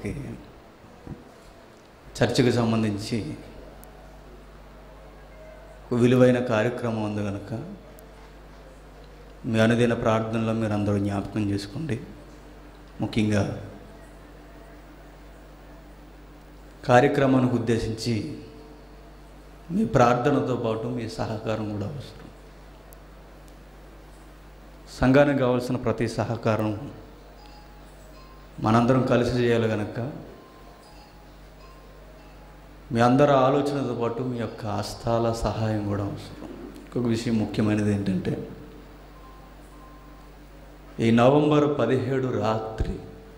మనకి చర్చికి సంబంధించి ఒక విలువైన కార్యక్రమం ఉంది కనుక మీ అనుదిన ప్రార్థనలో మీరు అందరూ జ్ఞాపకం చేసుకోండి ముఖ్యంగా కార్యక్రమానికి ఉద్దేశించి మీ ప్రార్థనతో పాటు మీ సహకారం కూడా అవసరం సంఘానికి కావాల్సిన ప్రతి సహకారం మనందరం కలిసి చేయాలి కనుక మీ అందరి ఆలోచనతో పాటు మీ యొక్క హస్తాల సహాయం కూడా అవసరం ఇంకొక విషయం ముఖ్యమైనది ఏంటంటే ఈ నవంబర్ పదిహేడు రాత్రి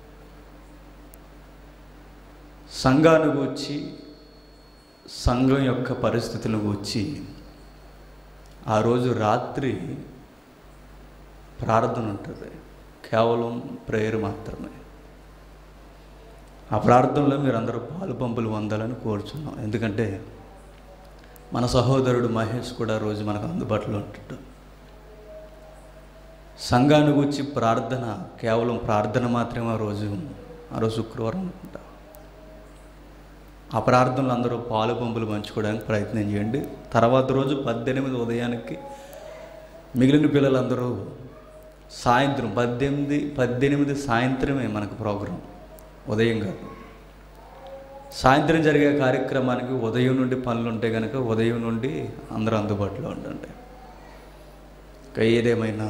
సంఘాన్ని గూర్చి సంఘం యొక్క పరిస్థితులను గూర్చి ఆ రోజు రాత్రి ప్రార్థన ఉంటుంది కేవలం ప్రేయర్ మాత్రమే ఆ ప్రార్థనలో మీరు అందరూ పాలు పంపులు పొందాలని కోరుచున్నాం ఎందుకంటే మన సహోదరుడు మహేష్ కూడా ఆ రోజు మనకు అందుబాటులో ఉంటాడు సంఘాన్ని గురించి ప్రార్థన కేవలం ప్రార్థన మాత్రమే ఆ రోజు ఆ రోజు శుక్రవారం అనుకుంటా ఆ ప్రార్థనలు అందరూ పాలు పంపులు పంచుకోవడానికి ప్రయత్నం చేయండి తర్వాత రోజు పద్దెనిమిది ఉదయానికి మిగిలిన పిల్లలందరూ సాయంత్రం పద్దెనిమిది పద్దెనిమిది సాయంత్రమే మనకు ప్రోగ్రాం ఉదయం కాదు సాయంత్రం జరిగే కార్యక్రమానికి ఉదయం నుండి పనులు ఉంటే కనుక ఉదయం నుండి అందరూ అందుబాటులో ఉండండి ఇంకా ఏదేమైనా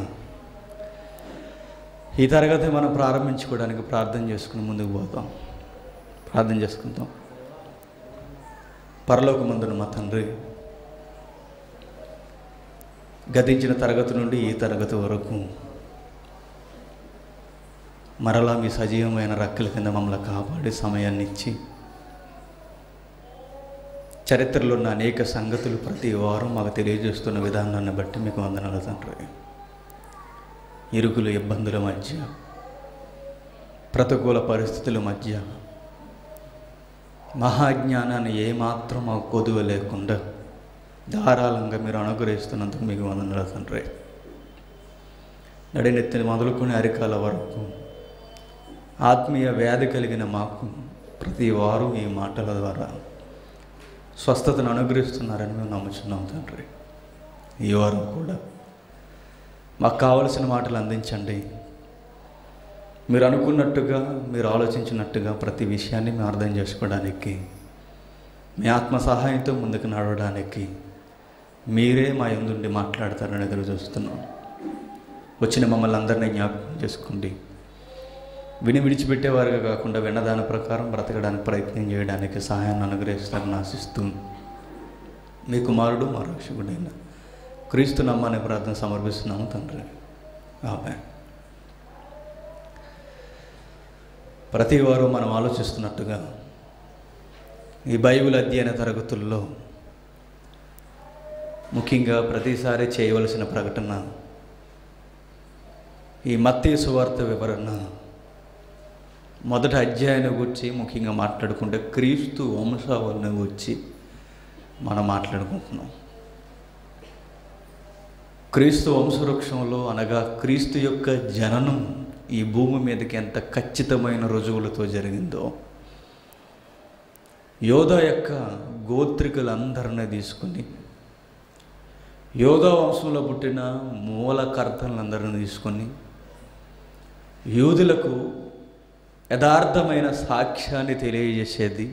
ఈ తరగతి మనం ప్రారంభించుకోవడానికి ప్రార్థన చేసుకుని ముందుకు పోతాం ప్రార్థన చేసుకుందాం పరలోకమందున మా తండ్రి గతించిన తరగతి నుండి ఈ తరగతి వరకు మరలా మీ సజీవమైన రక్కల కింద మమ్మల్ని కాపాడి సమయాన్ని ఇచ్చి చరిత్రలో ఉన్న అనేక సంగతులు ప్రతి వారం మాకు తెలియజేస్తున్న విధానాన్ని బట్టి మీకు వందనాలు తండ్రి ఇరుకులు ఇబ్బందుల మధ్య ప్రతికూల పరిస్థితుల మధ్య మహాజ్ఞానాన్ని ఏమాత్రం మాకు కొదువ లేకుండా ధారాళంగా మీరు అనుగ్రహిస్తున్నందుకు మీకు వందనాలు తండ్రి నడినెత్తిన మొదలుకొని అరికాల వరకు ఆత్మీయ వ్యాధి కలిగిన మాకు ప్రతి వారు ఈ మాటల ద్వారా స్వస్థతను అనుగ్రహిస్తున్నారని మేము నమ్ముచున్నాం తండ్రి ఈ వారం కూడా మాకు కావలసిన మాటలు అందించండి మీరు అనుకున్నట్టుగా మీరు ఆలోచించినట్టుగా ప్రతి విషయాన్ని మేము అర్థం చేసుకోవడానికి మీ ఆత్మ సహాయంతో ముందుకు నడవడానికి మీరే మా ఎందుండి మాట్లాడతారని ఎదురు చూస్తున్నాం వచ్చిన మమ్మల్ని అందరినీ జ్ఞాపకం చేసుకోండి విని విడిచిపెట్టేవారుగా కాకుండా విన్నదాని ప్రకారం బ్రతకడానికి ప్రయత్నం చేయడానికి సహాయాన్ని అనుగ్రహిస్తారని ఆశిస్తూ మీ కుమారుడు మా రక్షకుడైన క్రీస్తు నమ్మని ప్రార్థన సమర్పిస్తున్నాము తండ్రి ఆమె ప్రతి వారు మనం ఆలోచిస్తున్నట్టుగా ఈ బైబిల్ అధ్యయన తరగతుల్లో ముఖ్యంగా ప్రతిసారి చేయవలసిన ప్రకటన ఈ మత్తయి సువార్త వివరణ మొదటి అధ్యాయాన్ని గురించి ముఖ్యంగా మాట్లాడుకుంటే క్రీస్తు వంశావళిని గురించి మనం మాట్లాడుకుంటున్నాం క్రీస్తు వంశవృక్షంలో అనగా క్రీస్తు యొక్క జననం ఈ భూమి మీదకి ఎంత ఖచ్చితమైన రుజువులతో జరిగిందో యోధా యొక్క గోత్రికులందరినీ తీసుకుని యోధా వంశంలో పుట్టిన మూలకర్తలందరిని తీసుకొని యూదులకు యథార్థమైన సాక్ష్యాన్ని తెలియజేసేది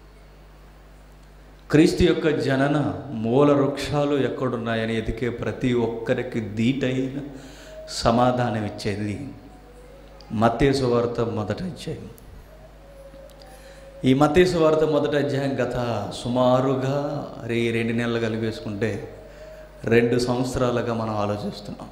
క్రీస్తు యొక్క జనన మూల వృక్షాలు ఎక్కడున్నాయని ఎదికే ప్రతి ఒక్కరికి దీటైన సమాధానం ఇచ్చేది మత్తేసు వార్త మొదటి అధ్యాయం ఈ మత్తేసు వార్త మొదటి అధ్యాయం గత సుమారుగా రే రెండు నెలలు కలిపేసుకుంటే రెండు సంవత్సరాలుగా మనం ఆలోచిస్తున్నాం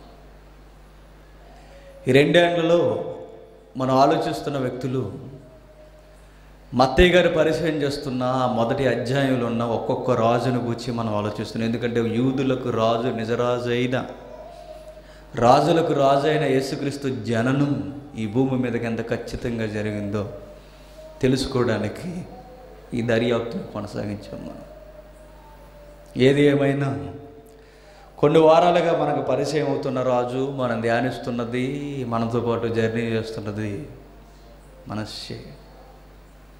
ఈ రెండేళ్లలో మనం ఆలోచిస్తున్న వ్యక్తులు మత్తయ్య గారు పరిచయం చేస్తున్న ఆ మొదటి అధ్యాయంలో ఉన్న ఒక్కొక్క రాజును గురించి మనం ఆలోచిస్తున్నాం ఎందుకంటే యూదులకు రాజు నిజరాజు అయిన రాజులకు రాజు అయిన యేసుక్రీస్తు జననం ఈ భూమి మీదకి ఎంత ఖచ్చితంగా జరిగిందో తెలుసుకోవడానికి ఈ దర్యాప్తును కొనసాగించాం మనం ఏది ఏమైనా కొన్ని వారాలుగా మనకు పరిచయం అవుతున్న రాజు మనం ధ్యానిస్తున్నది మనతో పాటు జర్నీ చేస్తున్నది మనస్సే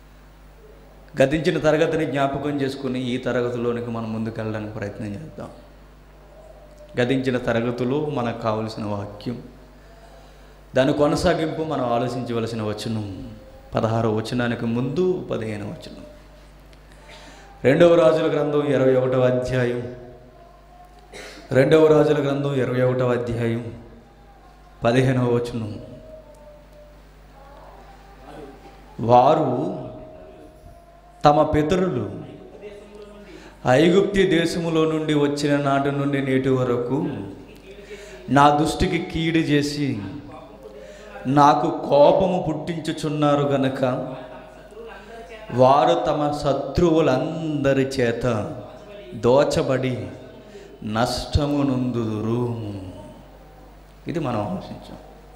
గతించిన తరగతిని జ్ఞాపకం చేసుకుని ఈ తరగతిలోనికి మనం ముందుకు వెళ్ళడానికి ప్రయత్నం చేద్దాం గతించిన తరగతులు మనకు కావలసిన వాక్యం దాని కొనసాగింపు మనం ఆలోచించవలసిన వచనం పదహారు వచనానికి ముందు పదిహేను వచనం రెండవ రాజుల గ్రంథం ఇరవై ఒకటవ అధ్యాయం రెండవ రాజుల గ్రంథం ఇరవై ఒకటవ అధ్యాయం పదిహేనవ వచనం వారు తమ పితరులు ఐగుప్తి దేశములో నుండి వచ్చిన నాటి నుండి నేటి వరకు నా దృష్టికి కీడు చేసి నాకు కోపము పుట్టించుచున్నారు గనక వారు తమ శత్రువులందరి చేత దోచబడి నష్టము నొందుదురు ఇది మనం ఆలోచించాం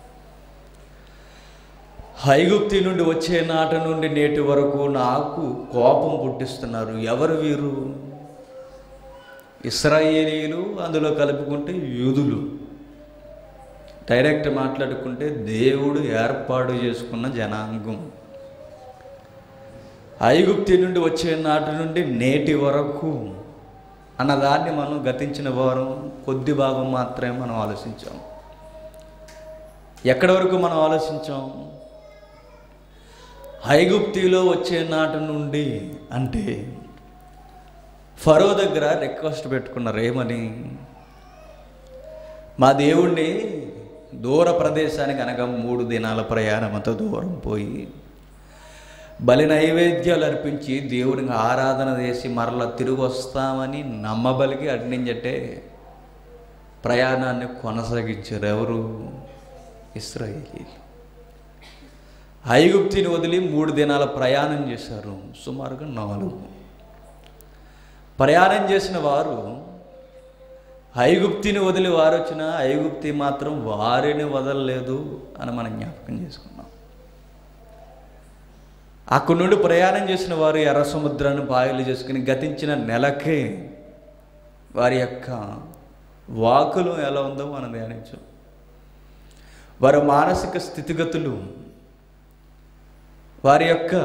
హైగుప్తి నుండి వచ్చే నాట నుండి నేటి వరకు నాకు కోపం పుట్టిస్తున్నారు ఎవరు వీరు ఇస్రాయేలీలు అందులో కలుపుకుంటే యూదులు డైరెక్ట్ మాట్లాడుకుంటే దేవుడు ఏర్పాటు చేసుకున్న జనాంగం ఐగుప్తి నుండి వచ్చే నాటి నుండి నేటి వరకు అన్నదాన్ని మనం గతించిన వారం కొద్ది భాగం మాత్రమే మనం ఆలోచించాం ఎక్కడి వరకు మనం ఆలోచించాం ఐగుప్తిలో వచ్చే నాటి నుండి అంటే ఫరో దగ్గర రిక్వెస్ట్ పెట్టుకున్నారు ఏమని మా దేవుణ్ణి దూర ప్రదేశానికి అనగా మూడు దినాల ప్రయాణం అంత దూరం పోయి బలి నైవేద్యాలు అర్పించి దేవునికి ఆరాధన చేసి మరలా తిరిగి వస్తామని నమ్మబలికి అడ్డించటే ప్రయాణాన్ని కొనసాగించారు ఎవరు ఇస్రాయేలీలు ఐగుప్తిని వదిలి మూడు దినాల ప్రయాణం చేశారు సుమారుగా నాలుగు ప్రయాణం చేసిన వారు ఐగుప్తిని వదిలి వారు వచ్చిన ఐగుప్తి మాత్రం వారిని వదలలేదు అని మనం జ్ఞాపకం చేసుకున్నాం అక్కడి నుండి ప్రయాణం చేసిన వారు ఎర్ర సముద్రాన్ని బాయిలు చేసుకుని గతించిన నెలకే వారి యొక్క వాకులు ఎలా ఉందో మనం ధ్యానించాం వారి మానసిక స్థితిగతులు వారి యొక్క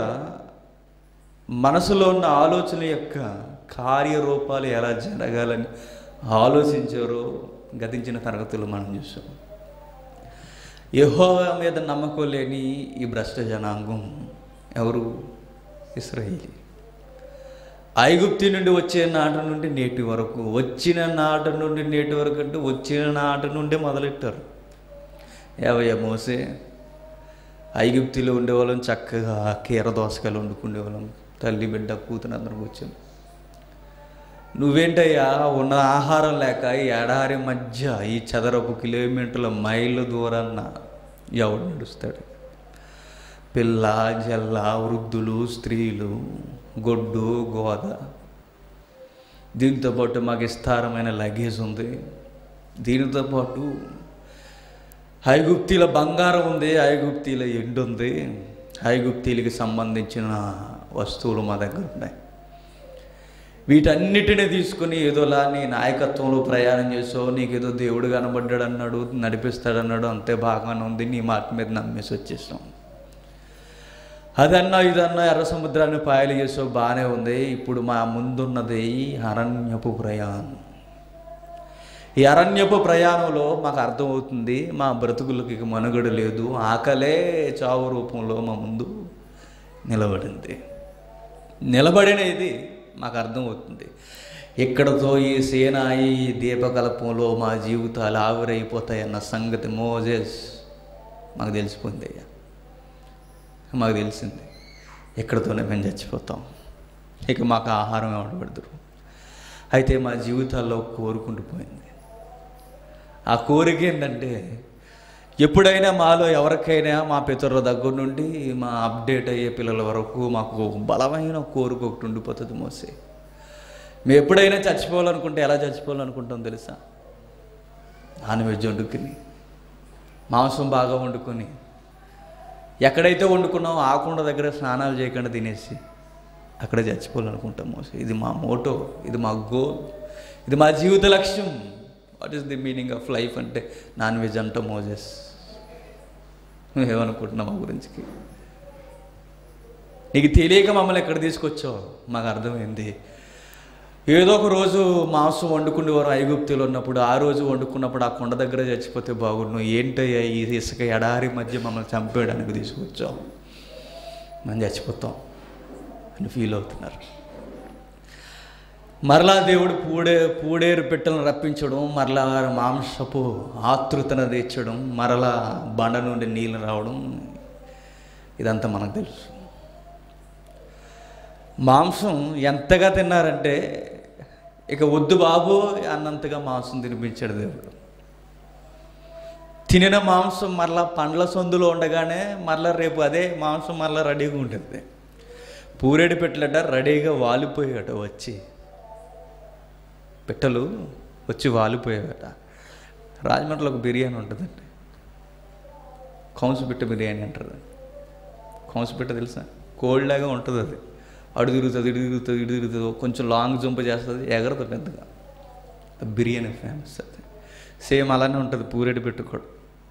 మనసులో ఉన్న ఆలోచన యొక్క కార్యరూపాలు ఎలా జరగాలని ఆలోచించారో గతించిన తరగతులు మనం చూసాం యెహోవా మీద నమ్మకం లేని ఈ భ్రష్ట జనాంగం ఎవరు ఇస్రాయేలీ ఐగుప్తి నుండి వచ్చే నాటి నుండి నేటి వరకు వచ్చిన నాటి నుండి నేటి వరకు అంటే వచ్చిన నాటి నుండి మొదలెట్టారు ఏవయ్య మోసే ఐగుప్తిలో ఉండేవాళ్ళం చక్కగా కీర దోసకాయలు వండుకునేవాళ్ళం తల్లి బిడ్డ కూతురు అందరం కూర్చొని నువ్వేంటయ్యా ఉన్న ఆహారం లేక ఈ ఎడారి మధ్య ఈ చదరపు కిలోమీటర్ల మైళ్ళ దూరాన్న ఎవడు నడుస్తాడు పిల్ల జల్ల వృద్ధులు స్త్రీలు గొడ్డు గోద దీంతో పాటు మాకు విస్తారమైన లగేజ్ ఉంది దీనితో పాటు ఐగుప్తీల బంగారం ఉంది ఐగుప్తీల ఎండు ఉంది ఐగుప్తీలకి సంబంధించిన వస్తువులు మా దగ్గర ఉన్నాయి వీటన్నిటిని తీసుకుని ఏదోలా నీ నాయకత్వంలో ప్రయాణం చేసావు నీకేదో దేవుడు కనబడ్డాడు అన్నాడు నడిపిస్తాడన్నాడు అంతే బాగానే ఉంది నీ మాట మీద నమ్మేసి వచ్చేసాం అదన్నా ఇదన్నా ఎర్ర సముద్రాన్ని పాయలు చేసావు బాగానే ఉంది ఇప్పుడు మా ముందున్నది అరణ్యపు ప్రయాణం ఈ అరణ్యపు ప్రయాణంలో మాకు అర్థమవుతుంది మా బ్రతుకులకి ఇక మనుగడ లేదు ఆకలే చావు రూపంలో మా ముందు నిలబడింది నిలబడిన ఇది మాకు అర్థమవుతుంది ఇక్కడతో ఈ సేన ఈ దీపకల్పంలో మా జీవితాలు ఆవిరైపోతాయన్న సంగతి మోజెస్ మాకు తెలిసిపోయింది అయ్యా మాకు తెలిసింది ఇక్కడతోనే మేము చచ్చిపోతాం ఇక మాకు ఆహారం ఎవరు పెడతారు అయితే మా జీవితాల్లో కోరుకుంటూ పోయింది ఆ కోరిక ఏంటంటే ఎప్పుడైనా మాలో ఎవరికైనా మా పితరుల దగ్గర నుండి మా అప్డేట్ అయ్యే పిల్లల వరకు మాకు బలమైన కోరిక ఒకటి ఉండిపోతుంది మోసే మేము ఎప్పుడైనా చచ్చిపోవాలనుకుంటే ఎలా చచ్చిపోవాలనుకుంటాం తెలుసా నాన్ వెజ్ వండుకుని మాంసం బాగా వండుకొని ఎక్కడైతే వండుకున్నామో ఆకుండా దగ్గర స్నానాలు చేయకుండా తినేసి అక్కడే చచ్చిపోవాలనుకుంటాం మోసే ఇది మా మోటో ఇది మా గోల్ ఇది మా జీవిత లక్ష్యం what is the meaning of life అంటే నాన్ వెజ్ అంటాం మోజెస్ నువ్వేమనుకుంటున్నావు మా గురించి నీకు తెలియక మమ్మల్ని ఎక్కడ తీసుకొచ్చావు మాకు అర్థమైంది ఏదో ఒక రోజు మాంసం వండుకునేవారు ఐగుప్తులు ఉన్నప్పుడు ఆ రోజు వండుకున్నప్పుడు ఆ కొండ దగ్గర చచ్చిపోతే బాగుండు ఏంటయ్యా ఈ ఇసుక ఎడారి మధ్య మమ్మల్ని చంపేయడానికి తీసుకొచ్చావు మనం చచ్చిపోతాం అని ఫీల్ అవుతున్నారు మరలా దేవుడు పూడే పూడేరు పెట్టెలను రప్పించడం మరలా మాంసపు ఆతృతను తెచ్చడం మరలా బండ నుండి నీళ్ళు రావడం ఇదంతా మనకు తెలుసు మాంసం ఎంతగా తిన్నారంటే ఇక వద్దు బాబు అన్నంతగా మాంసం తినిపించాడు దేవుడు తినిన మాంసం మరలా పండ్ల సందులో ఉండగానే మరలా రేపు అదే మాంసం మరలా రెడీగా ఉంటుంది పూరేడు పెట్టలట రెడీగా వాలిపోయాడు వచ్చి పెట్టలు వచ్చి వాలిపోయాడట రాజమండ్రిలో ఒక బిర్యానీ ఉంటుందండి కౌన్స్ పిట్ట బిర్యానీ అంటారు కౌన్స్ పిట్ట తెలుసా కోల్డ్లాగా ఉంటుంది అది అడు తిరుగుతుంది ఇటు తిరుగుతుంది ఇటు తిరుగుతుంది కొంచెం లాంగ్ జంప్ చేస్తుంది ఎగరదు పెద్దగా బిర్యానీ ఫేమస్ అది సేమ్ అలానే ఉంటుంది పూరేడు పెట్టు కూడా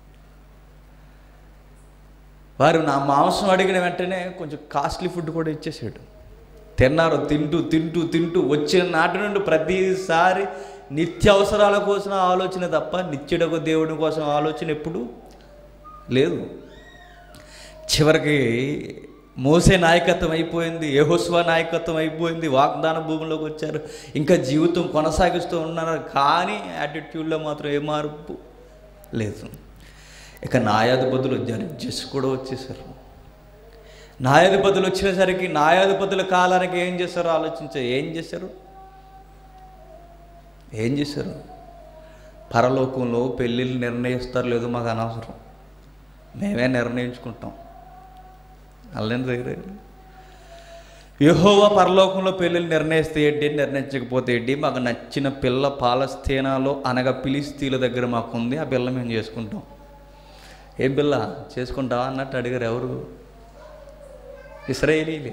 వారు నా మాంసం అడిగిన వెంటనే కొంచెం కాస్ట్లీ ఫుడ్ కూడా ఇచ్చేసాడు తిన్నారు తింటూ తింటూ తింటూ వచ్చిన నాటి నుండి ప్రతిసారి నిత్యావసరాల కోసం ఆలోచన తప్ప నిత్యుడకు దేవుడి కోసం ఆలోచన ఎప్పుడు లేదు చివరికి మోసే నాయకత్వం అయిపోయింది యహోస్వా నాయకత్వం అయిపోయింది వాగ్దాన భూమిలోకి వచ్చారు ఇంకా జీవితం కొనసాగిస్తూ ఉన్నారు కానీ యాటిట్యూడ్లో మాత్రం ఏ మార్పు లేదు ఇక న్యాయాధిపతులు జడ్జెస్ కూడా వచ్చేసారు న్యాయాధిపతులు వచ్చేసరికి న్యాయాధిపతుల కాలానికి ఏం చేశారో ఆలోచించారు ఏం చేశారు ఏం చేశారు పరలోకంలో పెళ్ళిళ్ళు నిర్ణయిస్తారు లేదో మాకు అనవసరం మేమే నిర్ణయించుకుంటాం అల్లని దగ్గర యహోవా పరలోకంలో పెళ్ళిళ్ళు నిర్ణయిస్తే ఏంటి నిర్ణయించకపోతే ఏంటి మాకు నచ్చిన పిల్ల పాలస్తీనాలో అనగా పిలిస్తీల దగ్గర మాకు ఉంది ఆ పిల్ల మేము చేసుకుంటాం ఏం పిల్ల చేసుకుంటావా అన్నట్టు అడిగారు ఎవరు ఇస్రాయేలీలే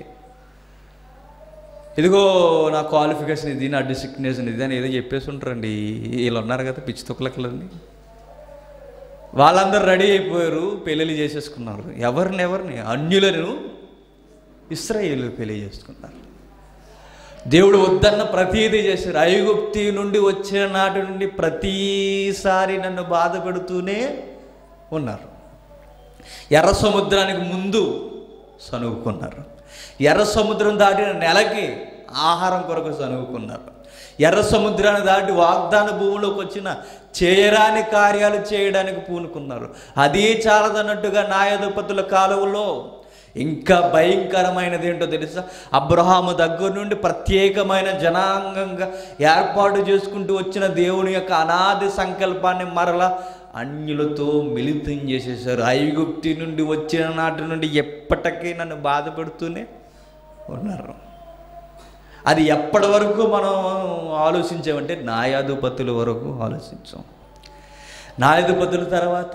ఇదిగో నా క్వాలిఫికేషన్ ఇది నా డిసిగ్నేషన్ ఇది అని ఏదో చెప్పేసి ఉంటారండి వీళ్ళు ఉన్నారు కదా పిచ్చి తుక్కలకలని వాళ్ళందరూ రెడీ అయిపోయారు పెళ్ళిళ్ళు చేసేసుకున్నారు ఎవరిని ఎవరిని అన్యులను ఇస్రాయేలు పెళ్లి చేసుకున్నారు దేవుడు వద్దన్న ప్రతీది చేశారు ఐగుప్తి నుండి వచ్చిన నాటి నుండి ప్రతీసారి నన్ను బాధ పెడుతూనే ఉన్నారు ఎర్ర సముద్రానికి ముందు సనుగుకున్నారు ఎర్ర సముద్రం దాటిన నెలకి ఆహారం కొరకు సనుగుకున్నారు ఎర్ర సముద్రాన్ని దాటి వాగ్దాన భూమిలోకి వచ్చిన చేయరాని కార్యాలు చేయడానికి పూనుకున్నారు అది చాలదన్నట్టుగా న్యాయాధిపతుల కాలువలో ఇంకా భయంకరమైనది ఏంటో తెలుసా అబ్రహాము దగ్గర నుండి ప్రత్యేకమైన జనాంగంగా ఏర్పాటు చేసుకుంటూ వచ్చిన దేవుని యొక్క అనాది సంకల్పాన్ని మరలా అన్యులతో మిళితం చేసేసారు ఐగుప్తి నుండి వచ్చిన నాటి నుండి ఎప్పటికీ నన్ను బాధ పెడుతూనే ఉన్నారు అది ఎప్పటి వరకు మనం ఆలోచించామంటే న్యాయాధిపతుల వరకు ఆలోచించాం న్యాయాధిపతుల తర్వాత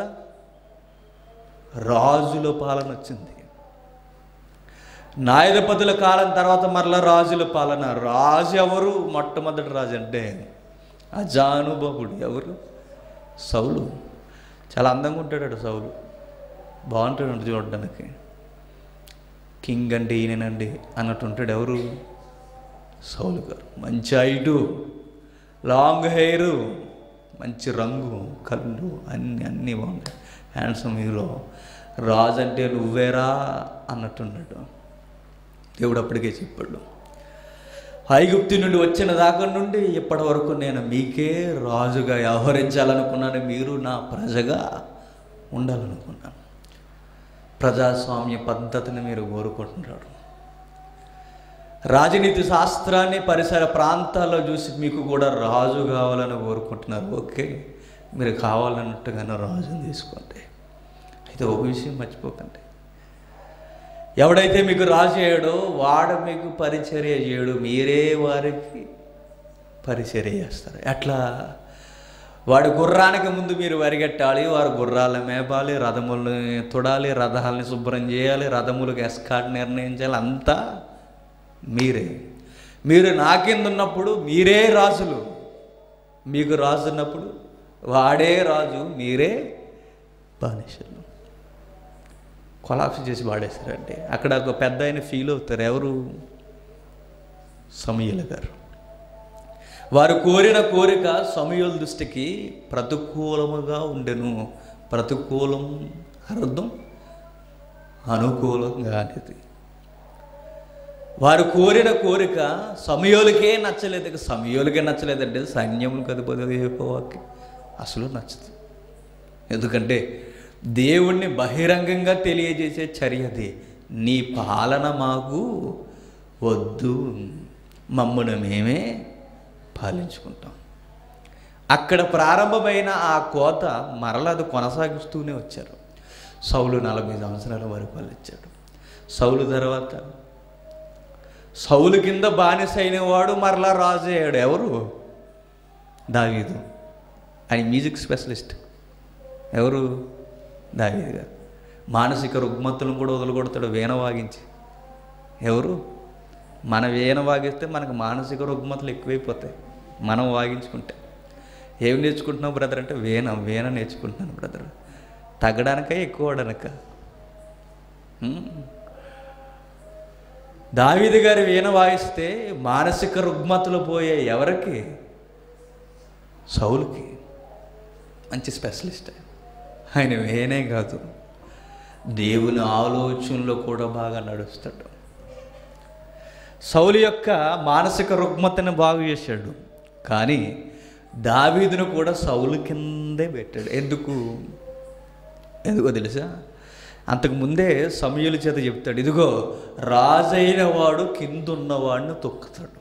రాజుల పాలన వచ్చింది న్యాయాధిపతుల కాలం తర్వాత మరలా రాజుల పాలన రాజు ఎవరు మొట్టమొదటి రాజు అంటే అజానుభవుడు ఎవరు సౌలు చాలా అందంగా ఉంటాడు సౌలు బాగుంటాడు చూడడానికి కింగ్ అంటే ఈయనండి అన్నట్టు ఉంటాడు ఎవరు సౌలు గారు మంచి హైటు లాంగ్ హెయిర్ మంచి రంగు కళ్ళు అన్నీ అన్నీ బాగుంటాయి హ్యాండ్సమ్ హీరో రాజు అంటే నువ్వేరా అన్నట్టున్నాడు దేవుడు అప్పటికే చెప్పాడు ఐగుప్తి నుండి వచ్చిన దాకా నుండి ఇప్పటి వరకు నేను మీకే రాజుగా వ్యవహరించాలనుకున్నాను మీరు నా ప్రజగా ఉండాలనుకున్నాను ప్రజాస్వామ్య పద్ధతిని మీరు కోరుకుంటున్నారు రాజనీతి శాస్త్రాన్ని పరిసర ప్రాంతాల్లో చూసి మీకు కూడా రాజు కావాలని కోరుకుంటున్నారు ఓకే మీరు కావాలన్నట్టుగానే రాజుని తీసుకోండి అయితే ఒక విషయం మర్చిపోకండి ఎవడైతే మీకు రాజు చేయడో వాడు మీకు పరిచర్య చేయడు మీరే వారికి పరిచర్య చేస్తారు ఎట్లా వాడి గుర్రానికి ముందు మీరు వరిగట్టాలి వారు గుర్రాలను మేపాలి రథములను తుడాలి రథాలని శుభ్రం చేయాలి రథములకు ఎస్కాట్ నిర్ణయించాలి అంతా మీరే మీరు నా కింద ఉన్నప్పుడు మీరే రాజులు మీకు రాజు ఉన్నప్పుడు వాడే రాజు మీరే బానిసలు కొలాప్స్ చేసి పాడేశారంటే అక్కడ ఒక పెద్ద ఆయన ఫీల్ అవుతారు ఎవరు సమీయుల గారు వారు కోరిన కోరిక సమయుల దృష్టికి ప్రతికూలముగా ఉండెను ప్రతికూలం అర్థం అనుకూలంగా అనేది వారు కోరిన కోరిక సమయోలకే నచ్చలేదు ఇక సమయోలకే నచ్చలేదంటే సైన్యములకు అధిపతి అయిపోవాకి అసలు నచ్చదు ఎందుకంటే దేవుణ్ణి బహిరంగంగా తెలియజేసే చర్య అది నీ పాలన మాకు వద్దు మమ్మను మేమే పాలించుకుంటాం అక్కడ ప్రారంభమైన ఆ కోత మరలా అది కొనసాగిస్తూనే వచ్చారు సౌలు నలభై సంవత్సరాల వరకు పాలించాడు సౌలు తర్వాత సౌలు కింద బానిస అయిన వాడు మరలా రాజు అయ్యాడు ఎవరు దావీదు ఆయన మ్యూజిక్ స్పెషలిస్ట్ ఎవరు దావీదు గారు మానసిక రుగ్మతులను కూడా వదలగొడతాడు వీణ వాగించి ఎవరు మన వీణ వాగిస్తే మనకు మానసిక రుగ్మతలు ఎక్కువైపోతాయి మనం వాగించుకుంటే ఏం నేర్చుకుంటున్నావు బ్రదర్ అంటే వీణ వీణ నేర్చుకుంటున్నాను బ్రదర్ తగ్గడానిక ఎక్కువ అవడానిక దావీదు గారి వీణ వాయిస్తే మానసిక రుగ్మతలు పోయే ఎవరికి సౌలుకి మంచి స్పెషలిస్ట్ ఆయన. ఆయన వేనే కాదు దేవుని ఆలోచనలో కూడా బాగా నడుస్తాడు సౌలు యొక్క మానసిక రుగ్మతను బాగు చేశాడు కానీ దావీదును కూడా సౌలు కిందే పెట్టాడు ఎందుకు ఎందుకో తెలుసా అంతకు ముందే సమయుల చేత చెప్తాడు ఇదిగో రాజైన వాడు కిందున్నవాడిని తొక్కుతాడు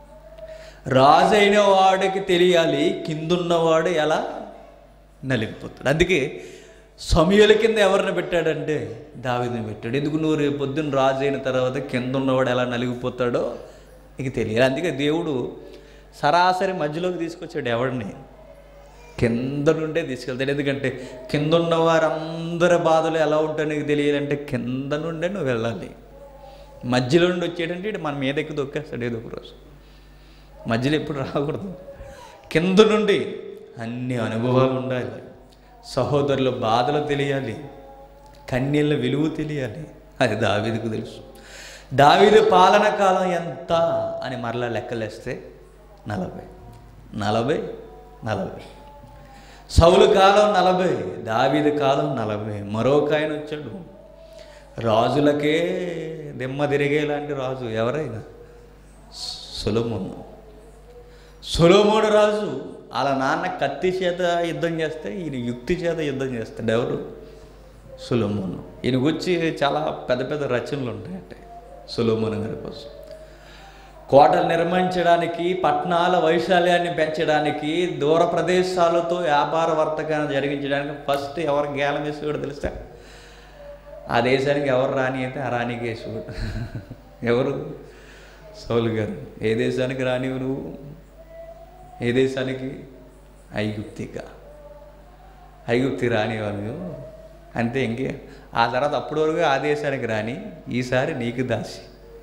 రాజైన వాడికి తెలియాలి కిందున్నవాడు ఎలా నలిగిపోతాడు అందుకే సమయుల కింద ఎవరిని పెట్టాడంటే దావిదని పెట్టాడు ఎందుకు నువ్వు రేపు పొద్దున్న రాజు అయిన తర్వాత కింద ఉన్నవాడు ఎలా నలిగిపోతాడో నీకు తెలియాలి అందుకే దేవుడు సరాసరి మధ్యలోకి తీసుకొచ్చాడు ఎవడిని కింద నుండే తీసుకెళ్తాడు ఎందుకంటే కింద ఉన్న వారందరి బాధలు ఎలా ఉంటాయో నీకు తెలియాలంటే కింద నుండే నువ్వు వెళ్ళాలి మధ్యలో నుండి వచ్చేటంటే ఇటు మన మీద ఎక్కి దొక్కేస్తాడు ఏదో ఒక రోజు మధ్యలో ఎప్పుడు రాకూడదు కింద నుండి అన్ని అనుభవాలు ఉండాలి సహోదరుల బాధలు తెలియాలి కన్నీళ్ళ విలువ తెలియాలి అది దావీదుకు తెలుసు దావీదు పాలన కాలం ఎంత అని మరలా లెక్కలేస్తే నలభై నలభై నలభై సౌలు కాలం నలభై దావీదు కాలం నలభై మరొక ఆయన వచ్చాడు రాజులకే దిమ్మ తిరిగేలాంటి రాజు ఎవరైనా సొలొమోను సొలొమోను రాజు వాళ్ళ నాన్న కత్తి చేత యుద్ధం చేస్తే ఈయన యుక్తి చేత యుద్ధం చేస్తాడు ఎవరు సులోమోను ఈయన గురించి చాలా పెద్ద పెద్ద రచనలు ఉంటాయంటే సులోమోను గారి కోసం కోటలు నిర్మించడానికి పట్టణాల వైశాల్యాన్ని పెంచడానికి దూర ప్రదేశాలతో వ్యాపార వర్తకాన్ని జరిగించడానికి ఫస్ట్ ఎవరు గేలం వేసేవాడు తెలుస్తా ఆ దేశానికి ఎవరు రాని అయితే ఆ రాణికి వేసేవాడు ఎవరు సౌలు గారు ఏ దేశానికి రానివు నువ్వు ఏ దేశానికి ఐగుప్తిక ఐగుప్తి రానివాళ్ళు అంతే ఇంకే ఆ తర్వాత అప్పటి వరకు ఆ దేశానికి రాని ఈసారి నీకు దాసి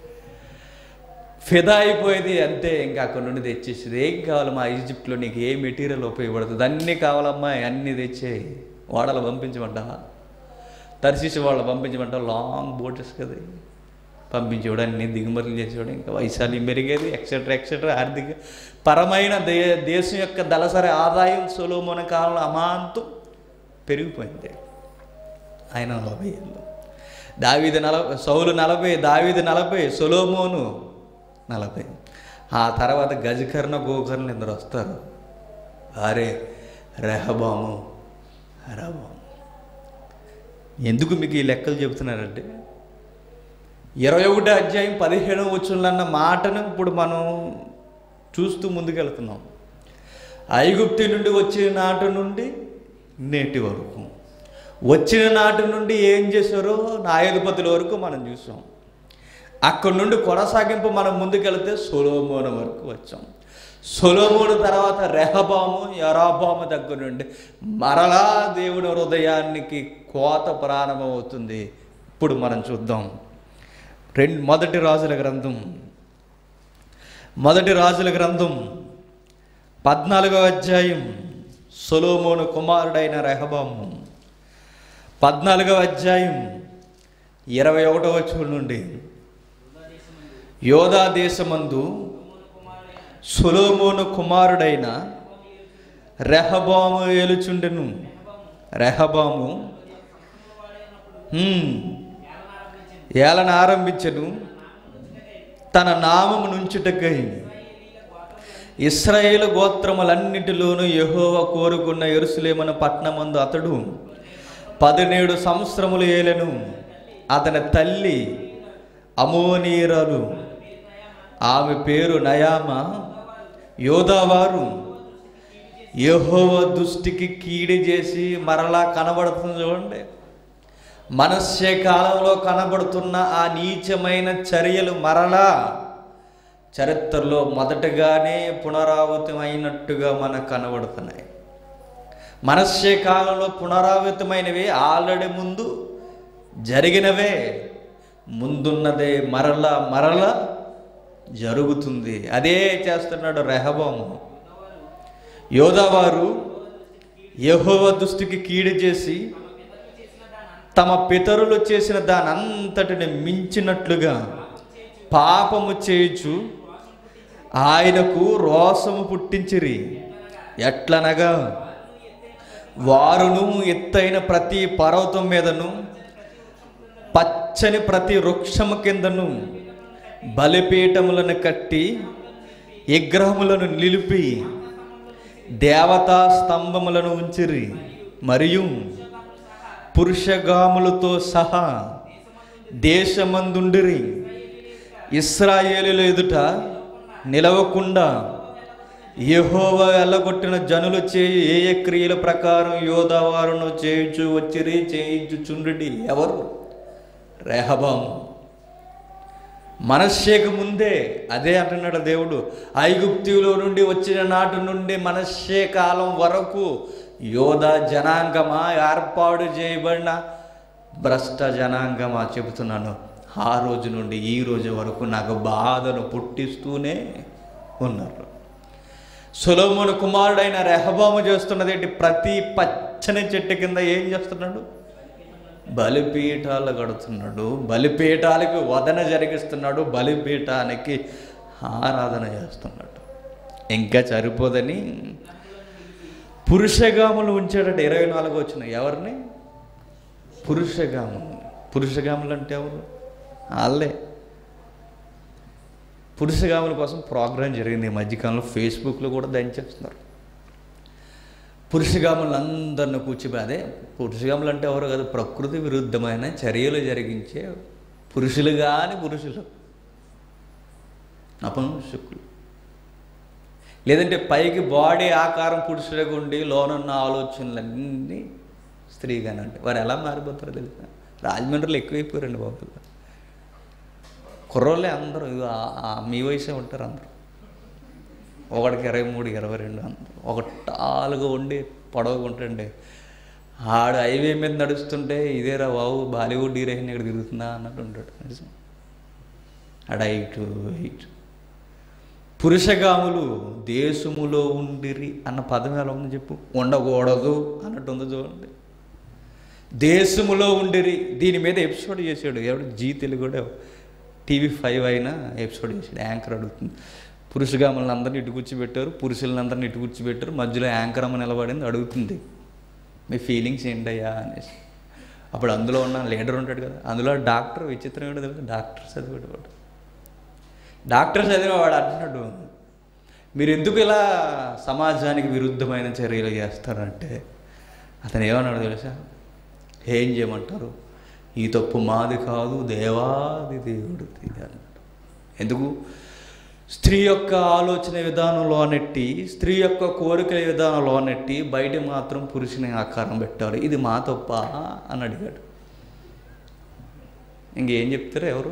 ఫిదా అయిపోయేది అంతే ఇంకా అక్కడ నుండి తెచ్చేసేది ఏం కావాలి మా ఈజిప్ట్లో నీకు ఏ మెటీరియల్ ఉపయోగపడుతుంది అన్నీ కావాలమ్మా అన్నీ తెచ్చే వాడలు పంపించమంటావా దర్శించి వాళ్ళు పంపించమంటా లాంగ్ బోటెస్ కదా పంపించేవాడు అన్ని దిగుమతులు చేసేవాడు ఇంకా వైశాల్యం పెరిగేది ఎక్సెట్రా ఎక్సెట్రా ఆర్థిక పరమైన దే దేశం యొక్క దళసరి ఆదాయం సొలోమోన కాలంలో అమాంతం పెరిగిపోయింది ఆయన నలభై ఏళ్ళు దావీది నలభై సౌలు నలభై దావీది నలభై సొలోమోను నలభై ఆ తర్వాత గజకర్ణ గోకర్ణలు ఇద్దరు వస్తారు అరే రెహబాము రెహబాము ఎందుకు మీకు ఈ లెక్కలు చెబుతున్నారంటే ఇరవై ఒకటో అధ్యాయం పదిహేడవ వచ్చులన్న మాటను ఇప్పుడు మనం చూస్తూ ముందుకెళ్తున్నాం ఐగుప్తి నుండి వచ్చిన నాటి నుండి నేటి వరకు వచ్చిన నాటి నుండి ఏం చేశారో న్యాయాధిపతుల వరకు మనం చూసాం అక్కడి నుండి కొనసాగింపు మనం ముందుకెళ్తే సొలోమోను వరకు వచ్చాం సొలోమోను తర్వాత రెహబాము యరాబాము దగ్గర నుండి మరలా దేవుని హృదయానికి కోత ప్రారంభమవుతుంది ఇప్పుడు మనం చూద్దాం రెండు మొదటి రాజుల గ్రంథం మొదటి రాజుల గ్రంథం పద్నాలుగవ అధ్యాయం సొలోమోను కుమారుడైన రెహబాము పద్నాలుగవ అధ్యాయం ఇరవై ఒకటో వచ్చిన నుండి యోధా దేశమందు సులోమోను కుమారుడైన రెహబాము ఏలుచుండెను రెహబాము హ్మ్, ఏలన ఆరంభించను తన నామము నుంచుటకై ఇస్రాయేలు గోత్రములన్నిటిలోనూ యెహోవా కోరుకున్న ఎరుసలేమన పట్టణమందు అతడు పదిహేడు సంవత్సరములు ఏలెను అతని తల్లి అమోనీరాలు ఆమె పేరు నయామ యోధావారు యెహోవ దృష్టికి కీడి చేసి మరలా కనబడుతుంది చూడండి మనస్య కాలంలో కనబడుతున్న ఆ నీచమైన చర్యలు మరలా చరిత్రలో మొదటగానే పునరావృతమైనట్టుగా మనకు కనబడుతున్నాయి మనస్య కాలంలో పునరావృతమైనవి ఆల్రెడీ ముందు జరిగినవే ముందున్నదే మరల మరల జరుగుతుంది అదే చేస్తున్నాడు రెహబాము యోధావారు యెహోవ దృష్టికి కీడు చేసి తమ పితరులు చేసిన దాని అంతటిని మించినట్లుగా పాపము చేయుచు ఆయనకు రోసము పుట్టించిరి ఎట్లనగా వారును ఎత్తైన ప్రతి పర్వతం మీదను పచ్చని ప్రతి వృక్షము కిందను బలిపీఠములను కట్టి విగ్రహములను నిలిపి దేవతా స్తంభములను ఉంచిరి మరియు పురుషగాములతో సహా దేశమందుండిరి ఇస్రాయేలుల ఎదుట నిలవకుండా యెహోవా వెళ్ళగొట్టిన జనులు చేయి ఏ ఏ క్రియల ప్రకారం యోధావారును చేయించు వచ్చిరి చేయించుచుండి ఎవరు రెహబాము మనశ్శేకు ముందే అదే అంటున్నాడు దేవుడు ఐగుప్తిలో నుండి వచ్చిన నాటి నుండి మనశ్శే కాలం వరకు యోధ జనాంగమా ఏర్పాటు చేయబడిన భ్రష్ట జనాంగమా చెబుతున్నాను ఆ రోజు నుండి ఈ రోజు వరకు నాకు బాధను పుట్టిస్తూనే ఉన్నారు సొలోమును కుమారుడైన రెహబాము చేస్తున్నది ఏంటి ప్రతి పచ్చని చెట్టు కింద ఏం చేస్తున్నాడు బలిపీఠాలు కడుతున్నాడు బలిపీఠాలకు వదన జరిగిస్తున్నాడు బలిపీఠానికి ఆరాధన చేస్తున్నాడు ఇంకా సరిపోదని పురుషగాములు ఉంచాడట ఇరవై నాలుగు వచ్చిన ఎవరిని పురుషగాములు పురుషగాములు అంటే ఎవరు వాళ్ళే పురుషగాముల కోసం ప్రోగ్రాం జరిగింది ఈ మధ్యకాలంలో ఫేస్బుక్లో కూడా దంచేస్తున్నారు పురుషగాములు అందరిని కూర్చోబె అదే పురుషగాములు అంటే ఎవరు కాదు ప్రకృతి విరుద్ధమైన చర్యలు జరిగించే పురుషులు కాని పురుషులు అపంశకులు లేదంటే పైకి బాడీ ఆకారం పురుషులకు ఉండి లోనున్న ఆలోచనలన్నీ స్త్రీగానే అంటే వారు ఎలా మారిపోతారో తెలుసా రాజమండ్రిలో ఎక్కువైపోయారండి బాబు కుర్రోళ్ళే అందరూ ఇగో ఆ- ఆ మీ వయసే ఉంటారు అందరూ ఒకటికి ఇరవై మూడు ఇరవై రెండు అందరూ ఒక టాలుగా ఉండి పొడవుగా ఉంటుండే ఆడు హైవే మీద నడుస్తుంటే ఇదేరా బాబు బాలీవుడ్ హీరోయిన్ ఇక్కడ తిరుగుతుందా అన్నట్టు ఉంటాడు నిజం ఆడ హైట్ హైట్ పురుషగాములు దేశములో ఉండిరి అన్న పదం ఎలా ఉంది చెప్పు ఉండకూడదు అన్నట్టు ఉంది చూడండి దేశములో ఉండిరి దీని మీద ఎపిసోడ్ చేశాడు ఎవడు జీ తెలుగు కూడా టీవీ ఫైవ్ అయినా ఎపిసోడ్ చేశాడు యాంకర్ అడుగుతుంది పురుషగాములను అందరిని ఇటు కూర్చోబెట్టారు పురుషులను అందరిని ఇటు కూర్చోబెట్టారు మధ్యలో యాంకర్ అమ్మ నిలబడింది అడుగుతుంది మీ ఫీలింగ్స్ ఏంటయ్యా అనేసి అప్పుడు అందులో ఉన్న లీడర్ ఉంటాడు కదా అందులో డాక్టర్ విచిత్రం ఏంటో తెలుసు డాక్టర్ చదివేటవాడు డాక్టర్ చదివేవాడు అంటున్నాడు మీరు ఎందుకు ఇలా సమాజానికి విరుద్ధమైన చర్యలు చేస్తారంటే అతను ఏమన్నాడు తెలుసా ఏం చేయమంటారు ఈ తప్పు మాది కాదు దేవాది దేవుడిది అన్నాడు ఎందుకు స్త్రీ యొక్క ఆలోచన విధానంలో నెట్టి స్త్రీ యొక్క కోరికల విధానంలో నెట్టి బయట మాత్రం పురుషుని ఆకారం పెట్టారు ఇది మా తప్ప అని అడిగాడు ఇంకేం చెప్తారు ఎవరు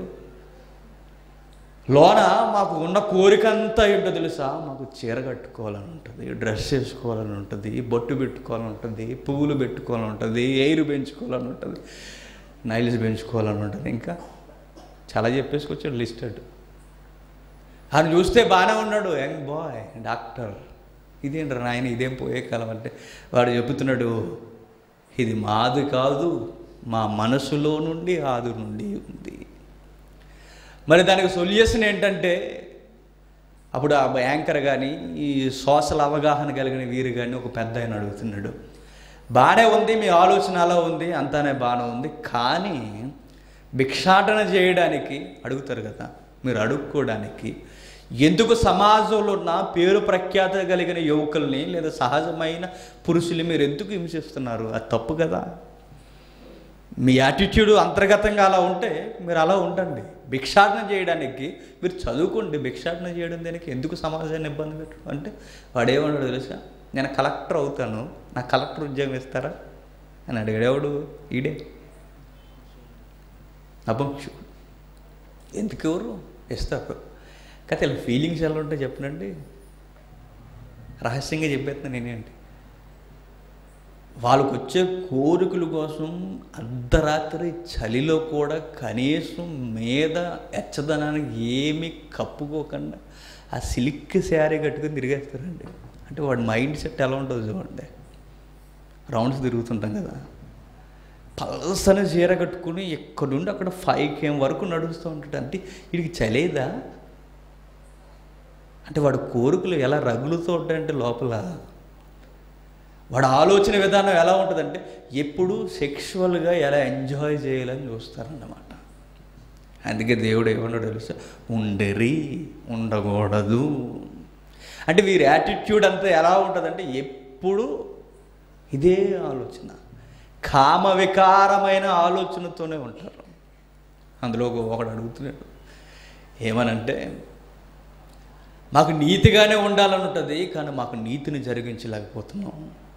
లోన మాకు ఉన్న కోరిక అంతా ఏంటో తెలుసా మాకు చీర కట్టుకోవాలని ఉంటుంది డ్రెస్ వేసుకోవాలని ఉంటుంది బొట్టు పెట్టుకోవాలని ఉంటుంది పువ్వులు పెట్టుకోవాలని ఉంటుంది ఎయిర్ పెంచుకోవాలని ఉంటుంది నైల్స్ పెంచుకోవాలని ఉంటుంది ఇంకా చాలా చెప్పేసుకొచ్చాడు లిస్టెడ్ ఆయన చూస్తే బాగానే ఉన్నాడు యంగ్ బాయ్ డాక్టర్ ఇదేంటి నాయన ఇదేం పోయే కాలం అంటే వాడు చెబుతున్నాడు ఇది మాది కాదు మా మనసులో నుండి ఆది నుండి ఉంది మరి దానికి సొల్యూషన్ ఏంటంటే అప్పుడు ఆ యాంకర్ కానీ ఈ సోషల్ అవగాహన కలిగిన వీరు కానీ ఒక పెద్ద ఆయన అడుగుతున్నాడు బాగానే ఉంది మీ ఆలోచన అలా ఉంది అంతానే బాగానే ఉంది కానీ భిక్షాటన చేయడానికి అడుగుతారు కదా మీరు అడుక్కోవడానికి ఎందుకు సమాజంలో ఉన్న పేరు ప్రఖ్యాత కలిగిన యువకుల్ని లేదా సహజమైన పురుషుల్ని మీరు ఎందుకు హింసిస్తున్నారు అది తప్పు కదా మీ యాటిట్యూడ్ అంతర్గతంగా అలా ఉంటే మీరు అలా ఉండండి భిక్షాటన చేయడానికి మీరు చదువుకోండి భిక్షాటన చేయడం దానికి ఎందుకు సమాజాన్ని ఇబ్బంది పెట్టు అంటే వాడు ఏమన్నాడు తెలుసా నేను కలెక్టర్ అవుతాను నాకు కలెక్టర్ ఉద్యోగం ఇస్తారా అని అడిగాడు ఈడే అభంశుడు ఎందుకు ఎవరు ఇస్తారు కాకపోతే ఇలా ఫీలింగ్స్ ఎలా ఉంటాయి చెప్పనండి రహస్యంగా చెప్పేస్తున్నాను నేనేంటి వాళ్ళకు వచ్చే కోరికల కోసం అర్ధరాత్రి చలిలో కూడా కనీసం మీద ఎచ్చదనానికి ఏమీ కప్పుకోకుండా ఆ సిల్క్ శారీ కట్టుకుని తిరిగేస్తారండి అంటే వాడి మైండ్ సెట్ ఎలా ఉంటుంది చూడండి రౌండ్స్ తిరుగుతుంటాం కదా పల్సన చీర కట్టుకుని ఎక్కడ నుండి అక్కడ ఫైవ్ కేఎం వరకు నడుస్తూ ఉంటాడు అంటే వీడికి చలేదా అంటే వాడి కోరికలు ఎలా రగులుతూ ఉంటాయంటే లోపల వాడు ఆలోచన విధానం ఎలా ఉంటుందంటే ఎప్పుడు సెక్షువల్గా ఎలా ఎంజాయ్ చేయాలని చూస్తారన్నమాట అందుకే దేవుడు ఏమన్నాడు తెలుసా ఉండరి ఉండకూడదు అంటే వీరి యాటిట్యూడ్ అంతా ఎలా ఉంటుందంటే ఎప్పుడు ఇదే ఆలోచన కామ వికారమైన ఆలోచనతోనే ఉంటారు అందులో ఒక- ఒకడు అడుగుతున్నాడు ఏమనంటే మాకు నీతిగానే ఉండాలని ఉంటుంది కానీ మాకు నీతిని జరిగించలేకపోతున్నాం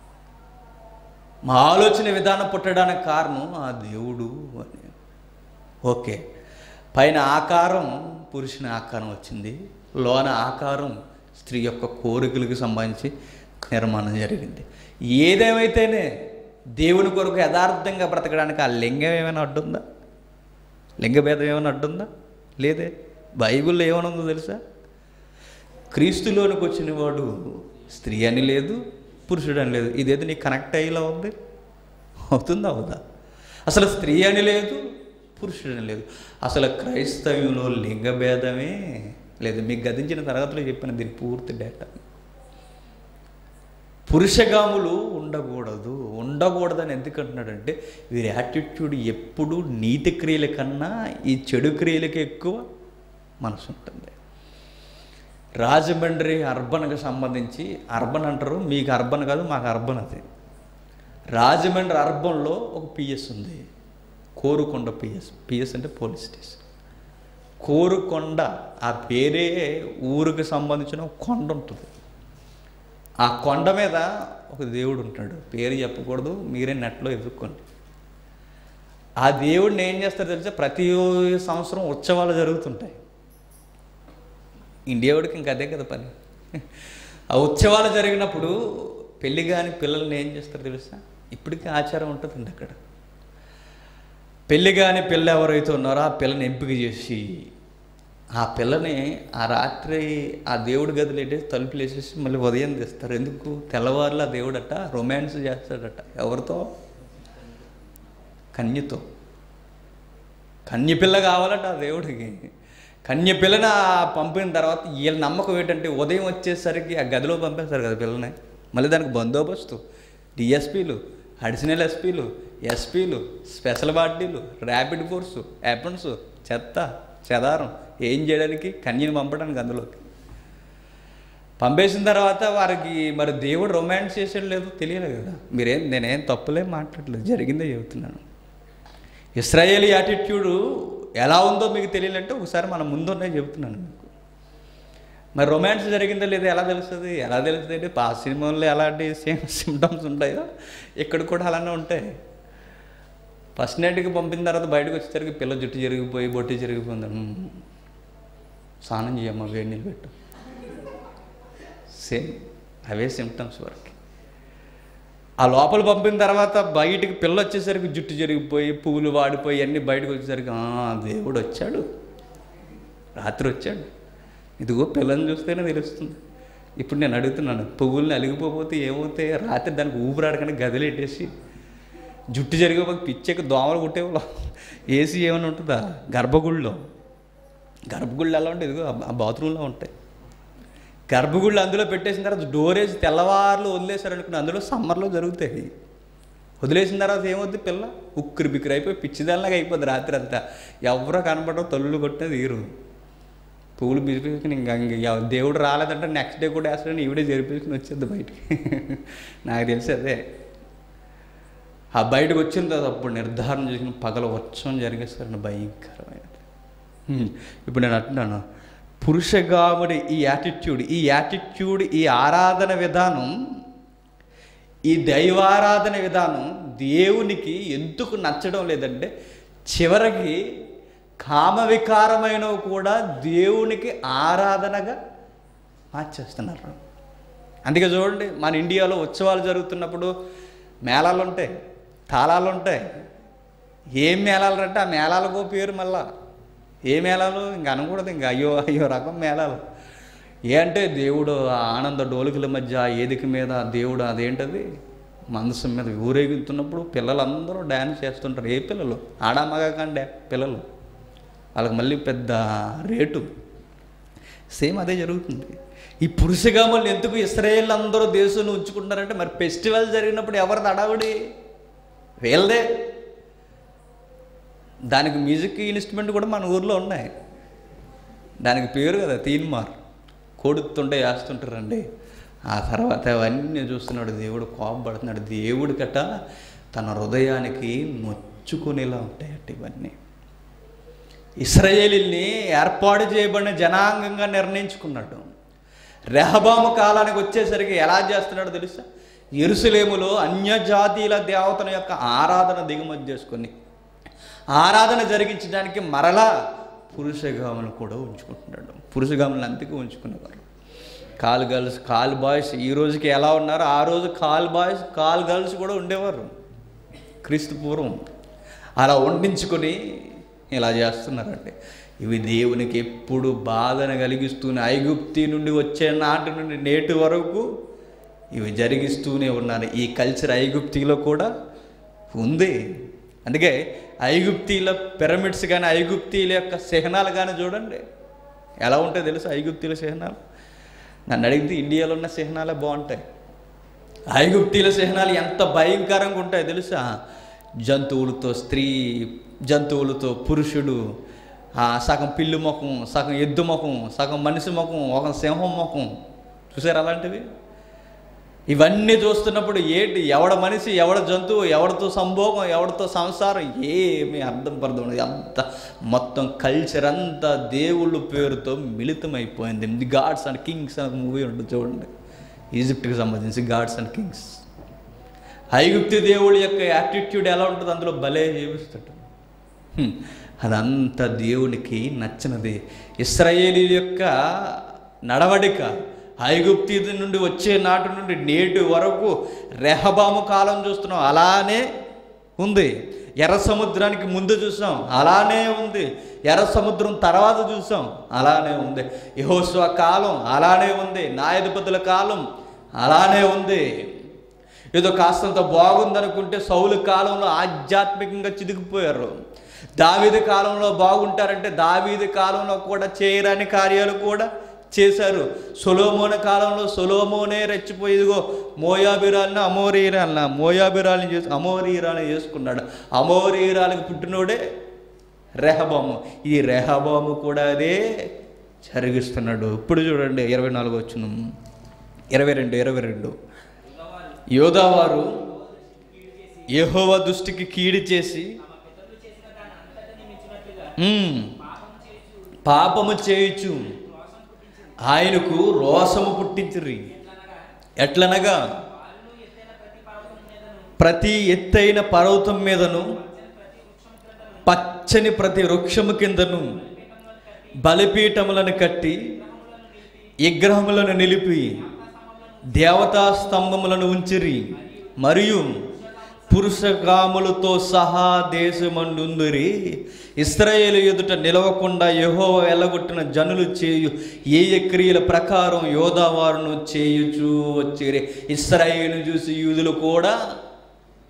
మా ఆలోచన విధానం పుట్టడానికి కారణం ఆ దేవుడు అని ఓకే పైన ఆకారం పురుషుని ఆకారం వచ్చింది లోన ఆకారం స్త్రీ యొక్క కోరికలకు సంబంధించి నిర్మాణం జరిగింది ఏదేమైతేనే దేవుని కొరకు యథార్థంగా బ్రతకడానికి ఆ లింగం ఏమైనా అడ్డుందా లింగభేదం ఏమైనా అడ్డుందా లేదే బైబిల్లో ఏమైనా ఉందో తెలుసా క్రీస్తులోనికి వచ్చిన వాడు స్త్రీ అని లేదు పురుషుడు అని లేదు ఇదేదో నీకు కనెక్ట్ అయ్యేలా ఉంది అవుతుందా అవుదా అసలు స్త్రీ అని లేదు పురుషుడు అని లేదు అసలు క్రైస్తవ్యంలో లింగభేదమే లేదు మీకు గదించిన తరగతిలో చెప్పిన దీని పూర్తి డేటా పురుషగాములు ఉండకూడదు ఉండకూడదని ఎందుకు అంటున్నాడంటే వీరి యాటిట్యూడ్ ఎప్పుడు నీతి క్రియల కన్నా ఈ చెడు క్రియలకి ఎక్కువ మనసు ఉంటుంది రాజమండ్రి అర్బన్కి సంబంధించి అర్బన్ అంటారు మీకు అర్బన్ కాదు మాకు అర్బన్ అది రాజమండ్రి అర్బన్లో ఒక పిఎస్ ఉంది కోరుకొండ పిఎస్ పిఎస్ అంటే పోలీస్ స్టేషన్ కోరుకొండ ఆ పేరే ఊరికి సంబంధించిన ఒక కొండ ఉంటుంది ఆ కొండ మీద ఒక దేవుడు ఉంటాడు పేరు చెప్పకూడదు మీరే నెట్లో ఎదుర్కోండి ఆ దేవుడిని ఏం చేస్తారో తెలిసే ప్రతి సంవత్సరం ఉత్సవాలు జరుగుతుంటాయి ఇండియావాడికి ఇంక అదే కదా పని ఆ ఉత్సవాలు జరిగినప్పుడు పెళ్లి కాని పిల్లల్ని ఏం చేస్తారు తెలుసా ఇప్పటికీ ఆచారం ఉంటుందండి అక్కడ పెళ్లి కాని పిల్ల ఎవరైతే ఉన్నారో ఆ పిల్లని ఎంపిక చేసి ఆ పిల్లని ఆ రాత్రి ఆ దేవుడి గదిలో పెట్టేసి తలుపులు వేసేసి మళ్ళీ ఉదయం తెస్తారు ఎందుకు తెల్లవారులు ఆ దేవుడట రొమాన్స్ చేస్తాడట ఎవరితో కన్యతో కన్య పిల్ల కావాలట ఆ దేవుడికి కన్య పిల్లని ఆ పంపిన తర్వాత వీళ్ళ నమ్మకం ఏంటంటే ఉదయం వచ్చేసరికి ఆ గదిలో పంపేస్తారు కదా పిల్లని మళ్ళీ దానికి బందోబస్తు డిఎస్పీలు అడిషనల్ ఎస్పీలు ఎస్పీలు స్పెషల్ పార్టీలు ర్యాపిడ్ ఫోర్సు యాపన్స్ చెత్త చెదారం ఏం చేయడానికి కన్యని పంపడానికి అందులోకి పంపేసిన తర్వాత వారికి మరి దేవుడు రొమాన్స్ చేసాడు లేదో తెలియలేదు కదా మీరేం నేనేం తప్పులే మాట్లాడలేదు జరిగిందే చెబుతున్నాను ఇస్రాయేలీ యాటిట్యూడు ఎలా ఉందో మీకు తెలియాలంటే ఒకసారి మన ముందున్నే చెబుతున్నాను మీకు మరి రొమాన్స్ జరిగిందో లేదో ఎలా తెలుస్తుంది ఎలా తెలుస్తుంది అంటే పా సినిమాల్లో ఎలాంటి సేమ్ సిమ్టమ్స్ ఉంటాయో ఇక్కడ కూడా అలానే ఉంటాయి ఫస్ట్ నైట్కి పంపిన తర్వాత బయటకు వచ్చేసరికి పిల్ల జుట్టు జరిగిపోయి బొట్టి జరిగిపోయింది "మ్మ్. స్నానం చేయమ్మా వేడి నీళ్ళు పెట్టు సేమ్ అవే సిమ్టమ్స్ వరకు ఆ లోపల పంపిన తర్వాత బయటికి పిల్ల వచ్చేసరికి జుట్టు జరిగిపోయి పువ్వులు వాడిపోయి అన్నీ బయటకు వచ్చేసరికి "ఆ, దేవుడు వచ్చాడు రాత్రి వచ్చాడు ఇదిగో పిల్లని చూస్తేనే తెలుస్తుంది ఇప్పుడు నేను అడుగుతున్నాను పువ్వుల్ని అలిగిపోతే ఏమవుతాయి రాత్రి దానికి ఊపిరాడకని గదిలేటేసి జుట్టు జరిగే పిచ్చెక్కి దోమలు కుట్టేవాళ్ళం ఏసీ ఏమైనా ఉంటుందా గర్భగుడిలో గర్భగుళ్ళు ఎలా ఉంటాయి ఇదిగో ఆ బాత్రూంలో ఉంటాయి గర్భగుళ్ళు అందులో పెట్టేసిన తర్వాత డోర్ వేసి తెల్లవారులు వదిలేశారు అనుకుని అందులో సమ్మర్లో జరుగుతాయి వదిలేసిన తర్వాత ఏమవుద్ది పిల్ల ఉక్కిరి బిక్కిరి అయిపోయి పిచ్చిదాల్లాగా అయిపోద్ది రాత్రి అంతా ఎవరో కనపడరు తల్లులు కొట్టినది తీరు పువ్వులు బిజిపేసుకుని ఇంకా ఇంకా ఎవ- దేవుడు రాలేదంటే నెక్స్ట్ డే కూడా వేస్తాడని ఈవిడే జరిపేసుకుని వచ్చేది బయటికి నాకు తెలిసి అదే ఆ బయటకు వచ్చిన తర్వాత అప్పుడు నిర్ధారణ చేసుకుని పగల వచ్చం జరిగేసరికి భయంకరమైనది హ్మ్. ఇప్పుడు నేను అంటున్నాను పురుషగాముడి ఈ యాటిట్యూడ్ ఈ యాటిట్యూడ్ ఈ ఆరాధన విధానం ఈ దైవారాధన విధానం దేవునికి ఎందుకు నచ్చడం లేదంటే చివరికి కామవికారమైనవి కూడా దేవునికి ఆరాధనగా మార్చేస్తున్నారు అందుకే చూడండి మన ఇండియాలో ఉత్సవాలు జరుగుతున్నప్పుడు మేళాలు ఉంటాయి తాళాలు ఉంటాయి ఏం మేళాలు అంటే ఆ మేళాలకో పేరు మళ్ళా ఏ మేళాలు ఇంక అనకూడదు ఇంకా అయ్యో అయ్యో రకం మేళాలు ఏ అంటే దేవుడు ఆ ఆనంద డోలుకుల మధ్య ఆ ఏదిక మీద దేవుడు అదేంటది మనసు మీద ఊరేగుతున్నప్పుడు పిల్లలందరూ డ్యాన్స్ చేస్తుంటారు ఏ పిల్లలు ఆడామగ కండే పిల్లలు వాళ్ళకి మళ్ళీ పెద్ద రేటు సేమ్ అదే జరుగుతుంది ఈ పురుషగాములు ఎందుకు ఇస్రాయేల్ అందరూ దేశంలో ఉంచుకుంటున్నారంటే మరి ఫెస్టివల్ జరిగినప్పుడు ఎవరిది అడావుడి వీళ్ళదే దానికి మ్యూజిక్ ఇన్స్ట్రుమెంట్ కూడా మన ఊర్లో ఉన్నాయి దానికి పేరు కదా తీన్మార్ కొడుతుంటే వేస్తుంటారండి ఆ తర్వాత అవన్నీ చూస్తున్నాడు దేవుడు కోపపడుతున్నాడు దేవుడికట తన హృదయానికి నొచ్చుకునేలా ఉంటాయట ఇవన్నీ ఇస్రాయేలీల్ని ఏర్పాటు చేయబడిన జనాంగంగా నిర్ణయించుకున్నాడు రెహబాము కాలానికి వచ్చేసరికి ఎలా చేస్తున్నాడో తెలుసా ఎరుసలేములో అన్యజాతీయుల దేవతల యొక్క ఆరాధన దిగుమతి చేసుకొని ఆరాధన జరిగించడానికి మరలా పురుషగాములు కూడా ఉంచుకుంటున్నాడు పురుషగాములను అందుకే ఉంచుకునేవారు కాల్ గర్ల్స్ కాల్ బాయ్స్ ఈ రోజుకి ఎలా ఉన్నారో ఆ రోజు కాల్ బాయ్స్ కాల్ గర్ల్స్ కూడా ఉండేవారు క్రీస్తు పూర్వం అలా వండించుకొని ఇలా చేస్తున్నారండి ఇవి దేవునికి ఎప్పుడు బాధను కలిగిస్తూనే ఐగుప్తి నుండి వచ్చే నాటి నుండి నేటి వరకు ఇవి జరిగిస్తూనే ఉన్నారు ఈ కల్చర్ ఐగుప్తిలో కూడా ఉంది అందుకే ఐగుప్తీల పిరమిడ్స్ కానీ ఐగుప్తీల యొక్క చిహ్నాలు కానీ చూడండి ఎలా ఉంటాయి తెలుసు ఐగుప్తీల చిహ్నాలు నన్ను అడిగితే ఇండియాలో ఉన్న చిహ్నాలే బాగుంటాయి ఐగుప్తీల చిహ్నాలు ఎంత భయంకరంగా ఉంటాయి తెలుసా జంతువులతో స్త్రీ జంతువులతో పురుషుడు ఆ సగం పిల్లి ముఖం సగం ఎద్దు ముఖం సగం మనిషి ముఖం ఒక సింహం ముఖం చూసారు అలాంటివి ఇవన్నీ చూస్తున్నప్పుడు ఏంటి ఎవడ మనిషి ఎవడ జంతువు ఎవరితో సంభోగం ఎవరితో సంసారం ఏమీ అర్థం పడదు అంత మొత్తం కల్చర్ అంతా దేవుళ్ళ పేరుతో మిళితమైపోయింది ది గాడ్స్ అండ్ కింగ్స్ అనే మూవీ ఉంటుంది చూడండి ఈజిప్ట్కి సంబంధించి గాడ్స్ అండ్ కింగ్స్ ఐగుప్తి దేవుడి యొక్క యాటిట్యూడ్ ఎలా ఉంటుంది అందులో భలే జీవిస్తాడు హ్మ్. అదంతా దేవునికి నచ్చినది ఇస్రాయేలీ యొక్క నడవడిక ఐగుప్తి నుండి వచ్చే నాటి నుండి నేటి వరకు రెహబాము కాలం చూస్తున్నాం అలానే ఉంది ఎర్ర సముద్రానికి ముందు చూసాం అలానే ఉంది ఎర్ర సముద్రం తర్వాత చూసాం అలానే ఉంది యహోస్వ కాలం అలానే ఉంది నాయధిపతుల కాలం అలానే ఉంది ఏదో కాస్తంత బాగుందనుకుంటే సౌలు కాలంలో ఆధ్యాత్మికంగా చిదిగిపోయారు దావీది కాలంలో బాగుంటారంటే దావీది కాలంలో కూడా చేయరాని కార్యాలు కూడా చేశారు సొలోమోన కాలంలో సొలోమోనే రెచ్చిపోయి ఇదిగో మోయాబిరాలను అమోరీరాలన మోయాబిరాలని చేసి అమోరీరాలని చేసుకున్నాడు అమోరీరాలకు పుట్టినోడే రెహబాము ఈ రెహబాము కూడా అదే జరిగిస్తున్నాడు ఇప్పుడు చూడండి ఇరవై నాలుగు వచ్చిన ఇరవై రెండు ఇరవై రెండు యోధావారు యెహోవా దృష్టికి కీడి చేసి ఉమ్, పాపము చేయుచు ఆయనకు రోసము పుట్టించిరి ఎట్లనగా ప్రతి ఎత్తైన పర్వతం మీదను పచ్చని ప్రతి వృక్షము కిందను బలిపీఠములను కట్టి విగ్రహములను నిలిపి దేవతా స్తంభములను ఉంచిరి మరియు పురుషకాములతో సహా దేశమండుందిరి ఇస్రాయేలు ఎదుట నిలవకుండా యెహోవా వెళ్ళగొట్టిన జనులు చేయు ఏ ఏ క్రియల ప్రకారం యోధావారును చేయుచూ వచ్చిరి ఇస్రాయేలు చూసి యూదులు కూడా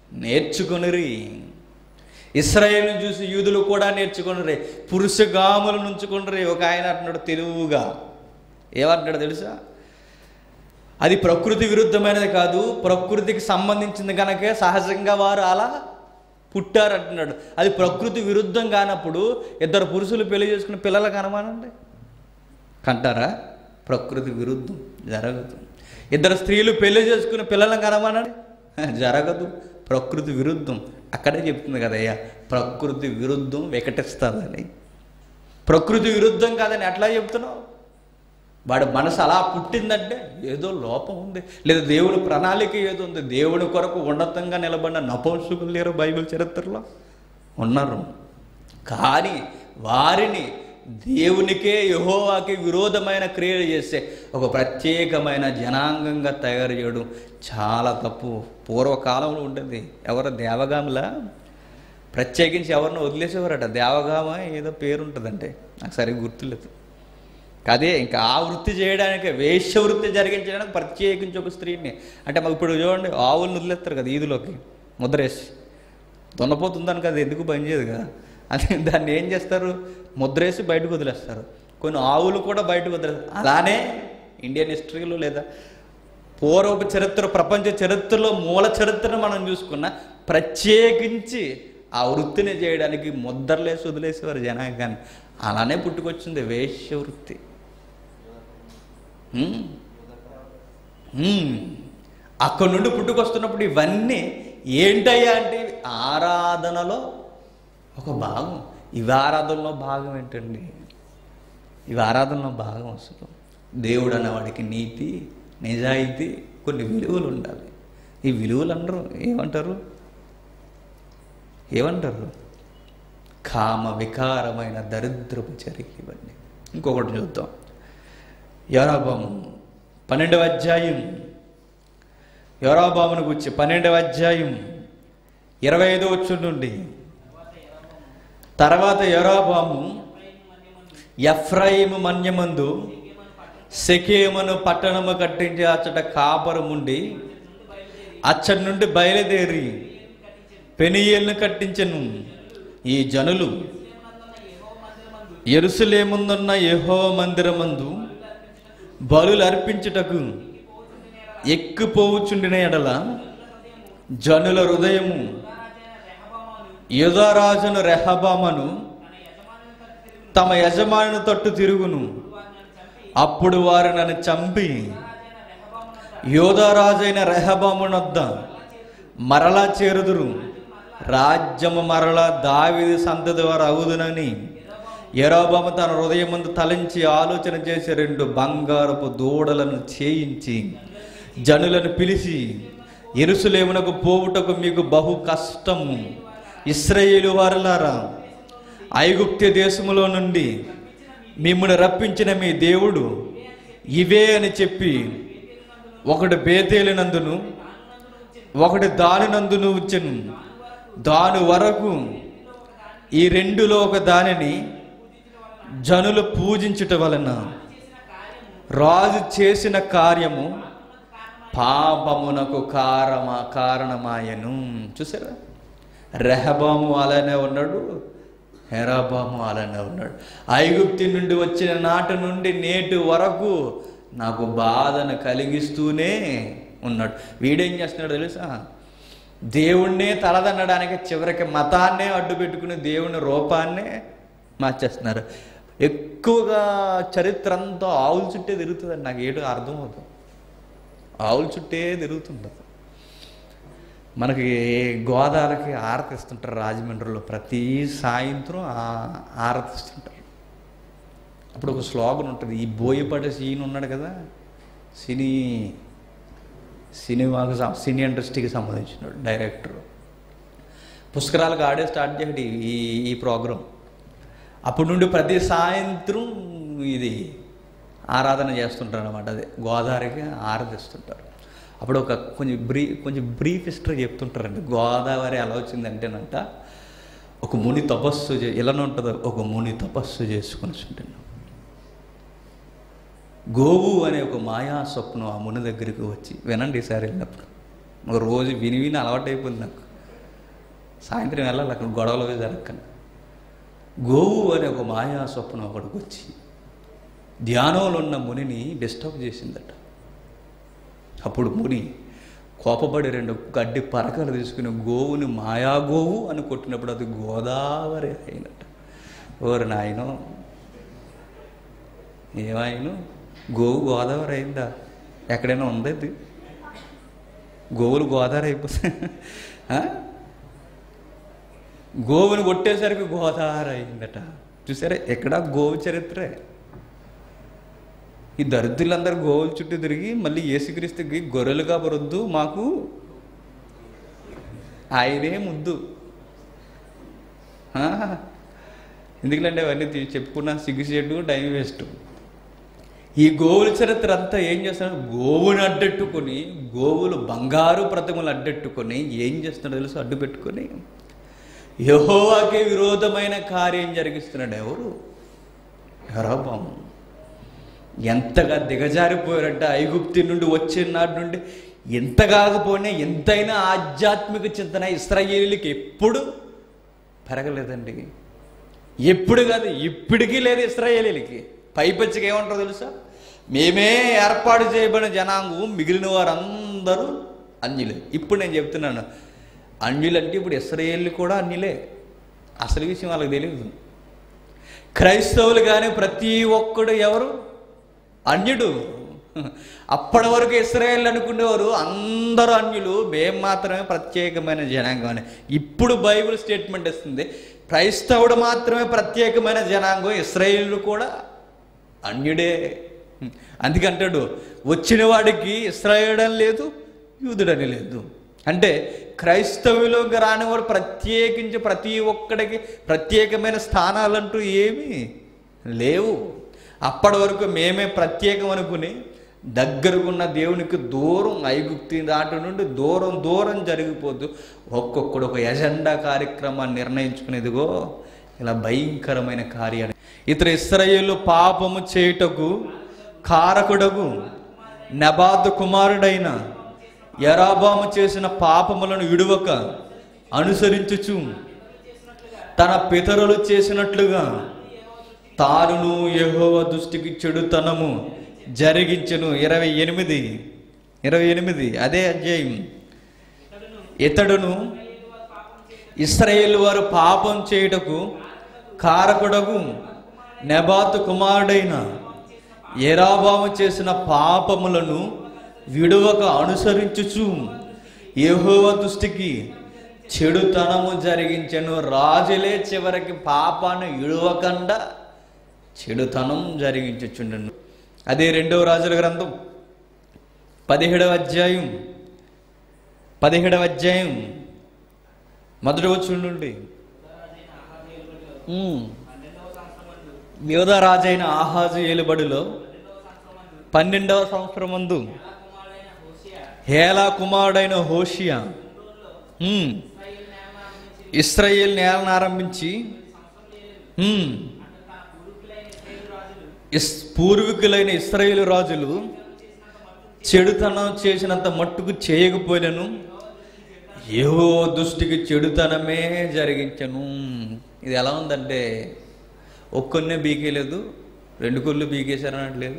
నేర్చుకొనిరి ఇస్రాయేల్ని చూసి యూదులు కూడా నేర్చుకొనిరి పురుషగాములు నుంచుకొనిరి ఒక ఆయన అంటున్నాడు తెలుగుగా ఏమంటున్నాడు తెలుసా అది ప్రకృతి విరుద్ధమైనది కాదు ప్రకృతికి సంబంధించింది కనుకే సహజంగా వారు అలా పుట్టారు అంటున్నాడు అది ప్రకృతి విరుద్ధం కానప్పుడు ఇద్దరు పురుషులు పెళ్లి చేసుకుని పిల్లలు కనమానండి కంటారా ప్రకృతి విరుద్ధం జరగదు ఇద్దరు స్త్రీలు పెళ్లి చేసుకుని పిల్లలను కనమానండి జరగదు ప్రకృతి విరుద్ధం అక్కడే చెప్తుంది కదయ్యా ప్రకృతి విరుద్ధం వికటిస్తుందని ప్రకృతి విరుద్ధం కాదని ఎట్లా చెప్తున్నావు వాడి మనసు అలా పుట్టిందంటే ఏదో లోపం ఉంది లేదా దేవుని ప్రణాళిక ఏదో ఉంది దేవుని కొరకు ఉన్నతంగా నిలబడిన నపంసుకులు లేరు బైబిల్ చరిత్రలో ఉన్నారు కానీ వారిని దేవునికే యహోవాకి విరోధమైన క్రియలు చేసే ఒక ప్రత్యేకమైన జనాంగంగా తయారు చేయడం చాలా తప్పు పూర్వకాలంలో ఉంటుంది ఎవరు దేవగాములా ప్రత్యేకించి ఎవరిని వదిలేసేవారట దేవగామ ఏదో పేరు ఉంటుందంటే నాకు సరిగ్గా గుర్తులేదు అదే ఇంకా ఆ వృత్తి చేయడానికి వేశ్య వృత్తి జరిగించడానికి ప్రత్యేకించి ఒక స్త్రీని అంటే మాకు ఇప్పుడు చూడండి ఆవులను వదిలేస్తారు కదా ఈదులోకి ముద్రేసి దున్నపోతుందని కదా ఎందుకు పనిచేయదు కదా అది దాన్ని ఏం చేస్తారు ముద్రేసి బయటకు వదిలేస్తారు కొన్ని ఆవులు కూడా బయటకు వదిలేస్తారు అలానే ఇండియన్ హిస్టరీలో లేదా పూర్వపు చరిత్ర ప్రపంచ చరిత్రలో మూల చరిత్రను మనం చూసుకున్న ప్రత్యేకించి ఆ వృత్తిని చేయడానికి ముద్రలేసి వదిలేసేవారు జనాంగాన్ని అలానే పుట్టుకొచ్చింది వేశ్య వృత్తి హ్మ్. హ్మ్. అక్కడి నుండి పుట్టుకొస్తున్నప్పుడు ఇవన్నీ ఏంటయ్యా అంటే ఆరాధనలో ఒక భాగం ఇవి ఆరాధనలో భాగం ఏంటండి ఇవి ఆరాధనలో భాగం అసలు దేవుడు అన్నవాడికి నీతి నిజాయితీ కొన్ని విలువలు ఉండాలి ఈ విలువలు అనరు ఏమంటారు ఏమంటారు కామ వికారమైన దరిద్రపు చర్యలు ఇవన్నీ ఇంకొకటి చూద్దాం యోరాబాము పన్నెండవ అధ్యాయం యోరాబామును గురించి పన్నెండవ అధ్యాయం ఇరవై ఐదో వచ్చు నుండి తర్వాత యోరాబాము ఎఫ్రాయిము మన్యమందు సెకేమను పట్టణము కట్టించి అచ్చట కాపరముండి అచ్చటి నుండి బయలుదేరి పెనియేల్ను కట్టించెను ఈ జనులు ఎరుసలేముందున్న యెహో మందిరమందు బలులు అర్పించుటకు ఎక్కుపోవుచుండిన ఎడల జనుల హృదయము యుధరాజును రెహబామను తమ యజమానుని తట్టు తిరుగును అప్పుడు వారు నన్ను చంపి యోధరాజైన రెహబామునొద్ద మరలా చేరుదురు రాజ్యము మరలా దావిది సంతతి వారు అవుదునని ఎరోబాము తన హృదయమందు తలంచి ఆలోచన చేసి రెండు బంగారపు దూడలను చేయించి జనులను పిలిచి ఎరుసలేమునకు పోవుటకు మీకు బహు కష్టము ఇస్రాయేలు వారులారా ఐగుప్త్య దేశములో నుండి మిమ్మల్ని రప్పించిన మీ దేవుడు ఇవే అని చెప్పి ఒకటి బేతేలినందును ఒకటి దానినందును వచ్చెను దాని వరకు ఈ రెండులో ఒక దానిని జనులు పూజించుట వలన రాజు చేసిన కార్యము పాపమునకు కారమ కారణమాయను చూసారా రెహబాము అలానే ఉన్నాడు హెరాబాము అలానే ఉన్నాడు ఐగుప్తి నుండి వచ్చిన నాటి నుండి నేటి వరకు నాకు బాధను కలిగిస్తూనే ఉన్నాడు వీడేం చేస్తున్నాడు తెలుసా దేవుణ్ణే తలదన్నడానికి చివరికి మతాన్నే అడ్డు పెట్టుకుని దేవుని రూపాన్నే మార్చేస్తున్నారు ఎక్కువగా చరిత్ర అంతా ఆవుల చుట్టే తిరుగుతుందండి నాకు ఏడు అర్థమవుతుంది ఆవుల చుట్టే తిరుగుతుంటుంది మనకి గోదావరికి ఆరతిస్తుంటారు రాజమండ్రిలో ప్రతి సాయంత్రం ఆ- ఆరతిస్తుంటారు అప్పుడు ఒక స్లోగన్ ఉంటుంది ఈ బోయపాటి సీన్ ఉన్నాడు కదా సినీ సినిమాకు సం- సినీ ఇండస్ట్రీకి సంబంధించిన డైరెక్టర్ పుష్కరాలకు ఆడే స్టార్ట్ చేయడు ఈ ఈ ప్రోగ్రాం అప్పటి నుండి ప్రతి సాయంత్రం ఇది ఆరాధన చేస్తుంటారు అనమాట అదే గోదావరికి ఆరాధిస్తుంటారు అప్పుడు ఒక కొంచెం బ్రీ కొంచెం బ్రీఫ్ హిస్టరీ చెప్తుంటారండి గోదావరి ఎలా వచ్చిందంటేనంట ఒక ముని తపస్సు చే ఇలానే ఉంటుంది ఒక ముని తపస్సు చేసుకుని ఉంటున్నాం గోవు అనే ఒక మాయా స్వప్నం ఆ ముని దగ్గరికి వచ్చి వినండి ఈసారి వెళ్ళినప్పుడు ఒక రోజు విని విని అలవాటైపోయింది నాకు సాయంత్రం వెళ్ళాలి అక్కడ గొడవలు జరగకండి గోవు అనే ఒక మాయా స్వప్నం ఒకడికి వచ్చి ధ్యానంలో ఉన్న మునిని డిస్టర్బ్ చేసిందట అప్పుడు ముని కోపపడి రెండు గడ్డి పరకలు తీసుకుని గోవుని మాయా గోవు అని కొట్టినప్పుడు అది గోదావరి అయినట్ట ఓరు నాయనో ఏమాయను గోవు గోదావరి అయిందా ఎక్కడైనా ఉంది అది గోవులు గోదావరి అయిపోతాయి ఆ? గోవుని కొట్టేసరికి గోదావరి అయిందట చూసారా ఎక్కడ గోవు చరిత్రే ఈ దరిద్రులందరూ గోవుల చుట్టూ తిరిగి మళ్ళీ ఏసుక్రీస్తుకి గొర్రెలుగా వరొద్దు మాకు ఆయనే ముద్దు ఆ? ఎందుకంటే అవన్నీ తీ- చెప్పుకున్న సిగ్గుచేటు టైం వేస్ట్ ఈ గోవుల చరిత్ర అంతా ఏం చేస్తున్నాడు గోవుని అడ్డెట్టుకొని గోవులు బంగారు ప్రతిమలు అడ్డెట్టుకొని ఏం చేస్తున్నాడు తెలుసు అడ్డు పెట్టుకొని యహోవాకి విరోధమైన కార్యం జరిగిస్తున్నాడు ఎవరు యెరోబాము ఎంతగా దిగజారిపోయారంటే ఐగుప్తి నుండి వచ్చిన నాటి నుండి ఎంత కాకపోయినా ఎంతైనా ఆధ్యాత్మిక చింతన ఇస్రాయేలీలకి ఎప్పుడు పెరగలేదండి ఎప్పుడు కాదు ఇప్పటికీ లేదు ఇస్రాయేలీలకి పైపచ్చికి ఏమంటారో తెలుసా మేమే ఏర్పాటు చేయబడిన జనాంగం మిగిలిన వారందరూ అన్యులే ఇప్పుడు నేను చెప్తున్నాను అన్యులంటే ఇప్పుడు ఇస్రాయేళ్ళు కూడా అన్యులే అసలు విషయం వాళ్ళకి తెలియదు క్రైస్తవులు కానీ ప్రతి ఒక్కడు ఎవరు అన్యుడు అప్పటి వరకు ఇస్రాయేల్ అనుకునేవారు అందరూ అన్యులు మేము మాత్రమే ప్రత్యేకమైన జనాంగం అని ఇప్పుడు బైబిల్ స్టేట్మెంట్ ఇస్తుంది క్రైస్తవుడు మాత్రమే ప్రత్యేకమైన జనాంగం ఇస్రాయేళ్ళు కూడా అన్యుడే అందుకంటాడు వచ్చిన వాడికి ఇస్రాయేడని లేదు యూదుడని లేదు అంటే క్రైస్తవులోకి రానివాడు ప్రత్యేకించి ప్రతి ఒక్కడికి ప్రత్యేకమైన స్థానాలంటూ ఏమీ లేవు అప్పటి వరకు మేమే ప్రత్యేకం అనుకుని దగ్గరకున్న దేవునికి దూరం ఐగుప్తి దాటి నుండి దూరం దూరం జరిగిపోతూ ఒక్కొక్కడు ఒక ఎజెండా కార్యక్రమాన్ని నిర్ణయించుకునేదిగో ఇలా భయంకరమైన కార్యాన్ని ఇతర ఇస్రాయేలు పాపము చేయుటకు కారకుడగు నబాదు కుమారుడైన యరాబాము చేసిన పాపములను విడువక అనుసరించుచు తన పితరులు చేసినట్లుగా తానును యెహోవా దృష్టికి చెడుతనము జరిగించెను ఇరవై ఎనిమిది ఇరవై ఎనిమిది అదే అధ్యాయం ఇతడును ఇస్రాయేల్ వారు పాపం చేయుటకు కారకుడగు నెబాతు కుమారుడైన ఏరాబాము చేసిన పాపములను విడువక అనుసరించుచు యెహోవ దృష్టికి చెడుతనము జరిగించెను రాజులే చివరికి పాపాన్ని విడువకుండా చెడుతనం జరిగించుచుండను అదే రెండవ రాజుల గ్రంథం పదిహేడవ అధ్యాయం పదిహేడవ అధ్యాయం మొదటి వచ్చి నుండి యోధరాజైన ఆహాజు ఏలుబడిలో పన్నెండవ సంవత్సరం మందు హేలా కుమారుడైన హోషియా ఉమ్, ఇస్రాయేల్ నేలను ఆరంభించి ఉమ్, ఇస్ పూర్వీకులైన ఇస్రాయేలు రాజులు చెడుతనం చేసినంత మట్టుకు చేయకపోయినను ఏవో దృష్టికి చెడుతనమే జరిగించను ఇది ఎలా ఉందంటే ఒక్కొన్నే బీకేయలేదు రెండు కొళ్ళు బీకేశారనట్లేదు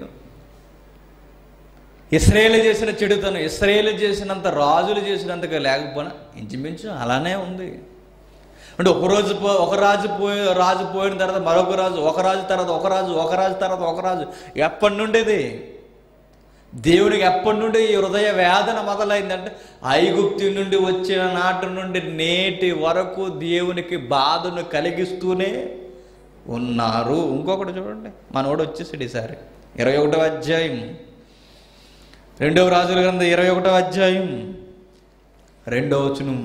ఇస్రాయేల్ చేసిన చెడుతనం ఇస్రాయేల్ చేసినంత రాజులు చేసినంతగా లేకపోయినా ఇంచుమించు అలానే ఉంది అంటే ఒక రోజు పో ఒక రాజు పోయి రాజు పోయిన తర్వాత మరొక రాజు ఒక రాజు తర్వాత ఒక రాజు ఒక రాజు తర్వాత ఒక రాజు ఎప్పటి నుండేది దేవునికి ఎప్పటి నుండి ఈ హృదయ వేదన మొదలైందంటే ఐగుప్తి నుండి వచ్చిన నాటి నుండి నేటి వరకు దేవునికి బాధను కలిగిస్తూనే ఉన్నారు ఇంకొకటి చూడండి మనోడు వచ్చేసాడు ఈసారి ఇరవై ఒకటో అధ్యాయం రెండవ రాజుల గ్రంథం ఇరవై ఒకటో అధ్యాయం రెండవ వచనం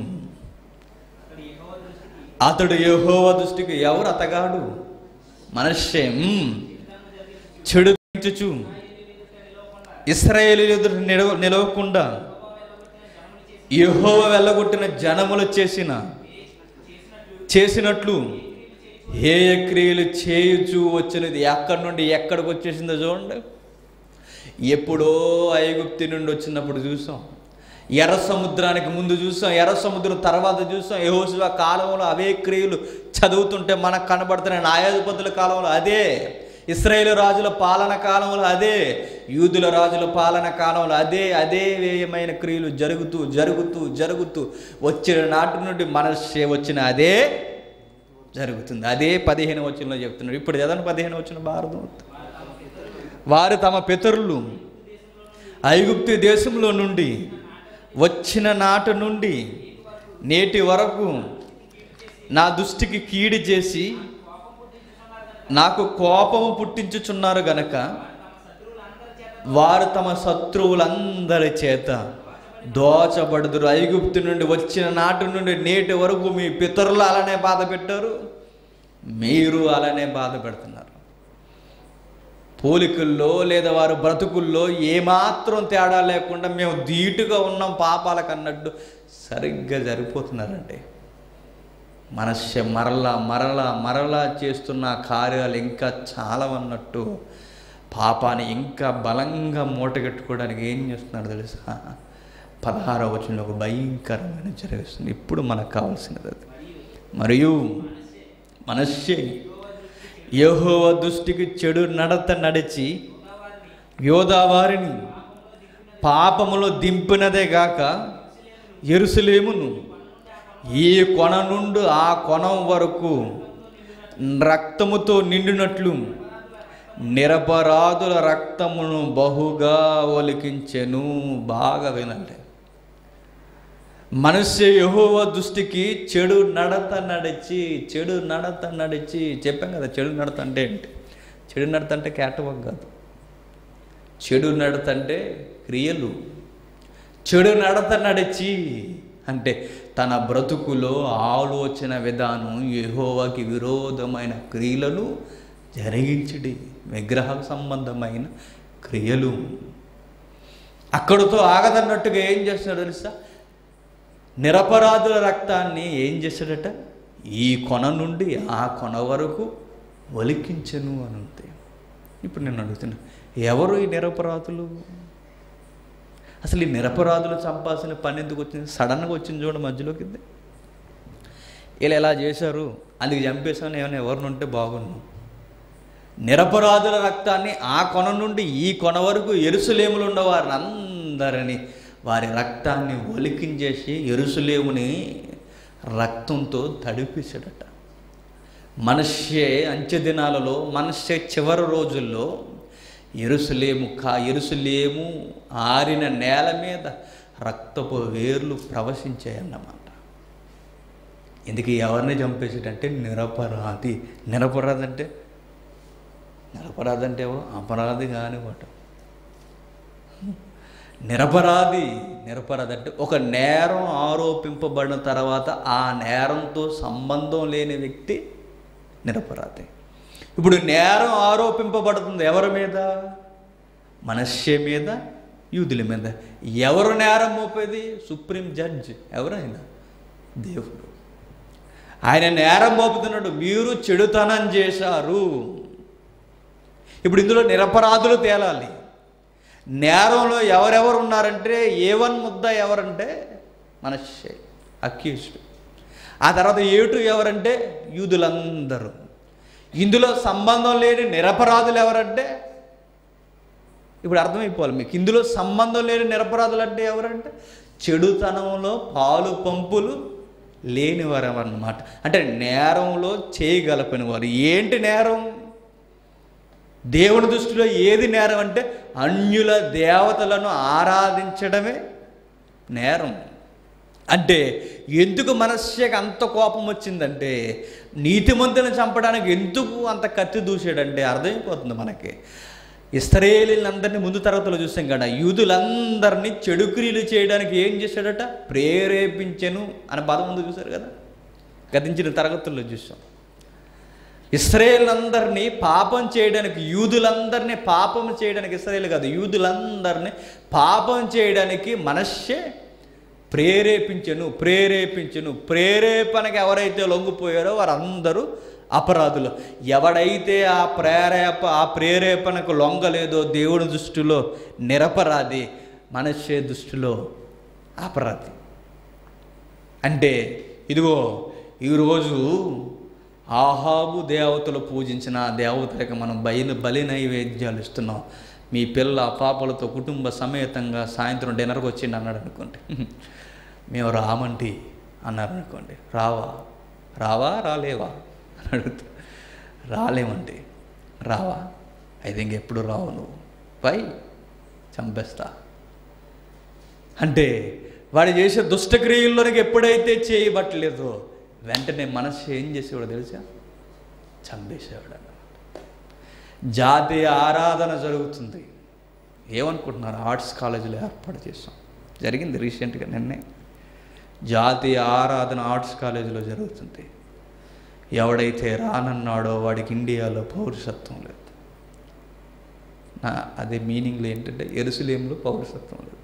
అతడు యెహోవా దృష్టికి ఎవరు అతగాడు మనశ్శం చెడు తీర్చుచు ఇస్రాయేలు ఎదురు నిలవ నిలవకుండా యెహోవా వెళ్ళగొట్టిన జనములు చేసిన చేసినట్లు హేయ క్రియలు చేయుచు వచ్చినది ఎక్కడి నుండి ఎక్కడికి వచ్చేసిందో చూడండి ఎప్పుడో ఐగుప్తి నుండి వచ్చినప్పుడు చూసాం ఎర్ర సముద్రానికి ముందు చూసాం ఎర్ర సముద్రం తర్వాత చూసాం యెహోషువ కాలంలో అవే క్రియలు చదువుతుంటే మనకు కనబడుతున్న న్యాయాధిపతుల కాలంలో అదే ఇస్రాయేల్ రాజుల పాలన కాలంలో అదే యూదుల రాజుల పాలన కాలంలో అదే అదే వేయమైన క్రియలు జరుగుతూ జరుగుతూ జరుగుతూ వచ్చిన నాటి నుండి మనస్సే వచ్చిన అదే జరుగుతుంది అదే పదిహేను వచనంలో చెప్తున్నాడు ఇప్పుడు చదవండి పదిహేను వచ్చిన భారతం వారు తమ పితరులు ఐగుప్తు దేశంలో నుండి వచ్చిన నాటి నుండి నేటి వరకు నా దృష్టికి కీడి చేసి నాకు కోపము పుట్టించుచున్నారు గనక వారు తమ శత్రువులందరి చేత దోచబడుదురు ఐగుప్తు నుండి వచ్చిన నాటి నుండి నేటి వరకు మీ పితరులు అలానే బాధ పెట్టారు మీరు అలానే బాధ పెడుతున్నారు పోలికల్లో లేదా వారు బ్రతుకుల్లో ఏమాత్రం తేడా లేకుండా మేము ధీటుగా ఉన్నాం పాపాలకు అన్నట్టు సరిగ్గా జరిపోతున్నారండి మనస్య మరలా మరలా మరలా చేస్తున్న కార్యాలు ఇంకా చాలా అన్నట్టు పాపాన్ని ఇంకా బలంగా మూటగట్టుకోవడానికి ఏం చేస్తున్నాడు తెలుసా పదహారవ వచనంలో ఒక భయంకరమైన జరిగిస్తుంది ఇప్పుడు మనకు కావాల్సినది అది మరియు మనస్సే యెహోవా దృష్టికి చెడు నడత నడిచి యోధావారిని పాపములో దింపినదే గాక ఎరుసలేమును ఈ కొన నుండి ఆ కొనం వరకు రక్తముతో నిండినట్లు నిరపరాధుల రక్తమును బహుగా ఒలికించెను బాగా వినండి మనుష్య యహోవ దృష్టికి చెడు నడత నడిచి చెడు నడత నడిచి చెప్పాం కదా చెడు నడత అంటే ఏంటి చెడు నడత అంటే కేటవాక్ కాదు చెడు నడత అంటే క్రియలు చెడు నడత నడిచి అంటే తన బ్రతుకులో ఆలోచన విధానం యెహోవాకి విరోధమైన క్రియలను జరిగించడి విగ్రహ సంబంధమైన క్రియలు అక్కడితో ఆగదన్నట్టుగా ఏం చేస్తున్నాడు తెలుసా నిరపరాధుల రక్తాన్ని ఏం చేశాడట ఈ కొన నుండి ఆ కొన వరకు ఒలికించను అని ఉంది ఇప్పుడు నేను అడుగుతున్నా ఎవరు ఈ నిరపరాధులు అసలు ఈ నిరపరాధులు చంపాల్సిన పని ఎందుకు వచ్చింది సడన్గా వచ్చింది చూడండి మధ్యలోకి ఇది. వీళ్ళు ఎలా చేశారు అందుకు చంపేశాను ఏమైనా ఎవరిని ఉంటే బాగుండు నిరపరాధుల రక్తాన్ని ఆ కొన నుండి ఈ కొన వరకు ఎరుసలేములు ఉన్న వారిని అందరినీ వారి రక్తాన్ని ఒలికించేసి ఎరుసలేముని రక్తంతో తడిపేశాడట మనుష్యే అంత్య దినాలలో మనుష్య చివరి రోజుల్లో ఎరుసలేము కా ఎరుసలేము ఆరిన నేల మీద రక్తపు వేర్లు ప్రవశించాయన్నమాట ఇందుకు ఎవరిని చంపేసాడంటే నిరపరాధి నిరపరాధి అంటే నిరపరాధి అంటే ఏవో అపరాధి కానివాడు నిరపరాధి నిరపరాధి అంటే ఒక నేరం ఆరోపింపబడిన తర్వాత ఆ నేరంతో సంబంధం లేని వ్యక్తి నిరపరాధి ఇప్పుడు నేరం ఆరోపింపబడుతుంది ఎవరి మీద మనస్య మీద యూదుల మీద ఎవరు నేరం మోపేది సుప్రీం జడ్జ్ ఎవరైనా దేవుడు ఆయన నేరం మోపుతున్నాడు మీరు చెడుతనం చేశారు ఇప్పుడు ఇందులో నిరపరాధులు తేలాలి నేరంలో ఎవరెవరు ఉన్నారంటే ఏ వన్ ముద్ద ఎవరంటే మనషే అక్యూస్డ్ ఆ తర్వాత ఏటు ఎవరంటే యూదులందరూ ఇందులో సంబంధం లేని నిరపరాధులు ఎవరంటే ఇప్పుడు అర్థమైపోవాలి మీకు ఇందులో సంబంధం లేని నిరపరాధులు అంటే ఎవరంటే చెడుతనంలో పాలు పంపులు లేనివారు అన్నమాట అంటే నేరంలో చేయగలపని వారు ఏంటి నేరం దేవుని దృష్టిలో ఏది నేరం అంటే అన్యుల దేవతలను ఆరాధించడమే నేరం అంటే ఎందుకు మనస్యకు అంత కోపం వచ్చిందంటే నీతిమంతుని చంపడానికి ఎందుకు అంత కత్తి దూసాడంటే అర్థమైపోతుంది మనకి ఇస్రాయేలీలందరినీ ముందు తరగతిలో చూసాం కదా యూదులందరినీ చెడు క్రియలు చేయడానికి ఏం చేశాడట ప్రేరేపించెను అనే పదం ముందు చూశారు కదా గతించిన తరగతుల్లో చూసాం ఇస్రాయేలందరినీ పాపం చేయడానికి యూదులందరినీ పాపం చేయడానికి ఇస్రాయేల్ కాదు యూదులందరినీ పాపం చేయడానికి మనస్సే ప్రేరేపించెను ప్రేరేపించెను ప్రేరేపణకి ఎవరైతే లొంగిపోయారో వారందరూ అపరాధులు ఎవడైతే ఆ ప్రేరేప ఆ ప్రేరేపణకు లొంగలేదో దేవుని దృష్టిలో నిరపరాధి మనస్సే దృష్టిలో అపరాధి అంటే ఇదిగో ఈరోజు ఆహాబు దేవతలు పూజించిన ఆ దేవతలకు మనం బయలు బలి నైవేద్యాలు ఇస్తున్నాం మీ పిల్ల పాపలతో కుటుంబ సమేతంగా సాయంత్రం డిన్నర్కి వచ్చిండి అన్నాడు అనుకోండి మేము రామంటి అన్నారు అనుకోండి రావా రావా రాలేవా అని అడుగుతా రాలేమండి రావా అయితే ఇంకెప్పుడు రావు నువ్వు పై చంపేస్తా అంటే వాడు చేసే దుష్టక్రియల్లోనికి ఎప్పుడైతే చేయబట్టలేదో వెంటనే మనసు ఏం చేసేవాడు తెలుసా చంపేసేవాడు అన్నమాట జాతీయ ఆరాధన జరుగుతుంది ఏమనుకుంటున్నారు ఆర్ట్స్ కాలేజీలో ఏర్పాటు చేసాం జరిగింది రీసెంట్గా నిన్నే జాతీయ ఆరాధన ఆర్ట్స్ కాలేజీలో జరుగుతుంది ఎవడైతే రానన్నాడో వాడికి ఇండియాలో పౌరసత్వం లేదు నా అదే మీనింగ్లో ఏంటంటే ఎరుసలేంలో పౌరసత్వం లేదు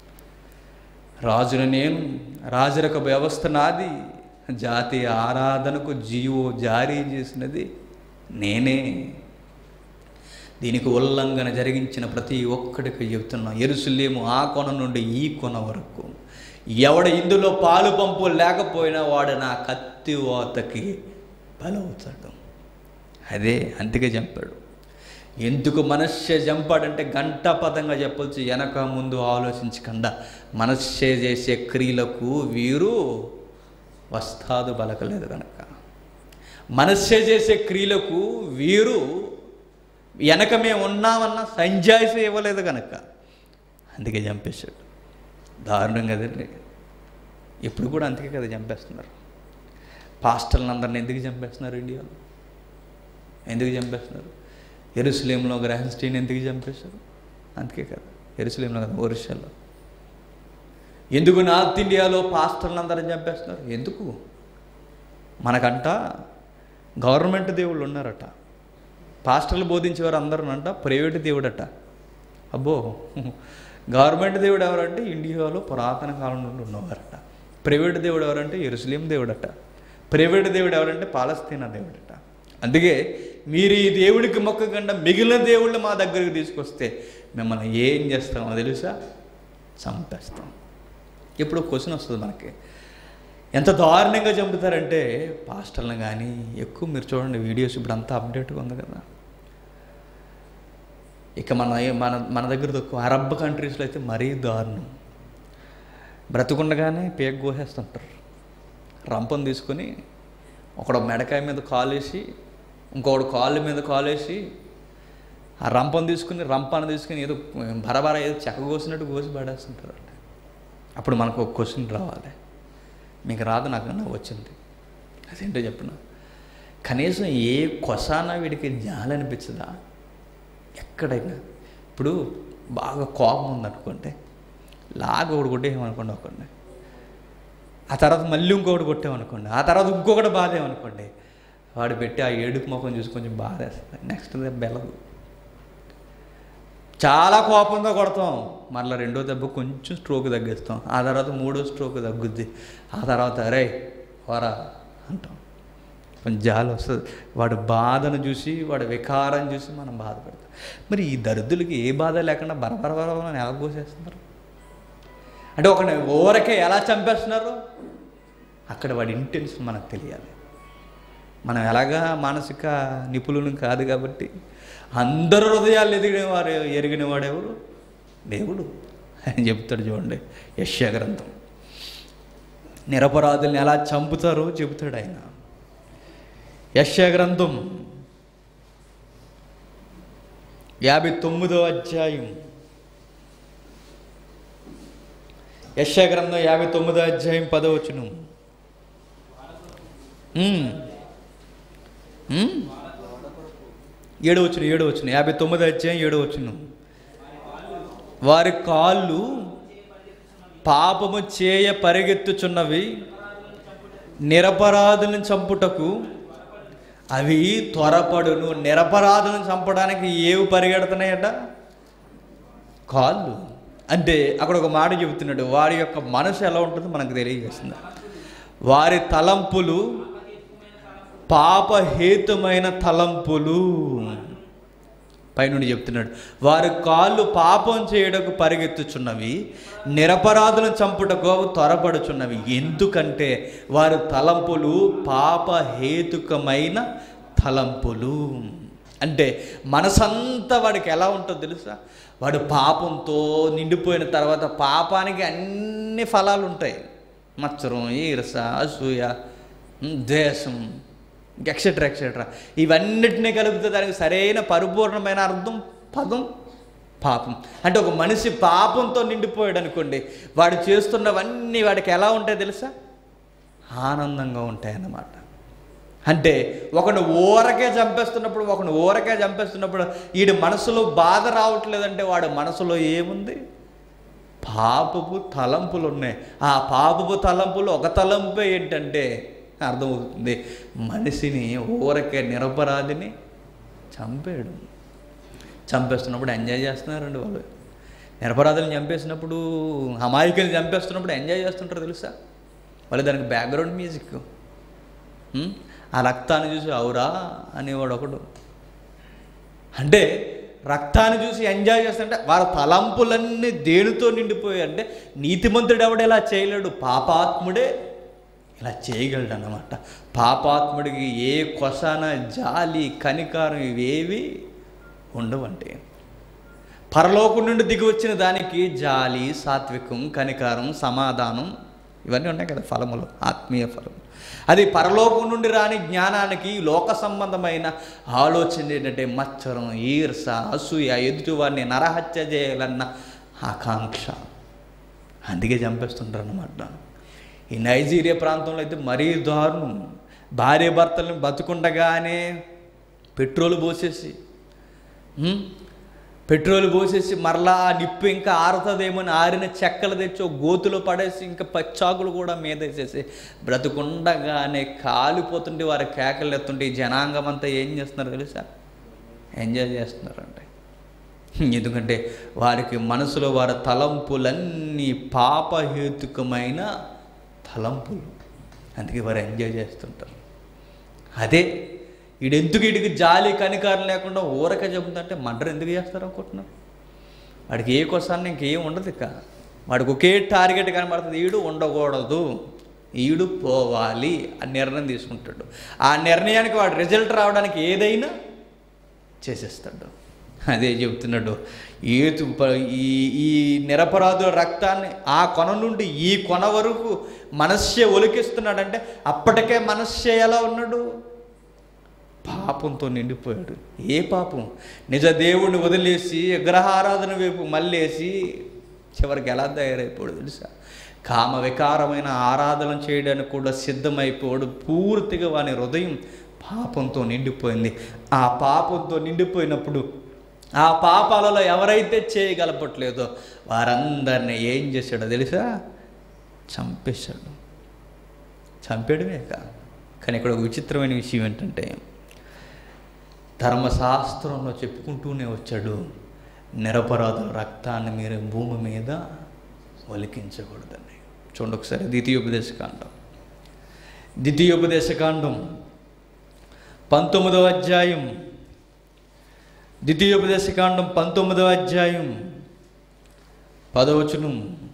రాజును నేను రాజరక వ్యవస్థ నాది జాతీయ ఆరాధనకు జీవో జారీ చేసినది నేనే దీనికి ఉల్లంఘన జరిగించిన ప్రతి ఒక్కడికి చెబుతున్నా ఎరుసలేము ఆ కొన నుండి ఈ కొన వరకు ఎవడ ఇందులో పాలు పంపు లేకపోయినా వాడు నా కత్తి ఓతకి బలవుతాడు అదే అందుకే చంపాడు ఎందుకు మనస్సే చంపాడంటే గంటాపదంగా చెప్పొచ్చు వెనక ముందు ఆలోచించకుండా మనస్సే చేసే క్రియలకు వీరు వస్తాదు బలకలేదు కనుక మనస్సే చేసే క్రియలకు వీరు వెనక మేము ఉన్నామన్న సంజాయిషి ఇవ్వలేదు కనుక అందుకే చంపేశాడు దారుణం కదండి ఇప్పుడు కూడా అందుకే కదా చంపేస్తున్నారు పాస్టర్లను అందరిని ఎందుకు చంపేస్తున్నారు ఇండియాలో ఎందుకు చంపేస్తున్నారు ఎరుసలేంలో గ్రహం స్టీన్ ఎందుకు చంపేశారు అందుకే కదా ఎరుసలేంలో కదా ఒరిస్సాలో ఎందుకు నార్త్ ఇండియాలో పాస్టర్లు అందరం చంపేస్తున్నారు ఎందుకు మనకంట గవర్నమెంట్ దేవుళ్ళు ఉన్నారట పాస్టర్లు బోధించేవారు అందరూనంట ప్రైవేట్ దేవుడట అబ్బో గవర్నమెంట్ దేవుడు ఎవరంటే ఇండియాలో పురాతన కాలం నుండి ఉన్నవారట ప్రైవేట్ దేవుడు ఎవరంటే ఎరుసలేం దేవుడట ప్రైవేట్ దేవుడు ఎవరంటే పాలస్తీనా దేవుడట అందుకే మీరు ఈ దేవుడికి మొక్కకుండా మిగిలిన దేవుళ్ళు మా దగ్గరికి తీసుకొస్తే మిమ్మల్ని ఏం చేస్తామో తెలుసా చంపేస్తాం ఇప్పుడు క్వశ్చన్ వస్తుంది మనకి ఎంత దారుణంగా చంపుతారంటే పాస్టర్లను కానీ ఎక్కువ మీరు చూడండి వీడియోస్ ఇప్పుడు అంతా అప్డేట్గా ఉంది కదా ఇక మన మన మన దగ్గర తక్కువ అరబ్ కంట్రీస్లో అయితే మరీ దారుణం బ్రతుకుండగానే పేక కోసేస్తుంటారు రంపం తీసుకొని ఒకడు మెడకాయ మీద కాలేసి ఇంకొకడు కాళ్ళ మీద కాలేసి ఆ రంపం తీసుకుని రంపాన్ని తీసుకుని ఏదో బరబర ఏదో చెక్క కోసినట్టు కోసి పడేస్తుంటారు అప్పుడు మనకు ఒక క్వశ్చన్ రావాలి మీకు రాదు నాకు నాకు వచ్చింది అదేంటో చెప్పిన కనీసం ఏ కొసాన వీడికి జాలి అనిపించదా ఎక్కడైనా ఇప్పుడు బాగా కోపం ఉందనుకోండి లాగా ఒకటి కొట్టేయమనుకోండి ఒకడిని ఆ తర్వాత మళ్ళీ ఇంకొకటి కొట్టామనుకోండి ఆ తర్వాత ఇంకొకటి బాధేమనుకోండి వాడు పెట్టి ఆ ఏడుపు ముఖం చూసి కొంచెం బాధ వేస్తుంది నెక్స్ట్ బెల్లదు చాలా కోపంగా కొడతాం మళ్ళీ రెండో దెబ్బ కొంచెం స్ట్రోక్ తగ్గిస్తాం ఆ తర్వాత మూడో స్ట్రోక్ తగ్గుద్ది ఆ తర్వాత అరే వరా అంటాం కొంచెం జాలి వస్తుంది వాడు బాధను చూసి వాడు వికారం చూసి మనం బాధపడతాం మరి ఈ దరిద్రులకి ఏ బాధ లేకుండా బరబరబరని ఎలా కోసేస్తున్నారు అంటే ఒక ఊరకే ఎలా చంపేస్తున్నారు అక్కడ వాడి ఇంటెన్షన్ మనకు తెలియాలి మనం ఎలాగా మానసిక నిపుణులు కాదు కాబట్టి అందరు హృదయాలు ఎదిగిన వారు ఎరిగిన వాడెవరు దేవుడు అని చెప్తాడు చూడండి యశ్య గ్రంథం నిరపరాధుల్ని ఎలా చంపుతారో చెబుతాడు ఆయన యశ్య గ్రంథం యాభై తొమ్మిదో అధ్యాయం యశ్య గ్రంథం యాభై తొమ్మిదో అధ్యాయం పదవచ్చును ఏడో వచ్చిన ఏడో వచ్చిన యాభై తొమ్మిది అధ్యాయం ఏడో వచ్చిన వారి కాళ్ళు పాపము చేయ పరిగెత్తుచున్నవి నిరపరాధులను చంపుటకు అవి త్వరపడును నిరపరాధులను చంపడానికి ఏవి పరిగెడుతున్నాయట కాళ్ళు అంటే అక్కడ ఒక మాట చెబుతున్నాడు వారి యొక్క మనసు ఎలా ఉంటుందో మనకు తెలియజేస్తుంది వారి తలంపులు పాపహేతుమైన తలంపులు పైనుండి చెప్తున్నాడు వారి కాళ్ళు పాపం చేయడకు పరిగెత్తుచున్నవి నిరపరాధులను చంపుటకు త్వరపడుచున్నవి ఎందుకంటే వారి తలంపులు పాపహేతుకమైన తలంపులు అంటే మనసంతా వాడికి ఎలా ఉంటుందో తెలుసా వాడు పాపంతో నిండిపోయిన తర్వాత పాపానికి అన్ని ఫలాలు ఉంటాయి మత్సరం ఈరస అసూయ ఉమ్, ద్వేషం ఎక్సెట్రా ఎక్సెట్రా ఇవన్నిటినీ కలిపితే దానికి సరైన పరిపూర్ణమైన అర్థం పదం పాపం అంటే ఒక మనిషి పాపంతో నిండిపోయాడు అనుకోండి వాడు చేస్తున్నవన్నీ వాడికి ఎలా ఉంటాయి తెలుసా ఆనందంగా ఉంటాయి అన్నమాట అంటే ఒకడు ఊరకే చంపేస్తున్నప్పుడు ఒకడు ఊరకే చంపేస్తున్నప్పుడు వీడి మనసులో బాధ రావట్లేదంటే వాడి మనసులో ఏముంది పాపపు తలంపులు ఉన్నాయి ఆ పాపపు తలంపులు ఒక తలంపే ఏంటంటే అర్థమవుతుంది మనిషిని ఊరకే నిరపరాధిని చంపాడు చంపేస్తున్నప్పుడు ఎంజాయ్ చేస్తున్నారండి వాళ్ళు నిరపరాధులను చంపేసినప్పుడు అమాయకుల్ని చంపేస్తున్నప్పుడు ఎంజాయ్ చేస్తుంటారు తెలుసా వాళ్ళు దానికి బ్యాక్గ్రౌండ్ మ్యూజిక్ ఉం? ఆ రక్తాన్ని చూసి అవురా అనేవాడు ఒకడు అంటే రక్తాన్ని చూసి ఎంజాయ్ చేస్తుంటే వారి తలంపులన్నీ దేనితో నిండిపోయాయి అంటే నీతిమంతుడు ఎవడు ఇలా చేయలేడు పాపాత్ముడే ఇలా చేయగలడు అన్నమాట పాపాత్ముడికి ఏ కొసాన జాలి కనికారం ఇవేవి ఉండవంటే పరలోకం నుండి దిగి వచ్చిన దానికి జాలి సాత్వికం కనికారం సమాధానం ఇవన్నీ ఉన్నాయి కదా ఫలములు ఆత్మీయ ఫలములు అది పరలోకం నుండి రాని జ్ఞానానికి లోక సంబంధమైన ఆలోచన ఏంటంటే మచ్చరం ఈర్ష అసూయ ఎదుటి వారిని నరహత్య చేయాలన్న ఆకాంక్ష అందుకే చంపేస్తుంటారు అన్నమాట ఈ నైజీరియా ప్రాంతంలో అయితే మరీ దారుణం భార్య భర్తలను బతుకుండగానే పెట్రోల్ పోసేసి ఉం? పెట్రోల్ పోసేసి మరలా ఆ నిప్పు ఇంకా ఆరుతుందేమని ఆరిన చెక్కలు తెచ్చి ఒక గోతులో పడేసి ఇంకా పచ్చాకులు కూడా మీద వేసేసి బ్రతుకుండగానే కాలిపోతుంటే వారి కేకలు ఎత్తుంటే ఈ జనాంగం అంతా ఏం చేస్తున్నారు తెలుసా ఎంజాయ్ చేస్తున్నారంటే ఎందుకంటే వారికి మనసులో వారి తలంపులన్నీ పాపహేతుకమైన తలంపులు అందుకే వారు ఎంజాయ్ చేస్తుంటారు అదే వీడెందుకు వీడికి జాలి కనికారం లేకుండా ఊరక చెబుతుందంటే మర్డర్ ఎందుకు చేస్తారు అనుకుంటున్నారు వాడికి ఏ కోసాన్ని ఇంకేం ఉండదు ఇక వాడికి ఒకే టార్గెట్ కనబడుతుంది ఈడు ఉండకూడదు ఈడు పోవాలి అని నిర్ణయం తీసుకుంటాడు ఆ నిర్ణయానికి వాడు రిజల్ట్ రావడానికి ఏదైనా చేసేస్తాడు అదే చెప్తున్నాడు ఏతు ప- ఈ ఈ నిరపరాధుల రక్తాన్ని ఆ కొన నుండి ఈ కొన వరకు మనస్సే ఒలికిస్తున్నాడంటే అప్పటికే మనస్సే ఎలా ఉన్నాడు పాపంతో నిండిపోయాడు ఏ పాపం నిజ దేవుణ్ణి వదిలేసి విగ్రహారాధన వైపు మళ్ళేసి చివరికి ఎలా తయారైపోయాడు తెలుసా కామ వికారమైన ఆరాధన చేయడానికి కూడా సిద్ధమైపోయాడు పూర్తిగా వాని హృదయం పాపంతో నిండిపోయింది ఆ పాపంతో నిండిపోయినప్పుడు ఆ పాపాలలో ఎవరైతే చేయగలపట్లేదో వారందరినీ ఏం చేశాడో తెలుసా చంపేశాడు చంపేయడమే కా కానీ ఇక్కడ ఒక విచిత్రమైన విషయం ఏంటంటే ధర్మశాస్త్రంలో చెప్పుకుంటూనే వచ్చాడు నిరపరాధుల రక్తాన్ని మీరు భూమి మీద ఒలికించకూడదని చూడండి ఒకసారి ద్వితీయోపదేశకాండం ద్వితీయోపదేశకాండం పంతొమ్మిదవ అధ్యాయం ద్వితీయోపదేశకాండం పంతొమ్మిదవ అధ్యాయం పదవచనం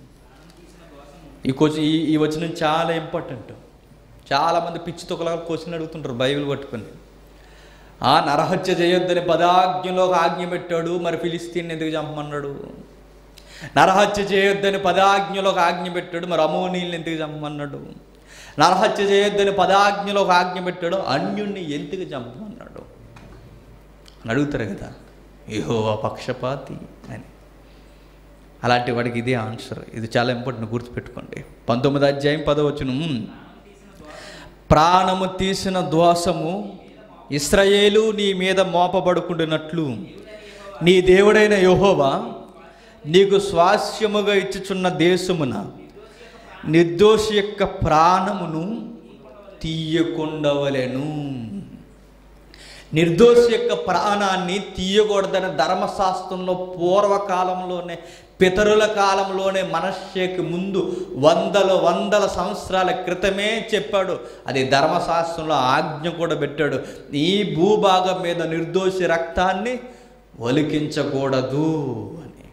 ఈ క్వశ్చన్ ఈ ఈ వచనం చాలా ఇంపార్టెంట్ చాలామంది పిచ్చి తొక్కలాగా క్వశ్చన్ అడుగుతుంటారు బైబిల్ పట్టుకొని ఆ నరహత్య చేయొద్దని పదాజ్ఞలో ఒక ఆజ్ఞ పెట్టాడు మరి ఫిలిస్తీన్ ఎందుకు చంపమన్నాడు నరహత్య చేయొద్దని పదాజ్ఞలో ఒక ఆజ్ఞ పెట్టాడు మరి అమోనీల్ని ఎందుకు చంపమన్నాడు నరహత్య చేయొద్దని పదాజ్ఞలో ఒక ఆజ్ఞ పెట్టాడు అన్యుణ్ణి ఎందుకు చంపమన్నాడు అని అడుగుతారు కదా ఏహో పక్షపాతి అని అలాంటి వాడికి ఇదే ఆన్సర్ ఇది చాలా ఇంపార్టెంట్ గుర్తుపెట్టుకోండి పంతొమ్మిది అధ్యాయం పదవచనం ప్రాణము తీసిన దోషము ఇస్రాయేలు నీ మీద మోపబడుకుంటున్నట్లు నీ దేవుడైన యెహోవా నీకు స్వాస్యముగా ఇచ్చుచున్న దేశమున నిర్దోషి యొక్క ప్రాణమును తీయకుండవలెను నిర్దోషి యొక్క ప్రాణాన్ని తీయకూడదని ధర్మశాస్త్రంలో పూర్వకాలంలోనే పితరుల కాలంలోనే మనశ్శేకి ముందు వందల వందల సంవత్సరాల క్రితమే చెప్పాడు అది ధర్మశాస్త్రంలో ఆజ్ఞ కూడా పెట్టాడు ఈ భూభాగం మీద నిర్దోషి రక్తాన్ని ఒలికించకూడదు అని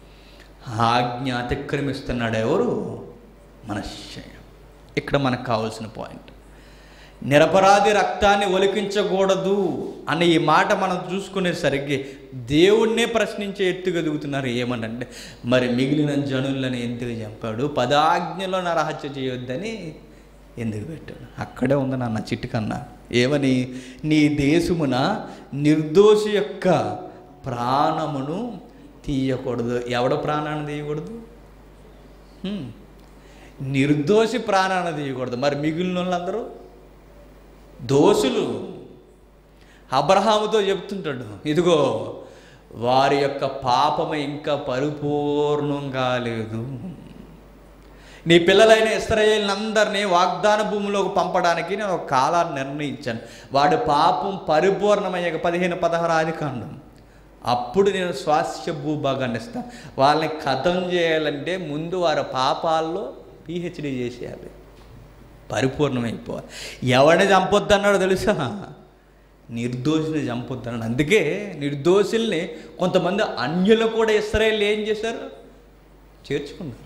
ఆజ్ఞ అతిక్రమిస్తున్నాడు ఎవరు మనశ్శయ ఇక్కడ మనకు కావాల్సిన పాయింట్ నిరపరాధి రక్తాన్ని ఒలికించకూడదు అనే ఈ మాట మనం చూసుకునేసరికి దేవుణ్ణే ప్రశ్నించే ఎత్తుగలుగుతున్నారు ఏమనంటే మరి మిగిలిన జనులను ఎందుకు చంపాడు పదాజ్ఞలో నరహత్య చేయొద్దని ఎందుకు పెట్టాడు అక్కడే ఉంది నాన్న చిట్టుకన్నా ఏమని నీ దేశమున నిర్దోషి యొక్క ప్రాణమును తీయకూడదు ఎవడ ప్రాణాన్ని తీయకూడదు హ్మ్. నిర్దోషి ప్రాణాన్ని తీయకూడదు మరి మిగిలిన వాళ్ళందరూ దోషులు అబ్రహాముతో చెప్తుంటాడు ఇదిగో వారి యొక్క పాపం ఇంకా పరిపూర్ణం కాలేదు నీ పిల్లలైన ఇస్రాయేళ్ళందరినీ వాగ్దాన భూమిలోకి పంపడానికి నేను ఒక కాలాన్ని నిర్ణయించాను వాడి పాపం పరిపూర్ణమయ్యాక పదిహేను పదహారు ఆది కాండం అప్పుడు నేను స్వాస్థ్య భూభాగాన్ని ఇస్తాను వాళ్ళని కథం చేయాలంటే ముందు వారి పాపాల్లో పిహెచ్డి చేసేయాలి పరిపూర్ణమైపోవాలి ఎవరిని చంపొద్దు అన్నాడో తెలుసా నిర్దోషిని చంపొద్దు అన్నాడు అందుకే నిర్దోషుల్ని కొంతమంది అన్యులు కూడా ఇస్రాయేల్ ఏం చేశారు చేర్చుకున్నారు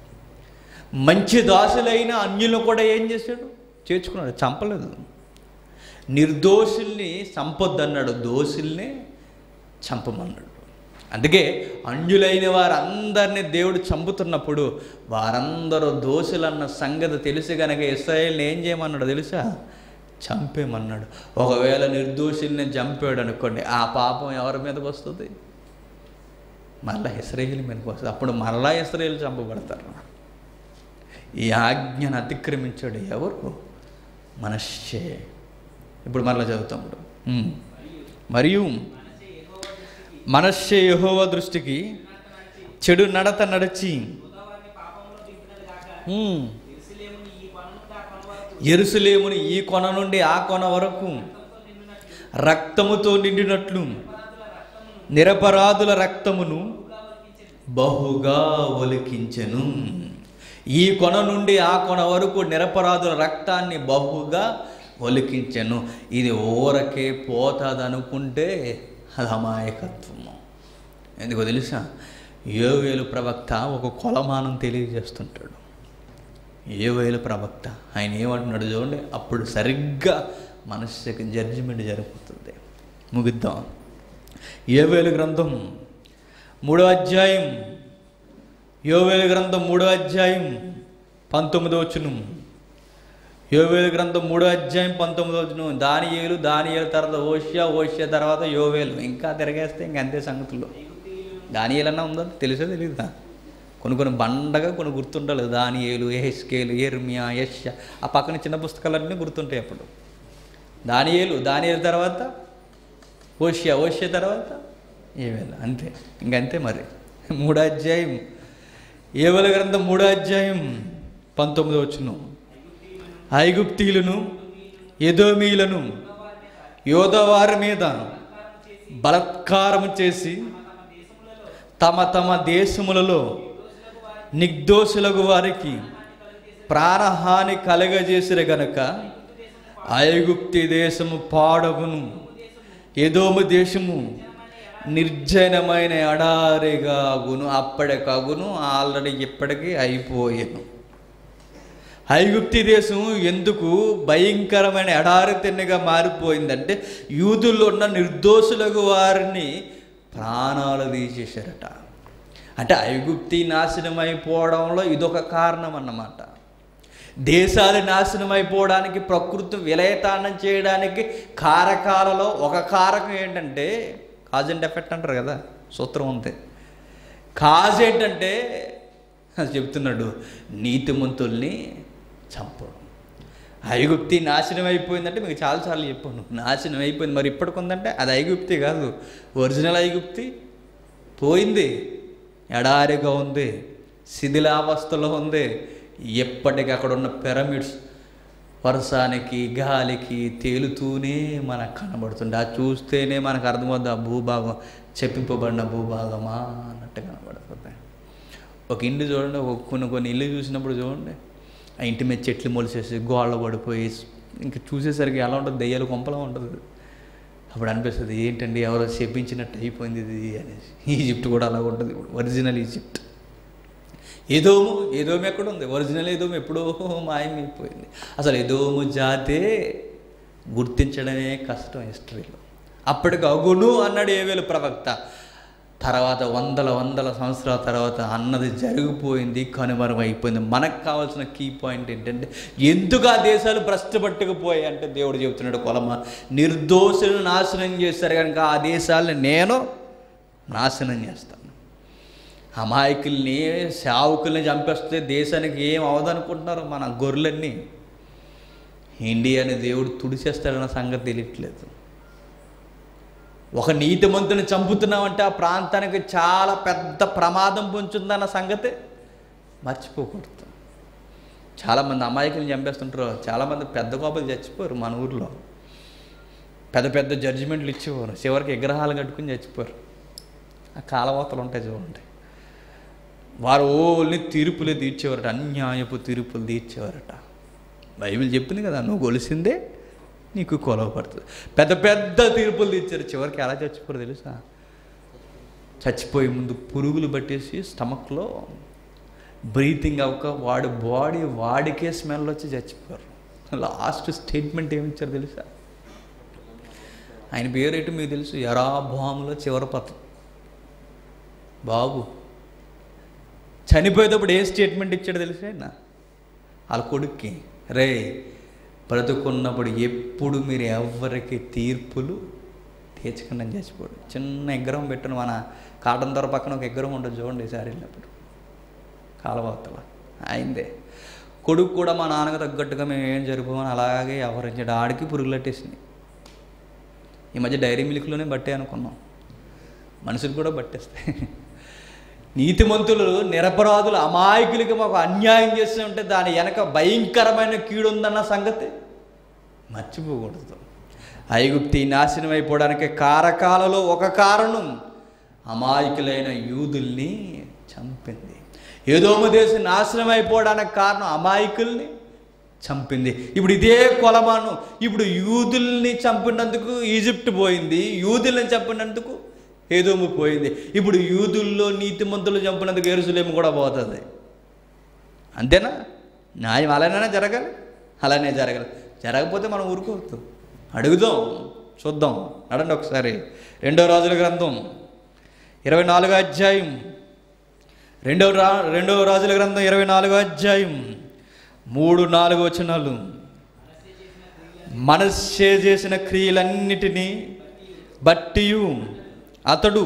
మంచి దాసులైన అన్యులు కూడా ఏం చేశాడు చేర్చుకున్నాడు చంపలేదు నిర్దోషుల్ని చంపొద్దన్నాడు దోషుల్ని చంపమన్నాడు అందుకే అన్యులైన వారందరినీ దేవుడు చంపుతున్నప్పుడు వారందరూ దోషులన్న సంగతి తెలిసి గనక ఇస్రాయేల్ని ఏం చేయమన్నాడు తెలుసా చంపేమన్నాడు ఒకవేళ నిర్దోషుల్ని చంపాడు అనుకోండి ఆ పాపం ఎవరి మీదకి వస్తుంది మళ్ళా ఇస్రాయేల్ మీదకి వస్తుంది అప్పుడు మరలా ఇస్రాయేల్ చంపబడతారు ఈ ఆజ్ఞను అతిక్రమించాడు ఎవరు మనశ్శే ఇప్పుడు మరలా చదువుతాము ఉమ్. మరియు మనశ్శే యహోవ దృష్టికి చెడు నడత నడిచి ఉమ్. ఎరుసలేముని ఈ కొన నుండి ఆ కొన వరకు రక్తముతో నిండినట్లు నిరపరాధుల రక్తమును బహుగా ఒలికించెను ఈ కొన నుండి ఆ కొన వరకు నిరపరాధుల రక్తాన్ని బహుగా ఒలికించెను ఇది ఊరకే పోతాదనుకుంటే అది అమాయకత్వము ఎందుకో తెలుసా యోవేలు ప్రవక్త ఒక కొలమానం తెలియజేస్తుంటాడు ఏవేలు ప్రవక్త ఆయన ఏమంటున్నాడు చూడండి అప్పుడు సరిగ్గా మనస్సుకి జడ్జిమెంట్ జరుగుతుంది ముగిద్దాం ఏవేలు గ్రంథం మూడో అధ్యాయం యోవేలు గ్రంథం మూడో అధ్యాయం పంతొమ్మిదో వచ్చును యోవేలు గ్రంథం మూడో అధ్యాయం పంతొమ్మిదో వచ్చును దానియేలు దానియేలు తర్వాత ఓష్య ఓష్య తర్వాత యోవేలు ఇంకా తిరగేస్తే ఇంక అంతే సంగతులు దానియేలన్నా ఉందా తెలుసో తెలియదా కొన్ని కొన్ని బండగా కొన్ని గుర్తుండలేదు దానియేలు ఎహెస్కేలు ఎర్మియా యష్య ఆ పక్కన చిన్న పుస్తకాలన్నీ గుర్తుంటాయి అప్పుడు దానియేలు దానియేలు తర్వాత ఓష్య ఓష్య తర్వాత ఏవేలు అంతే ఇంకంతే మరి మూడో అధ్యాయం ఏవల గ్రంథం మూడో అధ్యాయం పంతొమ్మిది వచ్చును ఐగుప్తీయులను ఎదోమీలను యోధవారి మీద బలత్కారము చేసి తమ తమ దేశములలో నిర్దోషులకు వారికి ప్రాణహాని కలగజేసిర గనక ఐగుప్తి దేశము పాడగును ఎదోము దేశము నిర్జనమైన ఎడారిగా అగును అప్పటికగును ఆల్రెడీ ఇప్పటికీ అయిపోయాను ఐగుప్తి దేశం ఎందుకు భయంకరమైన ఎడారి తిన్నగా మారిపోయిందంటే యూదుల్లో ఉన్న నిర్దోషులకు వారిని ప్రాణాలు తీసేశారట అంటే ఐగుప్తి నాశనం అయిపోవడంలో ఇదొక కారణం అన్నమాట దేశాలు నాశనం అయిపోవడానికి ప్రకృతి విలయతాండం చేయడానికి కారకాలలో ఒక కారకం ఏంటంటే కాజ్ అండ్ ఎఫెక్ట్ అంటారు కదా సూత్రం ఉంది కాజ్ ఏంటంటే అది చెప్తున్నాడు నీతిమంతుల్ని చంపడం ఐగుప్తి నాశనం అయిపోయిందంటే మీకు చాలాసార్లు చెప్పాను నాశనం అయిపోయింది మరి ఇప్పటికి ఉందంటే అది ఐగుప్తి కాదు ఒరిజినల్ ఐగుప్తి పోయింది ఎడారిగా ఉంది శిథిలావస్థలో ఉంది ఎప్పటికీ అక్కడ ఉన్న పిరమిడ్స్ వర్షానికి గాలికి తేలుతూనే మనకు కనబడుతుంది అది చూస్తేనే మనకు అర్థమవుతుంది ఆ భూభాగం చెప్పింపబడిన భూభాగమా అన్నట్టు కనబడుతుంది ఒక ఇంటి చూడండి ఒక కొన్ని కొన్ని ఇల్లు చూసినప్పుడు చూడండి ఆ ఇంటి మీద చెట్లు మొలిసేసి గోళ్ళ పడిపోయి ఇంక చూసేసరికి ఎలా ఉంటుంది దెయ్యాలు కొంపలా ఉంటుంది అప్పుడు అనిపిస్తుంది ఏంటండి ఎవరో చెప్పించినట్టు అయిపోయింది ఇది అనేసి ఈజిప్ట్ కూడా అలా ఉంటుంది ఇప్పుడు ఒరిజినల్ ఈజిప్ట్ ఏదోము ఏదోము ఎక్కడ ఉంది ఒరిజినల్ ఏదోము ఎప్పుడో మాయమైపోయింది అసలు ఏదోము జాతే గుర్తించడమే కష్టం హిస్టరీలో అప్పటికి అగును అన్నాడు ఏవేలు ప్రవక్త తర్వాత వందల వందల సంవత్సరాల తర్వాత అన్నది జరిగిపోయింది కనుమరం అయిపోయింది మనకు కావాల్సిన కీ పాయింట్ ఏంటంటే ఎందుకు ఆ దేశాలు భ్రష్టపట్టుకుపోయాయి అంటే దేవుడు చెబుతున్నాడు కొలమ నిర్దోషులను నాశనం చేశారు కనుక ఆ దేశాలను నేను నాశనం చేస్తాను అమాయకుల్ని సేవకుల్ని చంపేస్తే దేశానికి ఏం అవదనుకుంటున్నారు మన గొర్రెలన్నీ ఇండియాని దేవుడు తుడిచేస్తాడన్న సంగతి తెలియట్లేదు ఒక నీతిమంతుని చంపుతున్నామంటే ఆ ప్రాంతానికి చాలా పెద్ద ప్రమాదం పొంచుందన్న సంగతి మర్చిపోకూడదు చాలామంది అమాయకులను చంపేస్తుంటారు చాలామంది పెద్ద కోపలు చచ్చిపోరు మన ఊర్లో పెద్ద పెద్ద జడ్జిమెంట్లు ఇచ్చేవారు చివరికి విగ్రహాలు కట్టుకుని చచ్చిపోరు ఆ కాలవతలు ఉంటాయి చూడండి వారు ఓన్లీ తీర్పులే తీర్చేవారట అన్యాయపు తీర్పులు తీర్చేవారట బైబిల్ చెప్పింది కదా నువ్వు గొలిసిందే నీకు కొలవ పడుతుంది పెద్ద పెద్ద తీర్పులు తీర్చారు చివరికి ఎలా చచ్చిపోరు తెలుసా చచ్చిపోయే ముందు పురుగులు పట్టేసి స్టమక్లో బ్రీతింగ్ అవ్వక వాడి బాడీ వాడికే స్మెల్ వచ్చి చచ్చిపోరు లాస్ట్ స్టేట్మెంట్ ఏమి ఇచ్చారు తెలుసా ఆయన పేరేంటి మీకు తెలుసు ఎరాభాములో చివరి పత్రం బాబు చనిపోయేటప్పుడు ఏ స్టేట్మెంట్ ఇచ్చాడు తెలుసా ఆయన వాళ్ళ కొడుక్కి రే బ్రతుకున్నప్పుడు ఎప్పుడు మీరు ఎవరికి తీర్పులు తీర్చకుండా అని చచ్చిపోడు చిన్న విగ్రహం పెట్టిన మన కాటన్ దొర పక్కన ఒక విగ్రహం ఉంటుంది చూడండి ఈసారి వెళ్ళినప్పుడు కాలవతల అయిందే కొడుకు కూడా మా నాన్నకు తగ్గట్టుగా మేము ఏం జరుపుకోమని అలాగే వ్యవహరించాడు ఆడికి పురుగులు పట్టేసింది ఈ మధ్య డైరీ మిల్క్లోనే బట్టే అనుకున్నాం మనుషులు కూడా పట్టేస్తాయి నీతిమంతులు నిరపరాధులు అమాయకులకి మాకు అన్యాయం చేస్తూ ఉంటే దాని వెనక భయంకరమైన కీడు ఉందన్న సంగతి మర్చిపోకూడదు ఐగుప్తి నాశనం అయిపోవడానికి కారకాలలో ఒక కారణం అమాయకులైన యూదుల్ని చంపింది ఏదోమ దేశం నాశనం అయిపోవడానికి కారణం అమాయకుల్ని చంపింది ఇప్పుడు ఇదే కొలమాను ఇప్పుడు యూదుల్ని చంపినందుకు ఈజిప్ట్ పోయింది యూదుల్ని చంపినందుకు ఏదోము పోయింది ఇప్పుడు యూదుల్లో నీతిమంతులు చంపినందుకు ఎరుసలేము కూడా పోతుంది అంతేనా న్యాయం అలానే జరగాలి అలానే జరగాలి జరగకపోతే మనం ఊరుకోవద్దు అడుగుదాం చూద్దాం నడండి ఒకసారి రెండో రాజుల గ్రంథం ఇరవై నాలుగో అధ్యాయం రెండవ రా రెండవ రాజుల గ్రంథం ఇరవై నాలుగో అధ్యాయం మూడు నాలుగు వచనాలు మనస్సే చేసిన క్రియలన్నిటినీ బట్టియు అతడు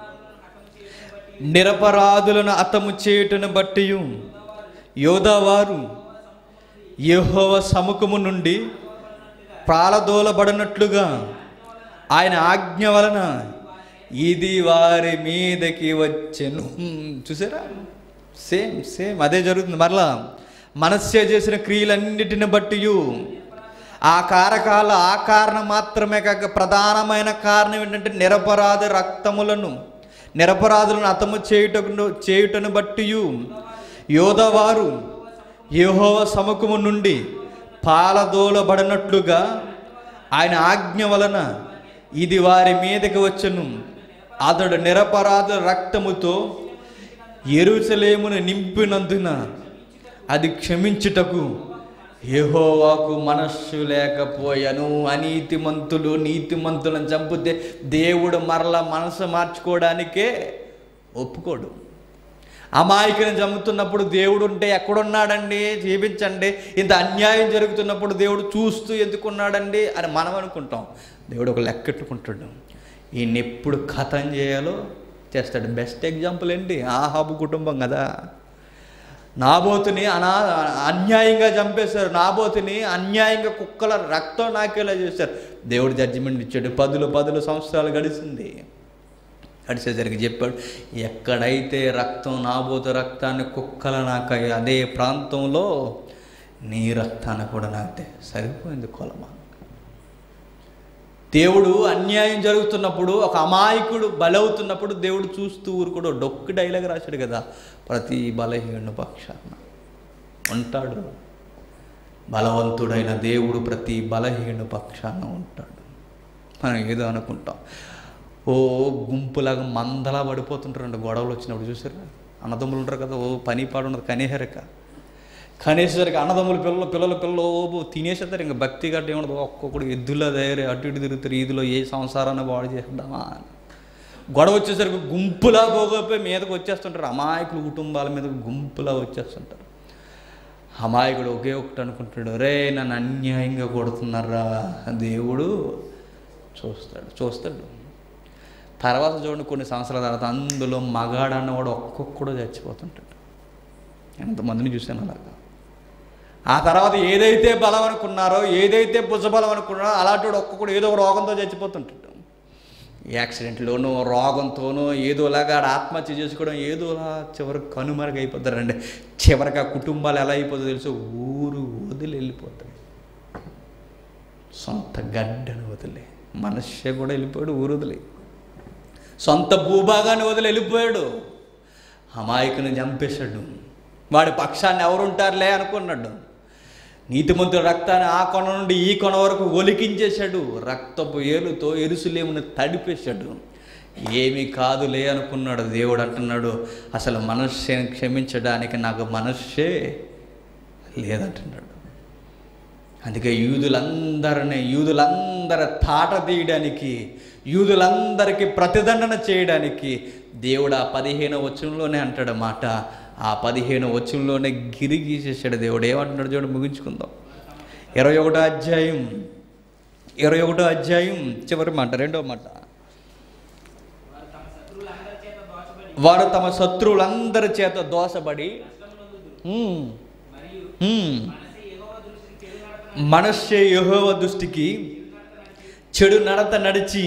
నిరపరాధులను అతము చేయుటను బట్టియు యోధావారు యెహోవ సముఖము నుండి ప్రాలదోలబడినట్లుగా ఆయన ఆజ్ఞ వలన ఇది వారి మీదకి వచ్చెను చూసారా సేమ్ సేమ్ అదే జరుగుతుంది మరలా మనస్సే చేసిన క్రియలన్నిటిని బట్టి ఆ కారకాల ఆ కారణం మాత్రమే కాక ప్రధానమైన కారణం ఏంటంటే నిరపరాధ రక్తములను నిరపరాధులను అతము చేయుటను చేయుటను బట్టి యోధవారు యెహోవ సముఖము నుండి పాలదోలబడినట్లుగా ఆయన ఆజ్ఞ వలన ఇది వారి మీదకి వచ్చును అతడు నిరపరాధ రక్తముతో ఎరుసలేమును నింపినందున అది క్షమించుటకు యెహోవాకు మనస్సు లేకపోయాను అనీతిమంతులు నీతిమంతులను చంపితే దేవుడు మరల మనసు మార్చుకోవడానికే ఒప్పుకోడు అమాయకుని చంపుతున్నప్పుడు దేవుడు ఉంటే ఎక్కడున్నాడండి జీవించండి ఇంత అన్యాయం జరుగుతున్నప్పుడు దేవుడు చూస్తూ ఎందుకున్నాడండి అని మనం అనుకుంటాం దేవుడు ఒక లెక్కెట్టుకుంటాడు ఈయన ఎప్పుడు కథం చేయాలో చేస్తాడు బెస్ట్ ఎగ్జాంపుల్ ఏంటి ఆహాబు కుటుంబం కదా నాబోతుని అనా అన్యాయంగా చంపేశారు నాబోతుని అన్యాయంగా కుక్కల రక్తం నాకేలా చేశారు దేవుడు జడ్జిమెంట్ ఇచ్చాడు పదులు పదులు సంవత్సరాలు గడిచింది గడిచేసరికి చెప్పాడు ఎక్కడైతే రక్తం నాబోతు రక్తాన్ని కుక్కల నాకాయి అదే ప్రాంతంలో నీ రక్తాన్ని కూడా నాకితే సరిపోయింది కొలమా దేవుడు అన్యాయం జరుగుతున్నప్పుడు ఒక అమాయకుడు బలవుతున్నప్పుడు దేవుడు చూస్తూ ఊరుకోడు డొక్కు డైలాగ్ రాశాడు కదా ప్రతి బలహీన పక్షాన ఉంటాడు బలవంతుడైన దేవుడు ప్రతి బలహీన పక్షాన ఉంటాడు మనం ఏదో అనుకుంటాం ఓ గుంపులాగా మందలా పడిపోతుంటారండి గొడవలు వచ్చినప్పుడు చూసారా అన్నదమ్ములు ఉంటారు కదా ఓ పని పాడు ఉండదు కనేసరిక కనేసరికి అన్నదమ్ములు పిల్లలు పిల్లలు పిల్లలు ఓ తినేసేస్తారు ఇంకా భక్తి గట్ట ఏముండదు ఒక్కొక్కడు ఎద్దులా తయారై అటు ఇటు తిరుగుతారు ఈదులో ఏ సంసారాన్ని బాడు చేద్దామా అని గొడవ వచ్చేసరికి గుంపులా పోగొపోయి మీదకి వచ్చేస్తుంటారు అమాయకులు కుటుంబాల మీద గుంపులా వచ్చేస్తుంటారు అమాయకుడు ఒకే ఒకటి అనుకుంటాడు రే నన్ను అన్యాయంగా కొడుతున్నారా దేవుడు చూస్తాడు చూస్తాడు తర్వాత చూడండి కొన్ని సంవత్సరాల తర్వాత అందులో మగాడు అన్నవాడు ఒక్కొక్కడు చచ్చిపోతుంటాడు ఎంతమందిని చూశాను అలాగా ఆ తర్వాత ఏదైతే బలం అనుకున్నారో ఏదైతే భుజబలం అనుకున్నారో అలాంటి వాడు ఒక్కొక్కడు ఏదో ఒక రోగంతో చచ్చిపోతుంటాడు యాక్సిడెంట్లోనో రోగంతోనో ఏదోలాగా ఆడ ఆత్మహత్య చేసుకోవడం ఏదోలా చివరికి కనుమరుగు అయిపోతారండి చివరికి ఆ కుటుంబాలు ఎలా అయిపోతుందో తెలుసు ఊరు వదిలి వెళ్ళిపోతాడు సొంత గడ్డను వదిలే మనుష్య కూడా వెళ్ళిపోయాడు ఊరు వదిలి సొంత భూభాగాన్ని వదిలి వెళ్ళిపోయాడు అమాయకుని చంపేశాడు వాడి పక్షాన్ని ఎవరుంటారులే అనుకున్నాడు నీతిమంతుడు రక్తాన్ని ఆ కొన నుండి ఈ కొన వరకు ఒలికించేశాడు రక్తపు ఏలుతో ఎరుసులేముని తడిపేశాడు ఏమీ కాదులే అనుకున్నాడు దేవుడు అంటున్నాడు అసలు మనస్సుని క్షమించడానికి నాకు మనస్సే లేదంటున్నాడు అందుకే యూదులందరినీ యూదులందరి తాట తీయడానికి యూదులందరికీ ప్రతిదండన చేయడానికి దేవుడు ఆ పదిహేను వచనంలోనే అంటాడు మాట ఆ పదిహేను వచనంలోనే గిరి గీసేసాడు దేవుడు ఏమంటున్నాడు చూడండి ముగించుకుందాం ఇరవై ఒకటో అధ్యాయం ఇరవై ఒకటో అధ్యాయం చివరి మాట రెండో మాట వారు తమ శత్రువులందరి చేత దోసబడి ఉమ్, ఉమ్, మనస్సే యెహోవా దృష్టికి చెడు నడత నడిచి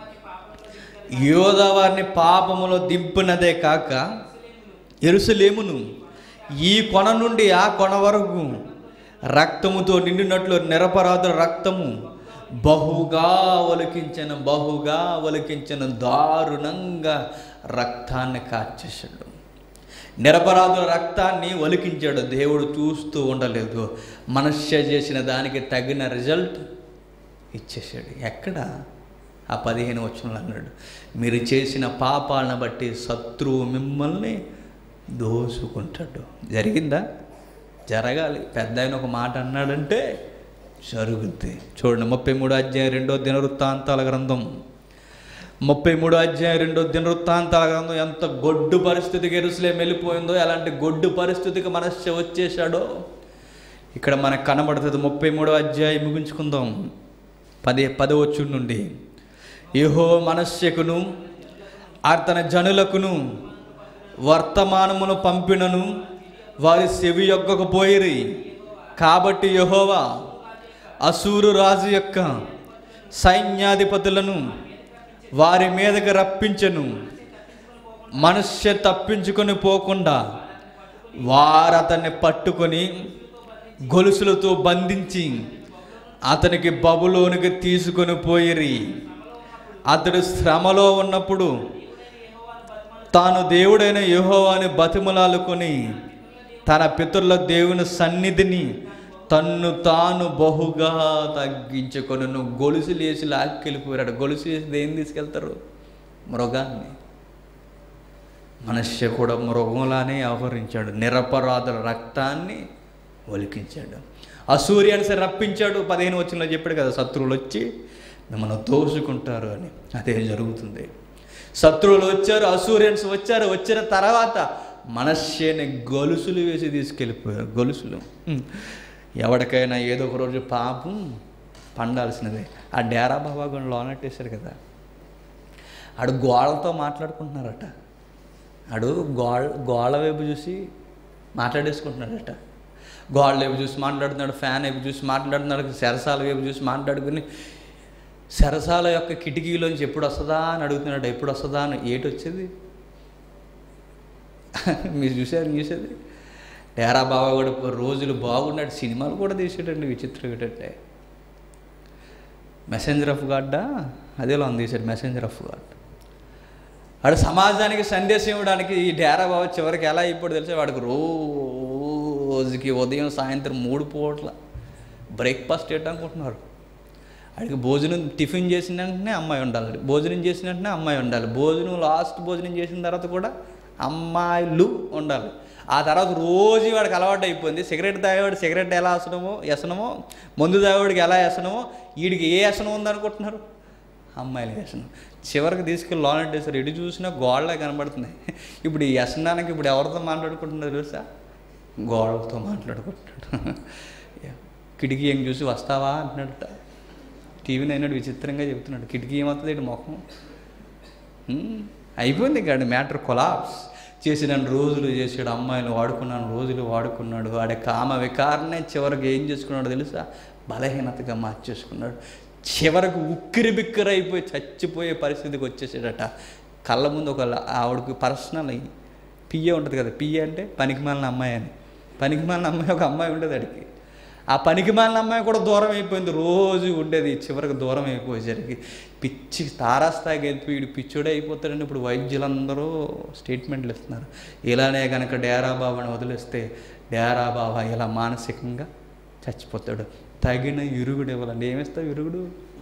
యోధవారిని పాపములో దింపునదే కాక ఎరుసలేమును ఈ కొన నుండి ఆ కొన వరకు రక్తముతో నిండినట్లు నిరపరాధుల రక్తము బహుగా ఒలికించిన బహుగా ఒలికించిన దారుణంగా రక్తాన్ని కార్చేశాడు నిరపరాధుల రక్తాన్ని ఒలికించాడు దేవుడు చూస్తూ ఉండలేదు మనుష్య చేసిన దానికి తగిన రిజల్ట్ ఇచ్చేసాడు ఎక్కడ ఆ పదిహేను వచనంలో అన్నాడు మీరు చేసిన పాపాలను బట్టి శత్రువు మిమ్మల్ని దోసుకుంటాడు జరిగిందా జరగాలి పెద్ద ఆయన ఒక మాట అన్నాడంటే జరుగుద్ది చూడండి ముప్పై మూడు అధ్యాయం రెండో దినవృత్తాంతాల గ్రంథం ముప్పై మూడో అధ్యాయం రెండో దినవృత్తాంతాల గ్రంథం ఎంత గొడ్డు పరిస్థితికి ఎరుసలేం వెళ్ళిపోయిందో ఎలాంటి గొడ్డు పరిస్థితికి మనస్సు వచ్చేసాడో ఇక్కడ మనకు కనబడుతుంది ముప్పై మూడో అధ్యాయం ముగించుకుందాం పదే పదవచ్చు నుండి యహో మనస్యకును తన జనులకును వర్తమానమును పంపినను వారి చెవి యొక్కకపోయిరి కాబట్టి యహోవా అసూరు రాజు యొక్క సైన్యాధిపతులను వారి మీదకి రప్పించెను మనుష్య తప్పించుకొని పోకుండా వారు అతన్ని పట్టుకొని గొలుసులతో బంధించి అతనికి బబులోనికి తీసుకొని పోయిరి అతడు శ్రమలో ఉన్నప్పుడు తాను దేవుడైన యెహోవాని బతిమలాలుకొని తన పితరుల దేవుని సన్నిధిని తన్ను తాను బహుగా తగ్గించుకొని నువ్వు గొలుసులు వేసి లాక్కెళ్ళిపోయాడు గొలుసు వేసి దేన్ని తీసుకెళ్తారు మృగాన్ని మనుష్య కూడా మృగంలానే వ్యవహరించాడు నిరపరాధుల రక్తాన్ని ఒలికించాడు అసూర్యాన్ని సరే రప్పించాడు పదిహేను వచ్చిన చెప్పాడు కదా శత్రువులు వచ్చి మిమ్మల్ని దోసుకుంటారు అని అదే జరుగుతుంది శత్రువులు వచ్చారు అసూరియన్స్ వచ్చారు వచ్చిన తర్వాత మనస్సేని గొలుసులు వేసి తీసుకెళ్ళిపోయారు గొలుసులు హ్మ్. ఎవరికైనా ఏదో ఒక రోజు పాపం పండాల్సినదే ఆ డేరా బాబా కూడా లోనట్టేశారు కదా ఆడు గోళ్ళతో మాట్లాడుకుంటున్నారట ఆడు గోళ గోళ్ళ వైపు చూసి మాట్లాడేసుకుంటున్నాడట గోళ్ళ వైపు చూసి మాట్లాడుతున్నాడు ఫ్యాన్ వైపు చూసి మాట్లాడుతున్నాడు సెరసాల వైపు చూసి మాట్లాడుకుని సెరసాల యొక్క కిటికీలోంచి ఎప్పుడు వస్తుందా అని అడుగుతున్నాడు ఎప్పుడు వస్తుందా అని ఏటి వచ్చేది మీరు చూసారు చూసేది డేరా బాబా కూడా రోజులు బాగున్నాడు సినిమాలు కూడా తీసాడండి విచిత్రం ఏంటంటే మెసెంజర్ ఆఫ్ గాడ్డా అదేలో ఉంది తీసాడు మెసెంజర్ ఆఫ్ గాడ్ వాడు సమాజానికి సందేశం ఇవ్వడానికి ఈ డేరా బాబా చివరికి ఎలా ఇప్పుడు తెలిసే వాడికి రోజుకి ఉదయం సాయంత్రం మూడు పూట్ల బ్రేక్ఫాస్ట్ ఏంటి అనుకుంటున్నారు అడిగి భోజనం టిఫిన్ చేసిన వెంటనే అమ్మాయి ఉండాలి భోజనం చేసిన వెంటనే అమ్మాయి ఉండాలి భోజనం లాస్ట్ భోజనం చేసిన తర్వాత కూడా అమ్మాయిలు ఉండాలి ఆ తర్వాత రోజు వాడికి అలవాటు అయిపోయింది సిగరెట్ తాగేవాడు సిగరెట్ ఎలా వేసడమో వ్యసనమో మందు తాగేవాడికి ఎలా వ్యసనమో వీడికి ఏ వ్యసనం ఉందనుకుంటున్నారు అమ్మాయిల వ్యసనం చివరికి తీసుకెళ్ళి లోన్ సార్ ఎటు చూసినా గోడలే కనబడుతున్నాయి ఇప్పుడు ఈ వ్యసనానికి ఇప్పుడు ఎవరితో మాట్లాడుకుంటున్నారు తెలుసా గోడలతో మాట్లాడుకుంటున్నాడు కిటికీ ఏం చూసి వస్తావా అంటున్నాడట టీవీ అయినాడు విచిత్రంగా చెప్తున్నాడు కిటికీ ఏమవుతుంది ఇటు ముఖం హ్మ్, అయిపోయింది కాదు మ్యాటర్ కొలాప్స్ చేసిన రోజులు చేసాడు అమ్మాయిలు వాడుకున్నాను రోజులు వాడుకున్నాడు వాడి కామ వికారనే చివరికి ఏం చేసుకున్నాడు తెలుసా బలహీనతగా మార్చేసుకున్నాడు చివరకు ఉక్కిరి బిక్కిరి అయిపోయి చచ్చిపోయే పరిస్థితికి వచ్చేసాడట కళ్ళ ముందు ఒక ఆవిడకి పర్సనల్ పియ్య ఉంటుంది కదా పియ్య అంటే పనికిమాలిన అమ్మాయి అని పనికిమాలిన అమ్మాయి ఒక అమ్మాయి ఉండేది అడిగి ఆ పనికిమాలిన అమ్మాయి కూడా దూరం అయిపోయింది రోజు ఉండేది చివరికి దూరం అయిపోయేసరికి పిచ్చి తారాస్థాయికి వెళ్ళిపోయి వీడు పిచ్చోడే అయిపోతాడని ఇప్పుడు వైద్యులందరూ స్టేట్మెంట్లు ఇస్తున్నారు ఇలానే కనుక డేరా బాబాని వదిలేస్తే డేరా బాబా ఇలా మానసికంగా చచ్చిపోతాడు తగిన ఇరుగుడు ఇవ్వాలండి ఏమిస్తావు ఇరుగుడు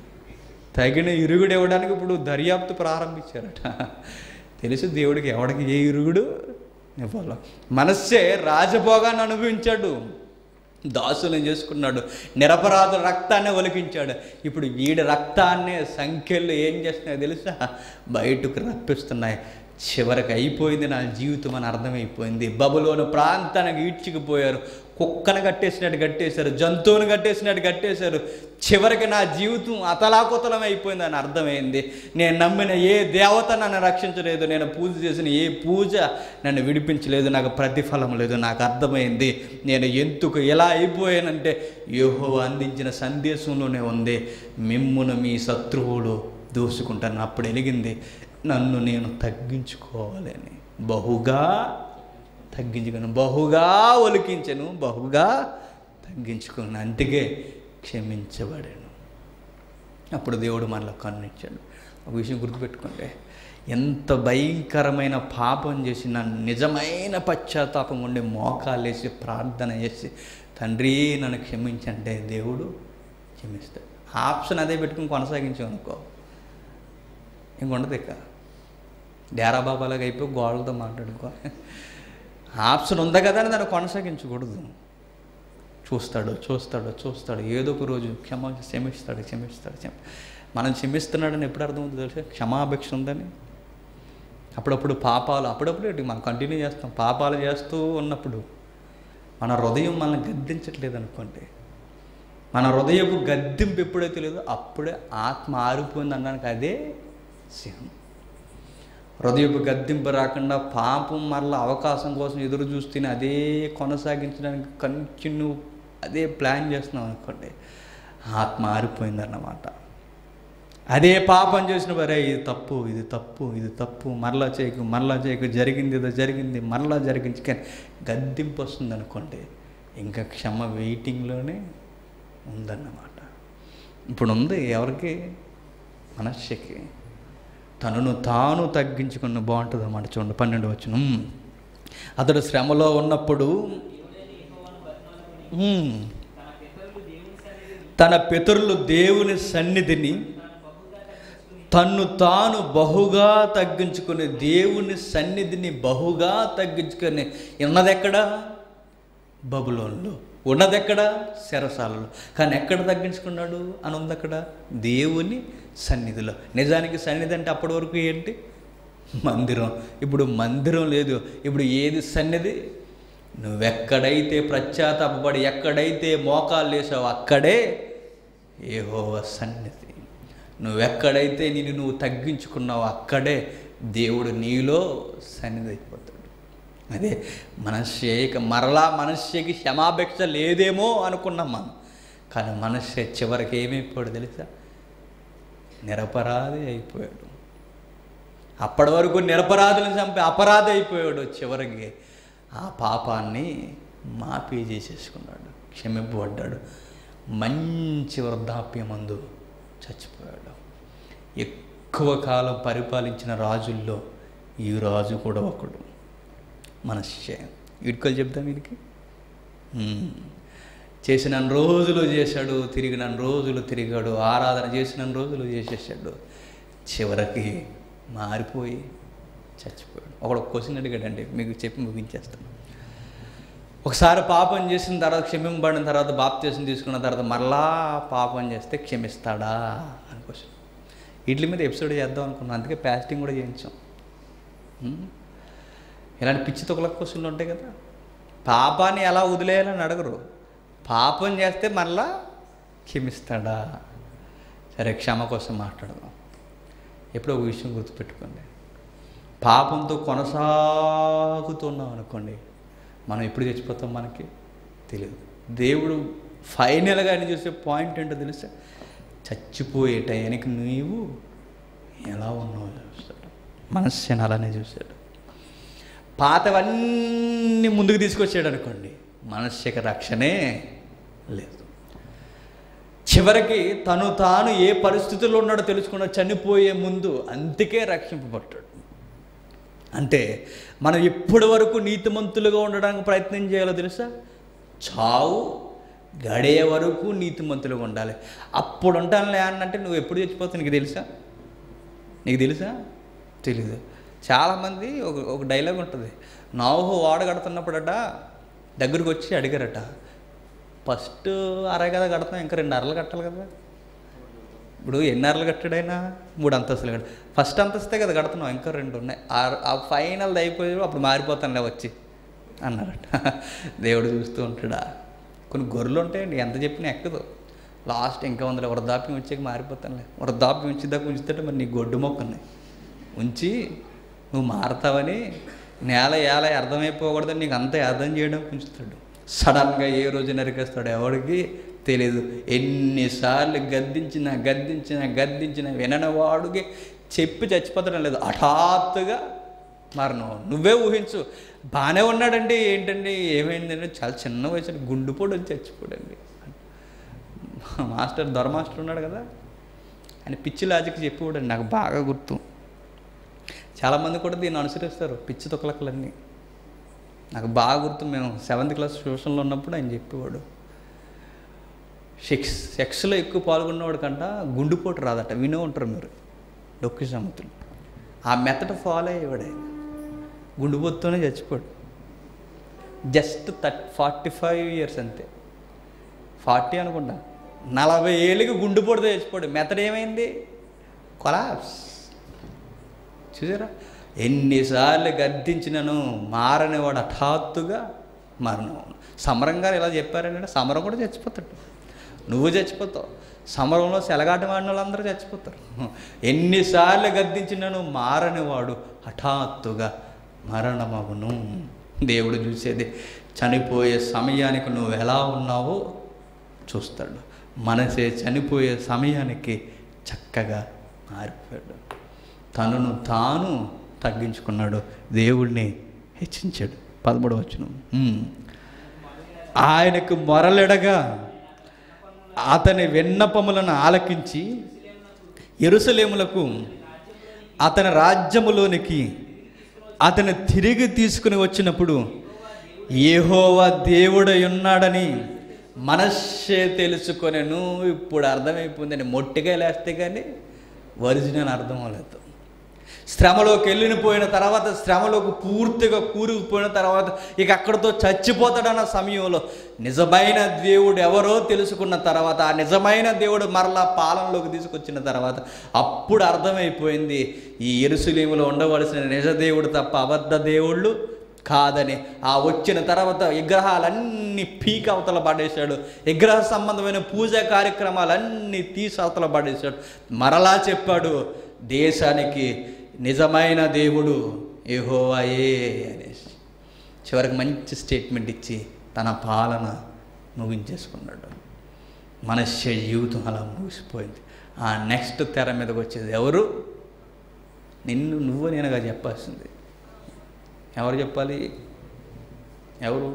తగిన ఇరుగుడు ఇవ్వడానికి ఇప్పుడు దర్యాప్తు ప్రారంభించారట తెలుసు దేవుడికి ఎవడికి ఏ ఇరుగుడు ఇవ్వాలో మనస్సే రాజభోగాన్ని అనుభవించాడు దాసులను చేసుకున్నాడు నిరపరాధ రక్తాన్ని ఒలికించాడు ఇప్పుడు వీడి రక్తాన్ని సంఖ్యలు ఏం చేస్తున్నాయో తెలుసా బయటకు రప్పిస్తున్నాయి చివరికి అయిపోయింది నా జీవితం అని అర్థమైపోయింది బబులోని ప్రాంతానికి ఈడ్చుకుపోయారు కుక్కను కట్టేసినట్టు కట్టేశారు జంతువును కట్టేసినట్టు కట్టేశారు చివరికి నా జీవితం అతలాకుతలం అయిపోయింది అని అర్థమైంది నేను నమ్మిన ఏ దేవత నన్ను రక్షించలేదు నేను పూజ చేసిన ఏ పూజ నన్ను విడిపించలేదు నాకు ప్రతిఫలం లేదు నాకు అర్థమైంది నేను ఎందుకు ఎలా అయిపోయానంటే యోహో అందించిన సందేశంలోనే ఉంది మిమ్మును మీ శత్రువులు దూసుకుంటాను అప్పుడు ఎలిగింది నన్ను నేను తగ్గించుకోవాలని బహుగా తగ్గించుకున్నాను బహుగా ఒలికించను బహుగా తగ్గించుకున్నాను అందుకే క్షమించబడాను అప్పుడు దేవుడు మనలో కన్నిచ్చాడు ఒక విషయం గుర్తుపెట్టుకుంటే ఎంత భయంకరమైన పాపం చేసిన నిజమైన పశ్చాత్తాపం ఉండి మోకాలేసి ప్రార్థన చేసి తండ్రి నన్ను క్షమించంటే దేవుడు క్షమిస్తాడు ఆప్షన్ అదే పెట్టుకుని కొనసాగించాం అనుకో ఇంకొండదు ఇక డేరా బాబాలాగా అయిపోయి గోడలతో మాట్లాడుకో ఆప్షన్ ఉంది కదా అని దాన్ని కొనసాగించకూడదు చూస్తాడు చూస్తాడు చూస్తాడు ఏదో ఒక రోజు క్షమ క్షమిస్తాడు క్షమిస్తాడు క్షమ మనం క్షమిస్తున్నాడని ఎప్పుడు అర్థమవుతుంది తెలుసా క్షమాభిక్ష ఉందని అప్పుడప్పుడు పాపాలు అప్పుడప్పుడు ఏంటి మనం కంటిన్యూ చేస్తాం పాపాలు చేస్తూ ఉన్నప్పుడు మన హృదయం మనల్ని గద్దించట్లేదు అనుకోండి మన హృదయపు గద్దింపు ఎప్పుడైతే లేదో అప్పుడే ఆత్మ ఆరిపోయింది అనడానికి అదే సింహం హృదయపు గద్దింపు రాకుండా పాపం మరలా అవకాశం కోసం ఎదురు చూస్తేనే అదే కొనసాగించడానికి కంటిన్యూ అదే ప్లాన్ చేస్తున్నాం అనుకోండి ఆత్మ ఆరిపోయిందన్నమాట అదే పాపం చేసిన వరే ఇది తప్పు ఇది తప్పు ఇది తప్పు మరలా చేయకు మరలా చేయకు జరిగింది ఏదో జరిగింది మరలా జరిగించి కానీ గద్దింపు వస్తుంది అనుకోండి ఇంకా క్షమ వెయిటింగ్లోనే ఉందన్నమాట ఇప్పుడు ఉంది ఎవరికి మనస్సుకి తనను తాను తగ్గించుకున్న బాగుంటుంది అన్నమాట చూడండి పన్నెండు వచ్చిన అతడు శ్రమలో ఉన్నప్పుడు ఉమ్, తన పితరులు దేవుని సన్నిధిని తన్ను తాను బహుగా తగ్గించుకుని దేవుని సన్నిధిని బహుగా తగ్గించుకొని ఉన్నదెక్కడ బబులోన్లో ఉన్నదెక్కడ శరసాలలో కానీ ఎక్కడ తగ్గించుకున్నాడు అని ఉంది అక్కడ దేవుని సన్నిధిలో నిజానికి సన్నిధి అంటే అప్పటి వరకు ఏంటి మందిరం ఇప్పుడు మందిరం లేదు ఇప్పుడు ఏది సన్నిధి నువ్వెక్కడైతే ప్రత్యాతాపడి ఎక్కడైతే మోకాలు వేసావో అక్కడే ఏహోవ సన్నిధి నువ్వెక్కడైతే నిన్ను నువ్వు తగ్గించుకున్నావో అక్కడే దేవుడు నీలో సన్నిధి అయిపోతాడు అదే మనశ్శేక మరలా మనశ్శకి క్షమాపేక్ష లేదేమో అనుకున్నాం మనం కానీ మనశ్శే చివరికి ఏమైపోయాడు తెలుసా నిరపరాధి అయిపోయాడు అప్పటి వరకు నిరపరాధులను చంపి అపరాధి అయిపోయాడు చివరికి ఆ పాపాన్ని మాఫీ చేసేసుకున్నాడు క్షమింపబడ్డాడు మంచి వృద్ధాప్యమందు చచ్చిపోయాడు ఎక్కువ కాలం పరిపాలించిన రాజుల్లో ఈ రాజు కూడా ఒకడు మనశ్శే ఇటుకలు చెప్తాం వీడికి మ్మ్. చేసిన రోజులు చేశాడు తిరిగిన రోజులు తిరిగాడు ఆరాధన చేసిన రోజులు చేసేసాడు చివరికి మారిపోయి చచ్చిపోయాడు ఒకడు క్వశ్చన్ అడిగాడండి మీకు చెప్పి ముగించేస్తాను ఒకసారి పాపం చేసిన తర్వాత క్షమింపబడిన తర్వాత బాప్తీసం తీసుకున్న తర్వాత మరలా పాపం చేస్తే క్షమిస్తాడా అని క్వశ్చన్ వీటి మీద ఎపిసోడ్ చేద్దాం అనుకున్నాం అందుకే ప్యాస్టింగ్ కూడా చేయించాం ఉం? ఇలాంటి పిచ్చి తొక్కల క్వశ్చన్లు ఉంటాయి కదా పాపాన్ని ఎలా వదిలేయాలని అడగరు పాపం చేస్తే మరలా క్షమిస్తాడా సరే క్షమ కోసం మాట్లాడదాం ఎప్పుడో ఒక విషయం గుర్తుపెట్టుకోండి పాపంతో కొనసాగుతున్నాం అనుకోండి మనం ఎప్పుడు చచ్చిపోతాం మనకి తెలియదు దేవుడు ఫైనల్గా ఆయన చూసే పాయింట్ ఏంటో తెలుసా చచ్చిపోయే టయానికి నీవు ఎలా ఉన్నావో చూస్తాడు మనస్సుని అలానే చూశాడు పాతవన్నీ ముందుకు తీసుకొచ్చాడు అనుకోండి మనస్సుకి రక్షణే లేదు చివరికి తను తాను ఏ పరిస్థితుల్లో ఉన్నాడో తెలుసుకున్న చనిపోయే ముందు అందుకే రక్షింపబడ్డాడు అంటే మనం ఇప్పటి వరకు నీతిమంతులుగా ఉండడానికి ప్రయత్నం చేయాలో తెలుసా చావు గడియ వరకు నీతిమంతులుగా ఉండాలి అప్పుడు ఉంటానులే అన్నంటే నువ్వు ఎప్పుడు చచ్చిపోతావు నీకు తెలుసా నీకు తెలుసా తెలీదు చాలామంది ఒక ఒక డైలాగ్ ఉంటుంది నావు వాడ కడుతున్నప్పుడట దగ్గరికి వచ్చి అడిగారట ఫస్ట్ అరగ కదా కడతాం ఇంకా రెండు అరలు కట్టాలి కదా ఇప్పుడు ఎన్ని అరలు కట్టాడైనా మూడు అంతస్తులు కట్ట ఫస్ట్ అంతస్తే కదా కడుతున్నాం ఇంకా రెండు ఉన్నాయి ఆ- ఆ ఫైనల్ అయిపోయి అప్పుడు మారిపోతానులే వచ్చి అన్నారట దేవుడు చూస్తూ ఉంటాడా కొన్ని గొర్రెలు ఉంటాయండి ఎంత చెప్పినా ఎక్కదు లాస్ట్ ఇంకా ఉందిలే వృద్ధాప్యం వచ్చాక మారిపోతానులే వృద్ధాప్యం వచ్చేదాకా ఉంచుతుంటే మరి నీ గొడ్డు మొక్కని ఉంచి నువ్వు మారతావని నేల ఏల అర్థమైపోకూడదని నీకు అంతా అర్థం చేయడం ఉంచుతాడు సడన్గా ఏ రోజు నరికేస్తాడు ఎవడికి తెలియదు ఎన్నిసార్లు గద్దించిన గద్దించిన గద్దించిన వినని చెప్పి చచ్చిపోతాడం లేదు హఠాత్తుగా మరణం నువ్వే ఊహించు బాగానే ఉన్నాడండి ఏంటండి ఏమైందండి చాలా చిన్న వయసు గుండుపోడు వచ్చి చచ్చిపోడండి మాస్టర్ దొర మాస్టర్ ఉన్నాడు కదా ఆయన పిచ్చి లాజిక్ చెప్పేవాడండి నాకు బాగా గుర్తు చాలామంది కూడా దీన్ని అనుసరిస్తారు పిచ్చి తొక్కలక్కలన్నీ నాకు బాగా గుర్తు మేము సెవెంత్ క్లాస్ ట్యూషన్లో ఉన్నప్పుడు ఆయన చెప్పేవాడు సెక్స్ సెక్స్లో ఎక్కువ పాల్గొన్నవాడు కంట గుండుపోటు రాదట వినే ఉంటారు మీరు డొక్కి సముద్రం ఆ మెథడ్ ఫాలో అయ్యేవాడు ఆయన గుండుపోతుతోనే చచ్చిపోయాడు just thirty forty five years అంతే ఫార్టీ అనుకుంటా నలభై ఏళ్ళకి గుండుపోటుతో చచ్చిపోయాడు మెథడ్ ఏమైంది కొలాప్స్ చూసారా ఎన్నిసార్లు గద్దించినను మారని వాడు హఠాత్తుగా మరణం సమరం గారు ఇలా చెప్పారంటే సమరం కూడా చచ్చిపోతాడు నువ్వు చచ్చిపోతావు సమరంలో సెలగాట వాడిన వాళ్ళందరూ చచ్చిపోతారు ఎన్నిసార్లు గద్దించినను మారని వాడు హఠాత్తుగా మరణమవును దేవుడు చూసేది చనిపోయే సమయానికి నువ్వు ఎలా ఉన్నావో చూస్తాడు మనసే చనిపోయే సమయానికి చక్కగా మారిపోయాడు తనను తాను తగ్గించుకున్నాడు దేవుణ్ణి హెచ్చించాడు పదమూడవ వచనం ఉమ్. ఆయనకు మొరలెడగా అతని విన్నపములను ఆలకించి ఎరుసలేములకు అతని రాజ్యములోనికి అతను తిరిగి తీసుకుని వచ్చినప్పుడు ఏహోవా దేవుడై ఉన్నాడని మనస్సే తెలుసుకొనెను ఇప్పుడు అర్థమైపోయిందని మొట్టిగా లేస్తే కానీ ఒరిజినల్ అర్థం అవ్వలేదు శ్రమలోకి వెళ్ళిన పోయిన తర్వాత శ్రమలోకి పూర్తిగా కూరుకుపోయిన తర్వాత ఇక అక్కడితో చచ్చిపోతాడన్న సమయంలో నిజమైన దేవుడు ఎవరో తెలుసుకున్న తర్వాత ఆ నిజమైన దేవుడు మరలా పాలనలోకి తీసుకొచ్చిన తర్వాత అప్పుడు అర్థమైపోయింది ఈ ఎరుసలేములో ఉండవలసిన నిజ దేవుడు తప్ప అబద్ధ దేవుళ్ళు కాదని ఆ వచ్చిన తర్వాత విగ్రహాలన్నీ పీక అవతల పడేశాడు విగ్రహ సంబంధమైన పూజా కార్యక్రమాలన్నీ తీసి అవతల పడేశాడు మరలా చెప్పాడు దేశానికి నిజమైన దేవుడు ఏహోవాయే అనేసి చివరికి మంచి స్టేట్మెంట్ ఇచ్చి తన పాలన ముగించేసుకున్నాడు మనుష్య జీవితం అలా ముగిసిపోయింది ఆ నెక్స్ట్ తెర మీదకి వచ్చేది ఎవరు నిన్ను నువ్వు నేనుగా చెప్పాల్సింది ఎవరు చెప్పాలి ఎవరు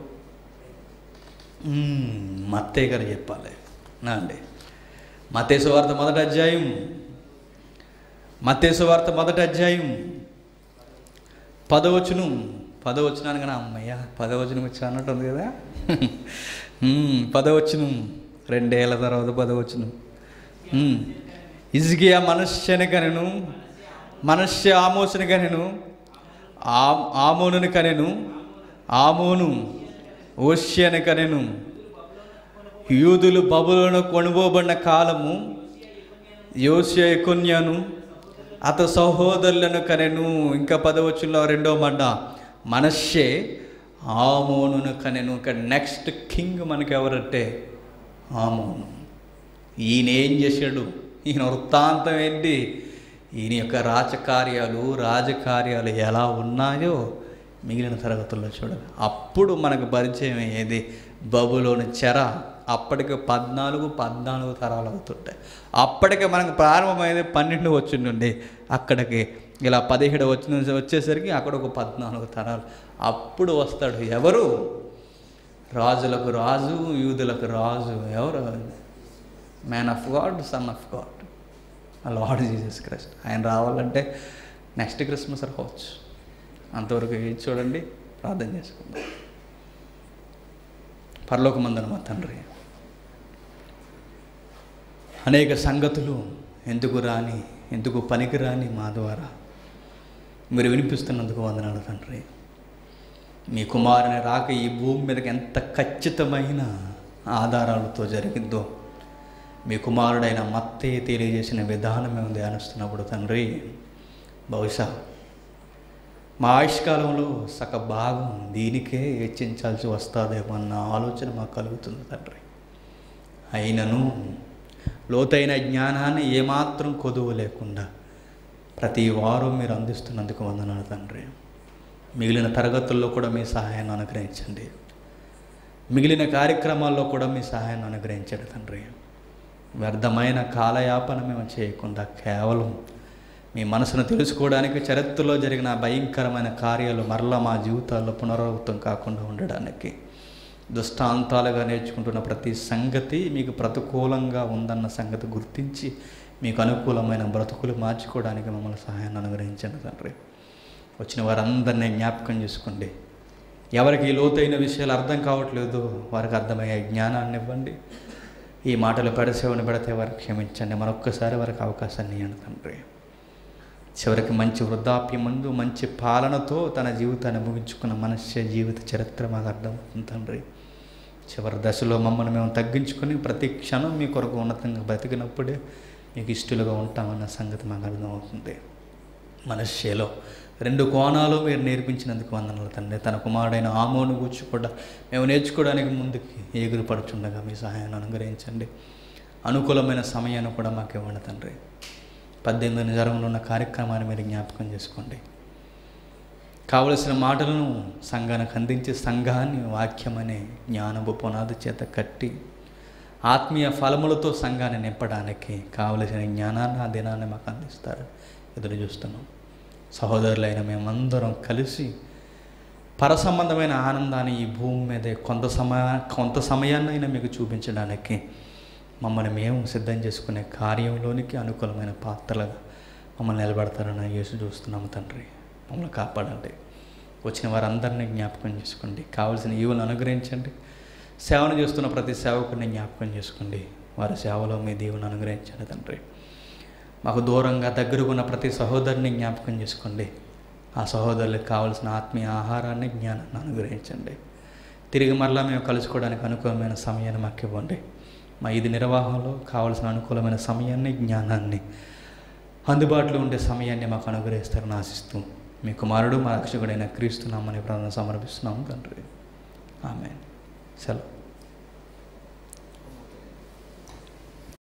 మ్మ్, మత్తయ్య గారు చెప్పాలి నా అండి మత్తేసు వార్త మొదటి అధ్యాయం మత్తేసు వార్త మొదటి అధ్యాయం పదవచును పదవచనాను కానీ అమ్మయ్య పదవచనం వచ్చి అన్నట్టు ఉంది కదా ఉమ్, పదవచనం రెండేళ్ల తర్వాత పదవచనం ఉమ్. ఇజ్గియా మనశ్శని కనెను మనశ్శ ఆమోసుని కనెను ఆ ఆమోనుని కనెను ఆమోను ఓష్యని కనెను యూదులు బబులను కొనుగోబడిన కాలము యోస్య కొన్యాను అత సహోదరులను కనెను ఇంకా పదవచ్చులో రెండో మండ మనషే ఆమోనును కనెను ఇక నెక్స్ట్ కింగ్ మనకి ఎవరంటే ఆమోను ఈయన ఏం చేశాడు ఈయన వృత్తాంతం ఏంటి ఈయన యొక్క రాజకార్యాలు రాజకార్యాలు ఎలా ఉన్నాయో మిగిలిన తరగతుల్లో చూడాలి అప్పుడు మనకు పరిచయం అయ్యేది బబులోని చెర అప్పటికి పద్నాలుగు పద్నాలుగు తరాలు అవుతుంటాయి అప్పటికే మనకు ప్రారంభమైంది పన్నెండు వచ్చిండండి అక్కడికి ఇలా పదిహేడు వచ్చిన వచ్చేసరికి అక్కడ ఒక పద్నాలుగు తరాలు అప్పుడు వస్తాడు ఎవరు రాజులకు రాజు యూదులకు రాజు ఎవరు man of God son of God Lord Jesus Christ ఆయన రావాలంటే నెక్స్ట్ క్రిస్మస్ రావచ్చు అంతవరకు ఏది చూడండి ప్రార్థన చేసుకుందాం పరలోకమందన మా తండ్రి అనేక సంగతులు ఎందుకు రాని ఎందుకు పనికి రాని మా ద్వారా మీరు వినిపిస్తున్నందుకు వందనాలు తండ్రి మీ కుమారుని రాక ఈ భూమి మీదకి ఎంత ఖచ్చితమైన ఆధారాలతో జరిగిందో మీ కుమారుడైన మత్తయ్య తెలియజేసిన విధానం మేము ధ్యానిస్తున్నప్పుడు తండ్రి బహుశా మా ఆయుష్కాలంలో సగ భాగం దీనికే హెచ్చించాల్సి వస్తుందేమో అన్న ఆలోచన మాకు కలుగుతుంది తండ్రి అయినను లోతైన జ్ఞానాన్ని ఏమాత్రం కొదువు లేకుండా ప్రతి వారం మీరు అందిస్తున్నందుకు వందనాలు తండ్రి మిగిలిన తరగతుల్లో కూడా మీ సహాయాన్ని అనుగ్రహించండి మిగిలిన కార్యక్రమాల్లో కూడా మీ సహాయాన్ని అనుగ్రహించండి తండ్రి వ్యర్థమైన కాలయాపన మేము చేయకుండా కేవలం మీ మనసును తెలుసుకోవడానికి చరిత్రలో జరిగిన భయంకరమైన కార్యాలు మరలా మా జీవితాల్లో పునరావృతం కాకుండా ఉండడానికి దుష్టాంతాలుగా నేర్చుకుంటున్న ప్రతి సంగతి మీకు ప్రతికూలంగా ఉందన్న సంగతి గుర్తించి మీకు అనుకూలమైన బ్రతుకులు మార్చుకోవడానికి మమ్మల్ని సహాయాన్ని అనుగ్రహించండి తండ్రి వచ్చిన వారందరినీ జ్ఞాపకం చేసుకోండి ఎవరికి ఈ లోతైన విషయాలు అర్థం కావట్లేదు వారికి అర్థమయ్యే జ్ఞానాన్ని ఇవ్వండి ఈ మాటలు పెడసేవని పెడితే వారికి క్షమించండి మరొక్కసారి వారికి అవకాశాన్ని ఇవ్వండి తండ్రి చివరికి మంచి వృద్ధాప్యం ముందు మంచి పాలనతో తన జీవితాన్ని ముగించుకున్న మనుష్య జీవిత చరిత్ర మాకు అర్థమవుతుంది తండ్రి చివరి దశలో మమ్మల్ని మేము తగ్గించుకొని ప్రతి క్షణం మీ కొరకు ఉన్నతంగా బతికినప్పుడే మీకు ఇష్టలుగా ఉంటామన్న సంగతి మాకు అర్థమవుతుంది మనుష్యలో రెండు కోణాలు మీరు నేర్పించినందుకు వందనలు తండ్రి తన కుమారుడైన ఆమోను కూర్చు కూడా మేము నేర్చుకోవడానికి ముందుకి ఎగురుపడుచుండగా మీ సహాయాన్ని అనుగ్రహించండి అనుకూలమైన సమయాన్ని కూడా మాకు ఇవ్వండి తండ్రి పద్దెనిమిది జరంలో ఉన్న కార్యక్రమాన్ని మీరు జ్ఞాపకం చేసుకోండి కావలసిన మాటలను సంఘానికి అందించి సంఘాన్ని వాక్యం అనే జ్ఞానపు పునాది చేత కట్టి ఆత్మీయ ఫలములతో సంఘాన్ని నింపడానికి కావలసిన జ్ఞానాన్ని ఆ దినాన్ని మాకు అందిస్తారు ఎదురు చూస్తున్నాం సహోదరులైన మేమందరం కలిసి పరసంబంధమైన ఆనందాన్ని ఈ భూమి మీద కొంత సమయ కొంత సమయాన్నైనా మీకు చూపించడానికి మమ్మల్ని మేము సిద్ధం చేసుకునే కార్యంలోనికి అనుకూలమైన పాత్రలుగా మమ్మల్ని నిలబడతారని యేసు చూస్తున్నాము తండ్రి మమ్మల్ని కాపాడండి వచ్చిన వారందరినీ జ్ఞాపకం చేసుకోండి కావలసిన ఈవులను అనుగ్రహించండి సేవను చేస్తున్న ప్రతి సేవకుని జ్ఞాపకం చేసుకోండి వారి సేవలో మీ దీవుని అనుగ్రహించండి తండ్రి మాకు దూరంగా దగ్గరకున్న ప్రతి సహోదరుని జ్ఞాపకం చేసుకోండి ఆ సహోదరులకు కావలసిన ఆత్మీయ ఆహారాన్ని జ్ఞానాన్ని అనుగ్రహించండి తిరిగి మరలా మేము కలుసుకోవడానికి అనుకూలమైన సమయాన్ని మాకు ఇవ్వండి మా ఇది నిర్వాహంలో కావలసిన అనుకూలమైన సమయాన్ని జ్ఞానాన్ని అందుబాటులో ఉండే సమయాన్ని మాకు అనుగ్రహిస్తారని ఆశిస్తూ మీ కుమారుడు మా రక్షకుడైన క్రీస్తు నామని ప్రార్థన సమర్పిస్తున్నాము తండ్రి ఆమె సెలవు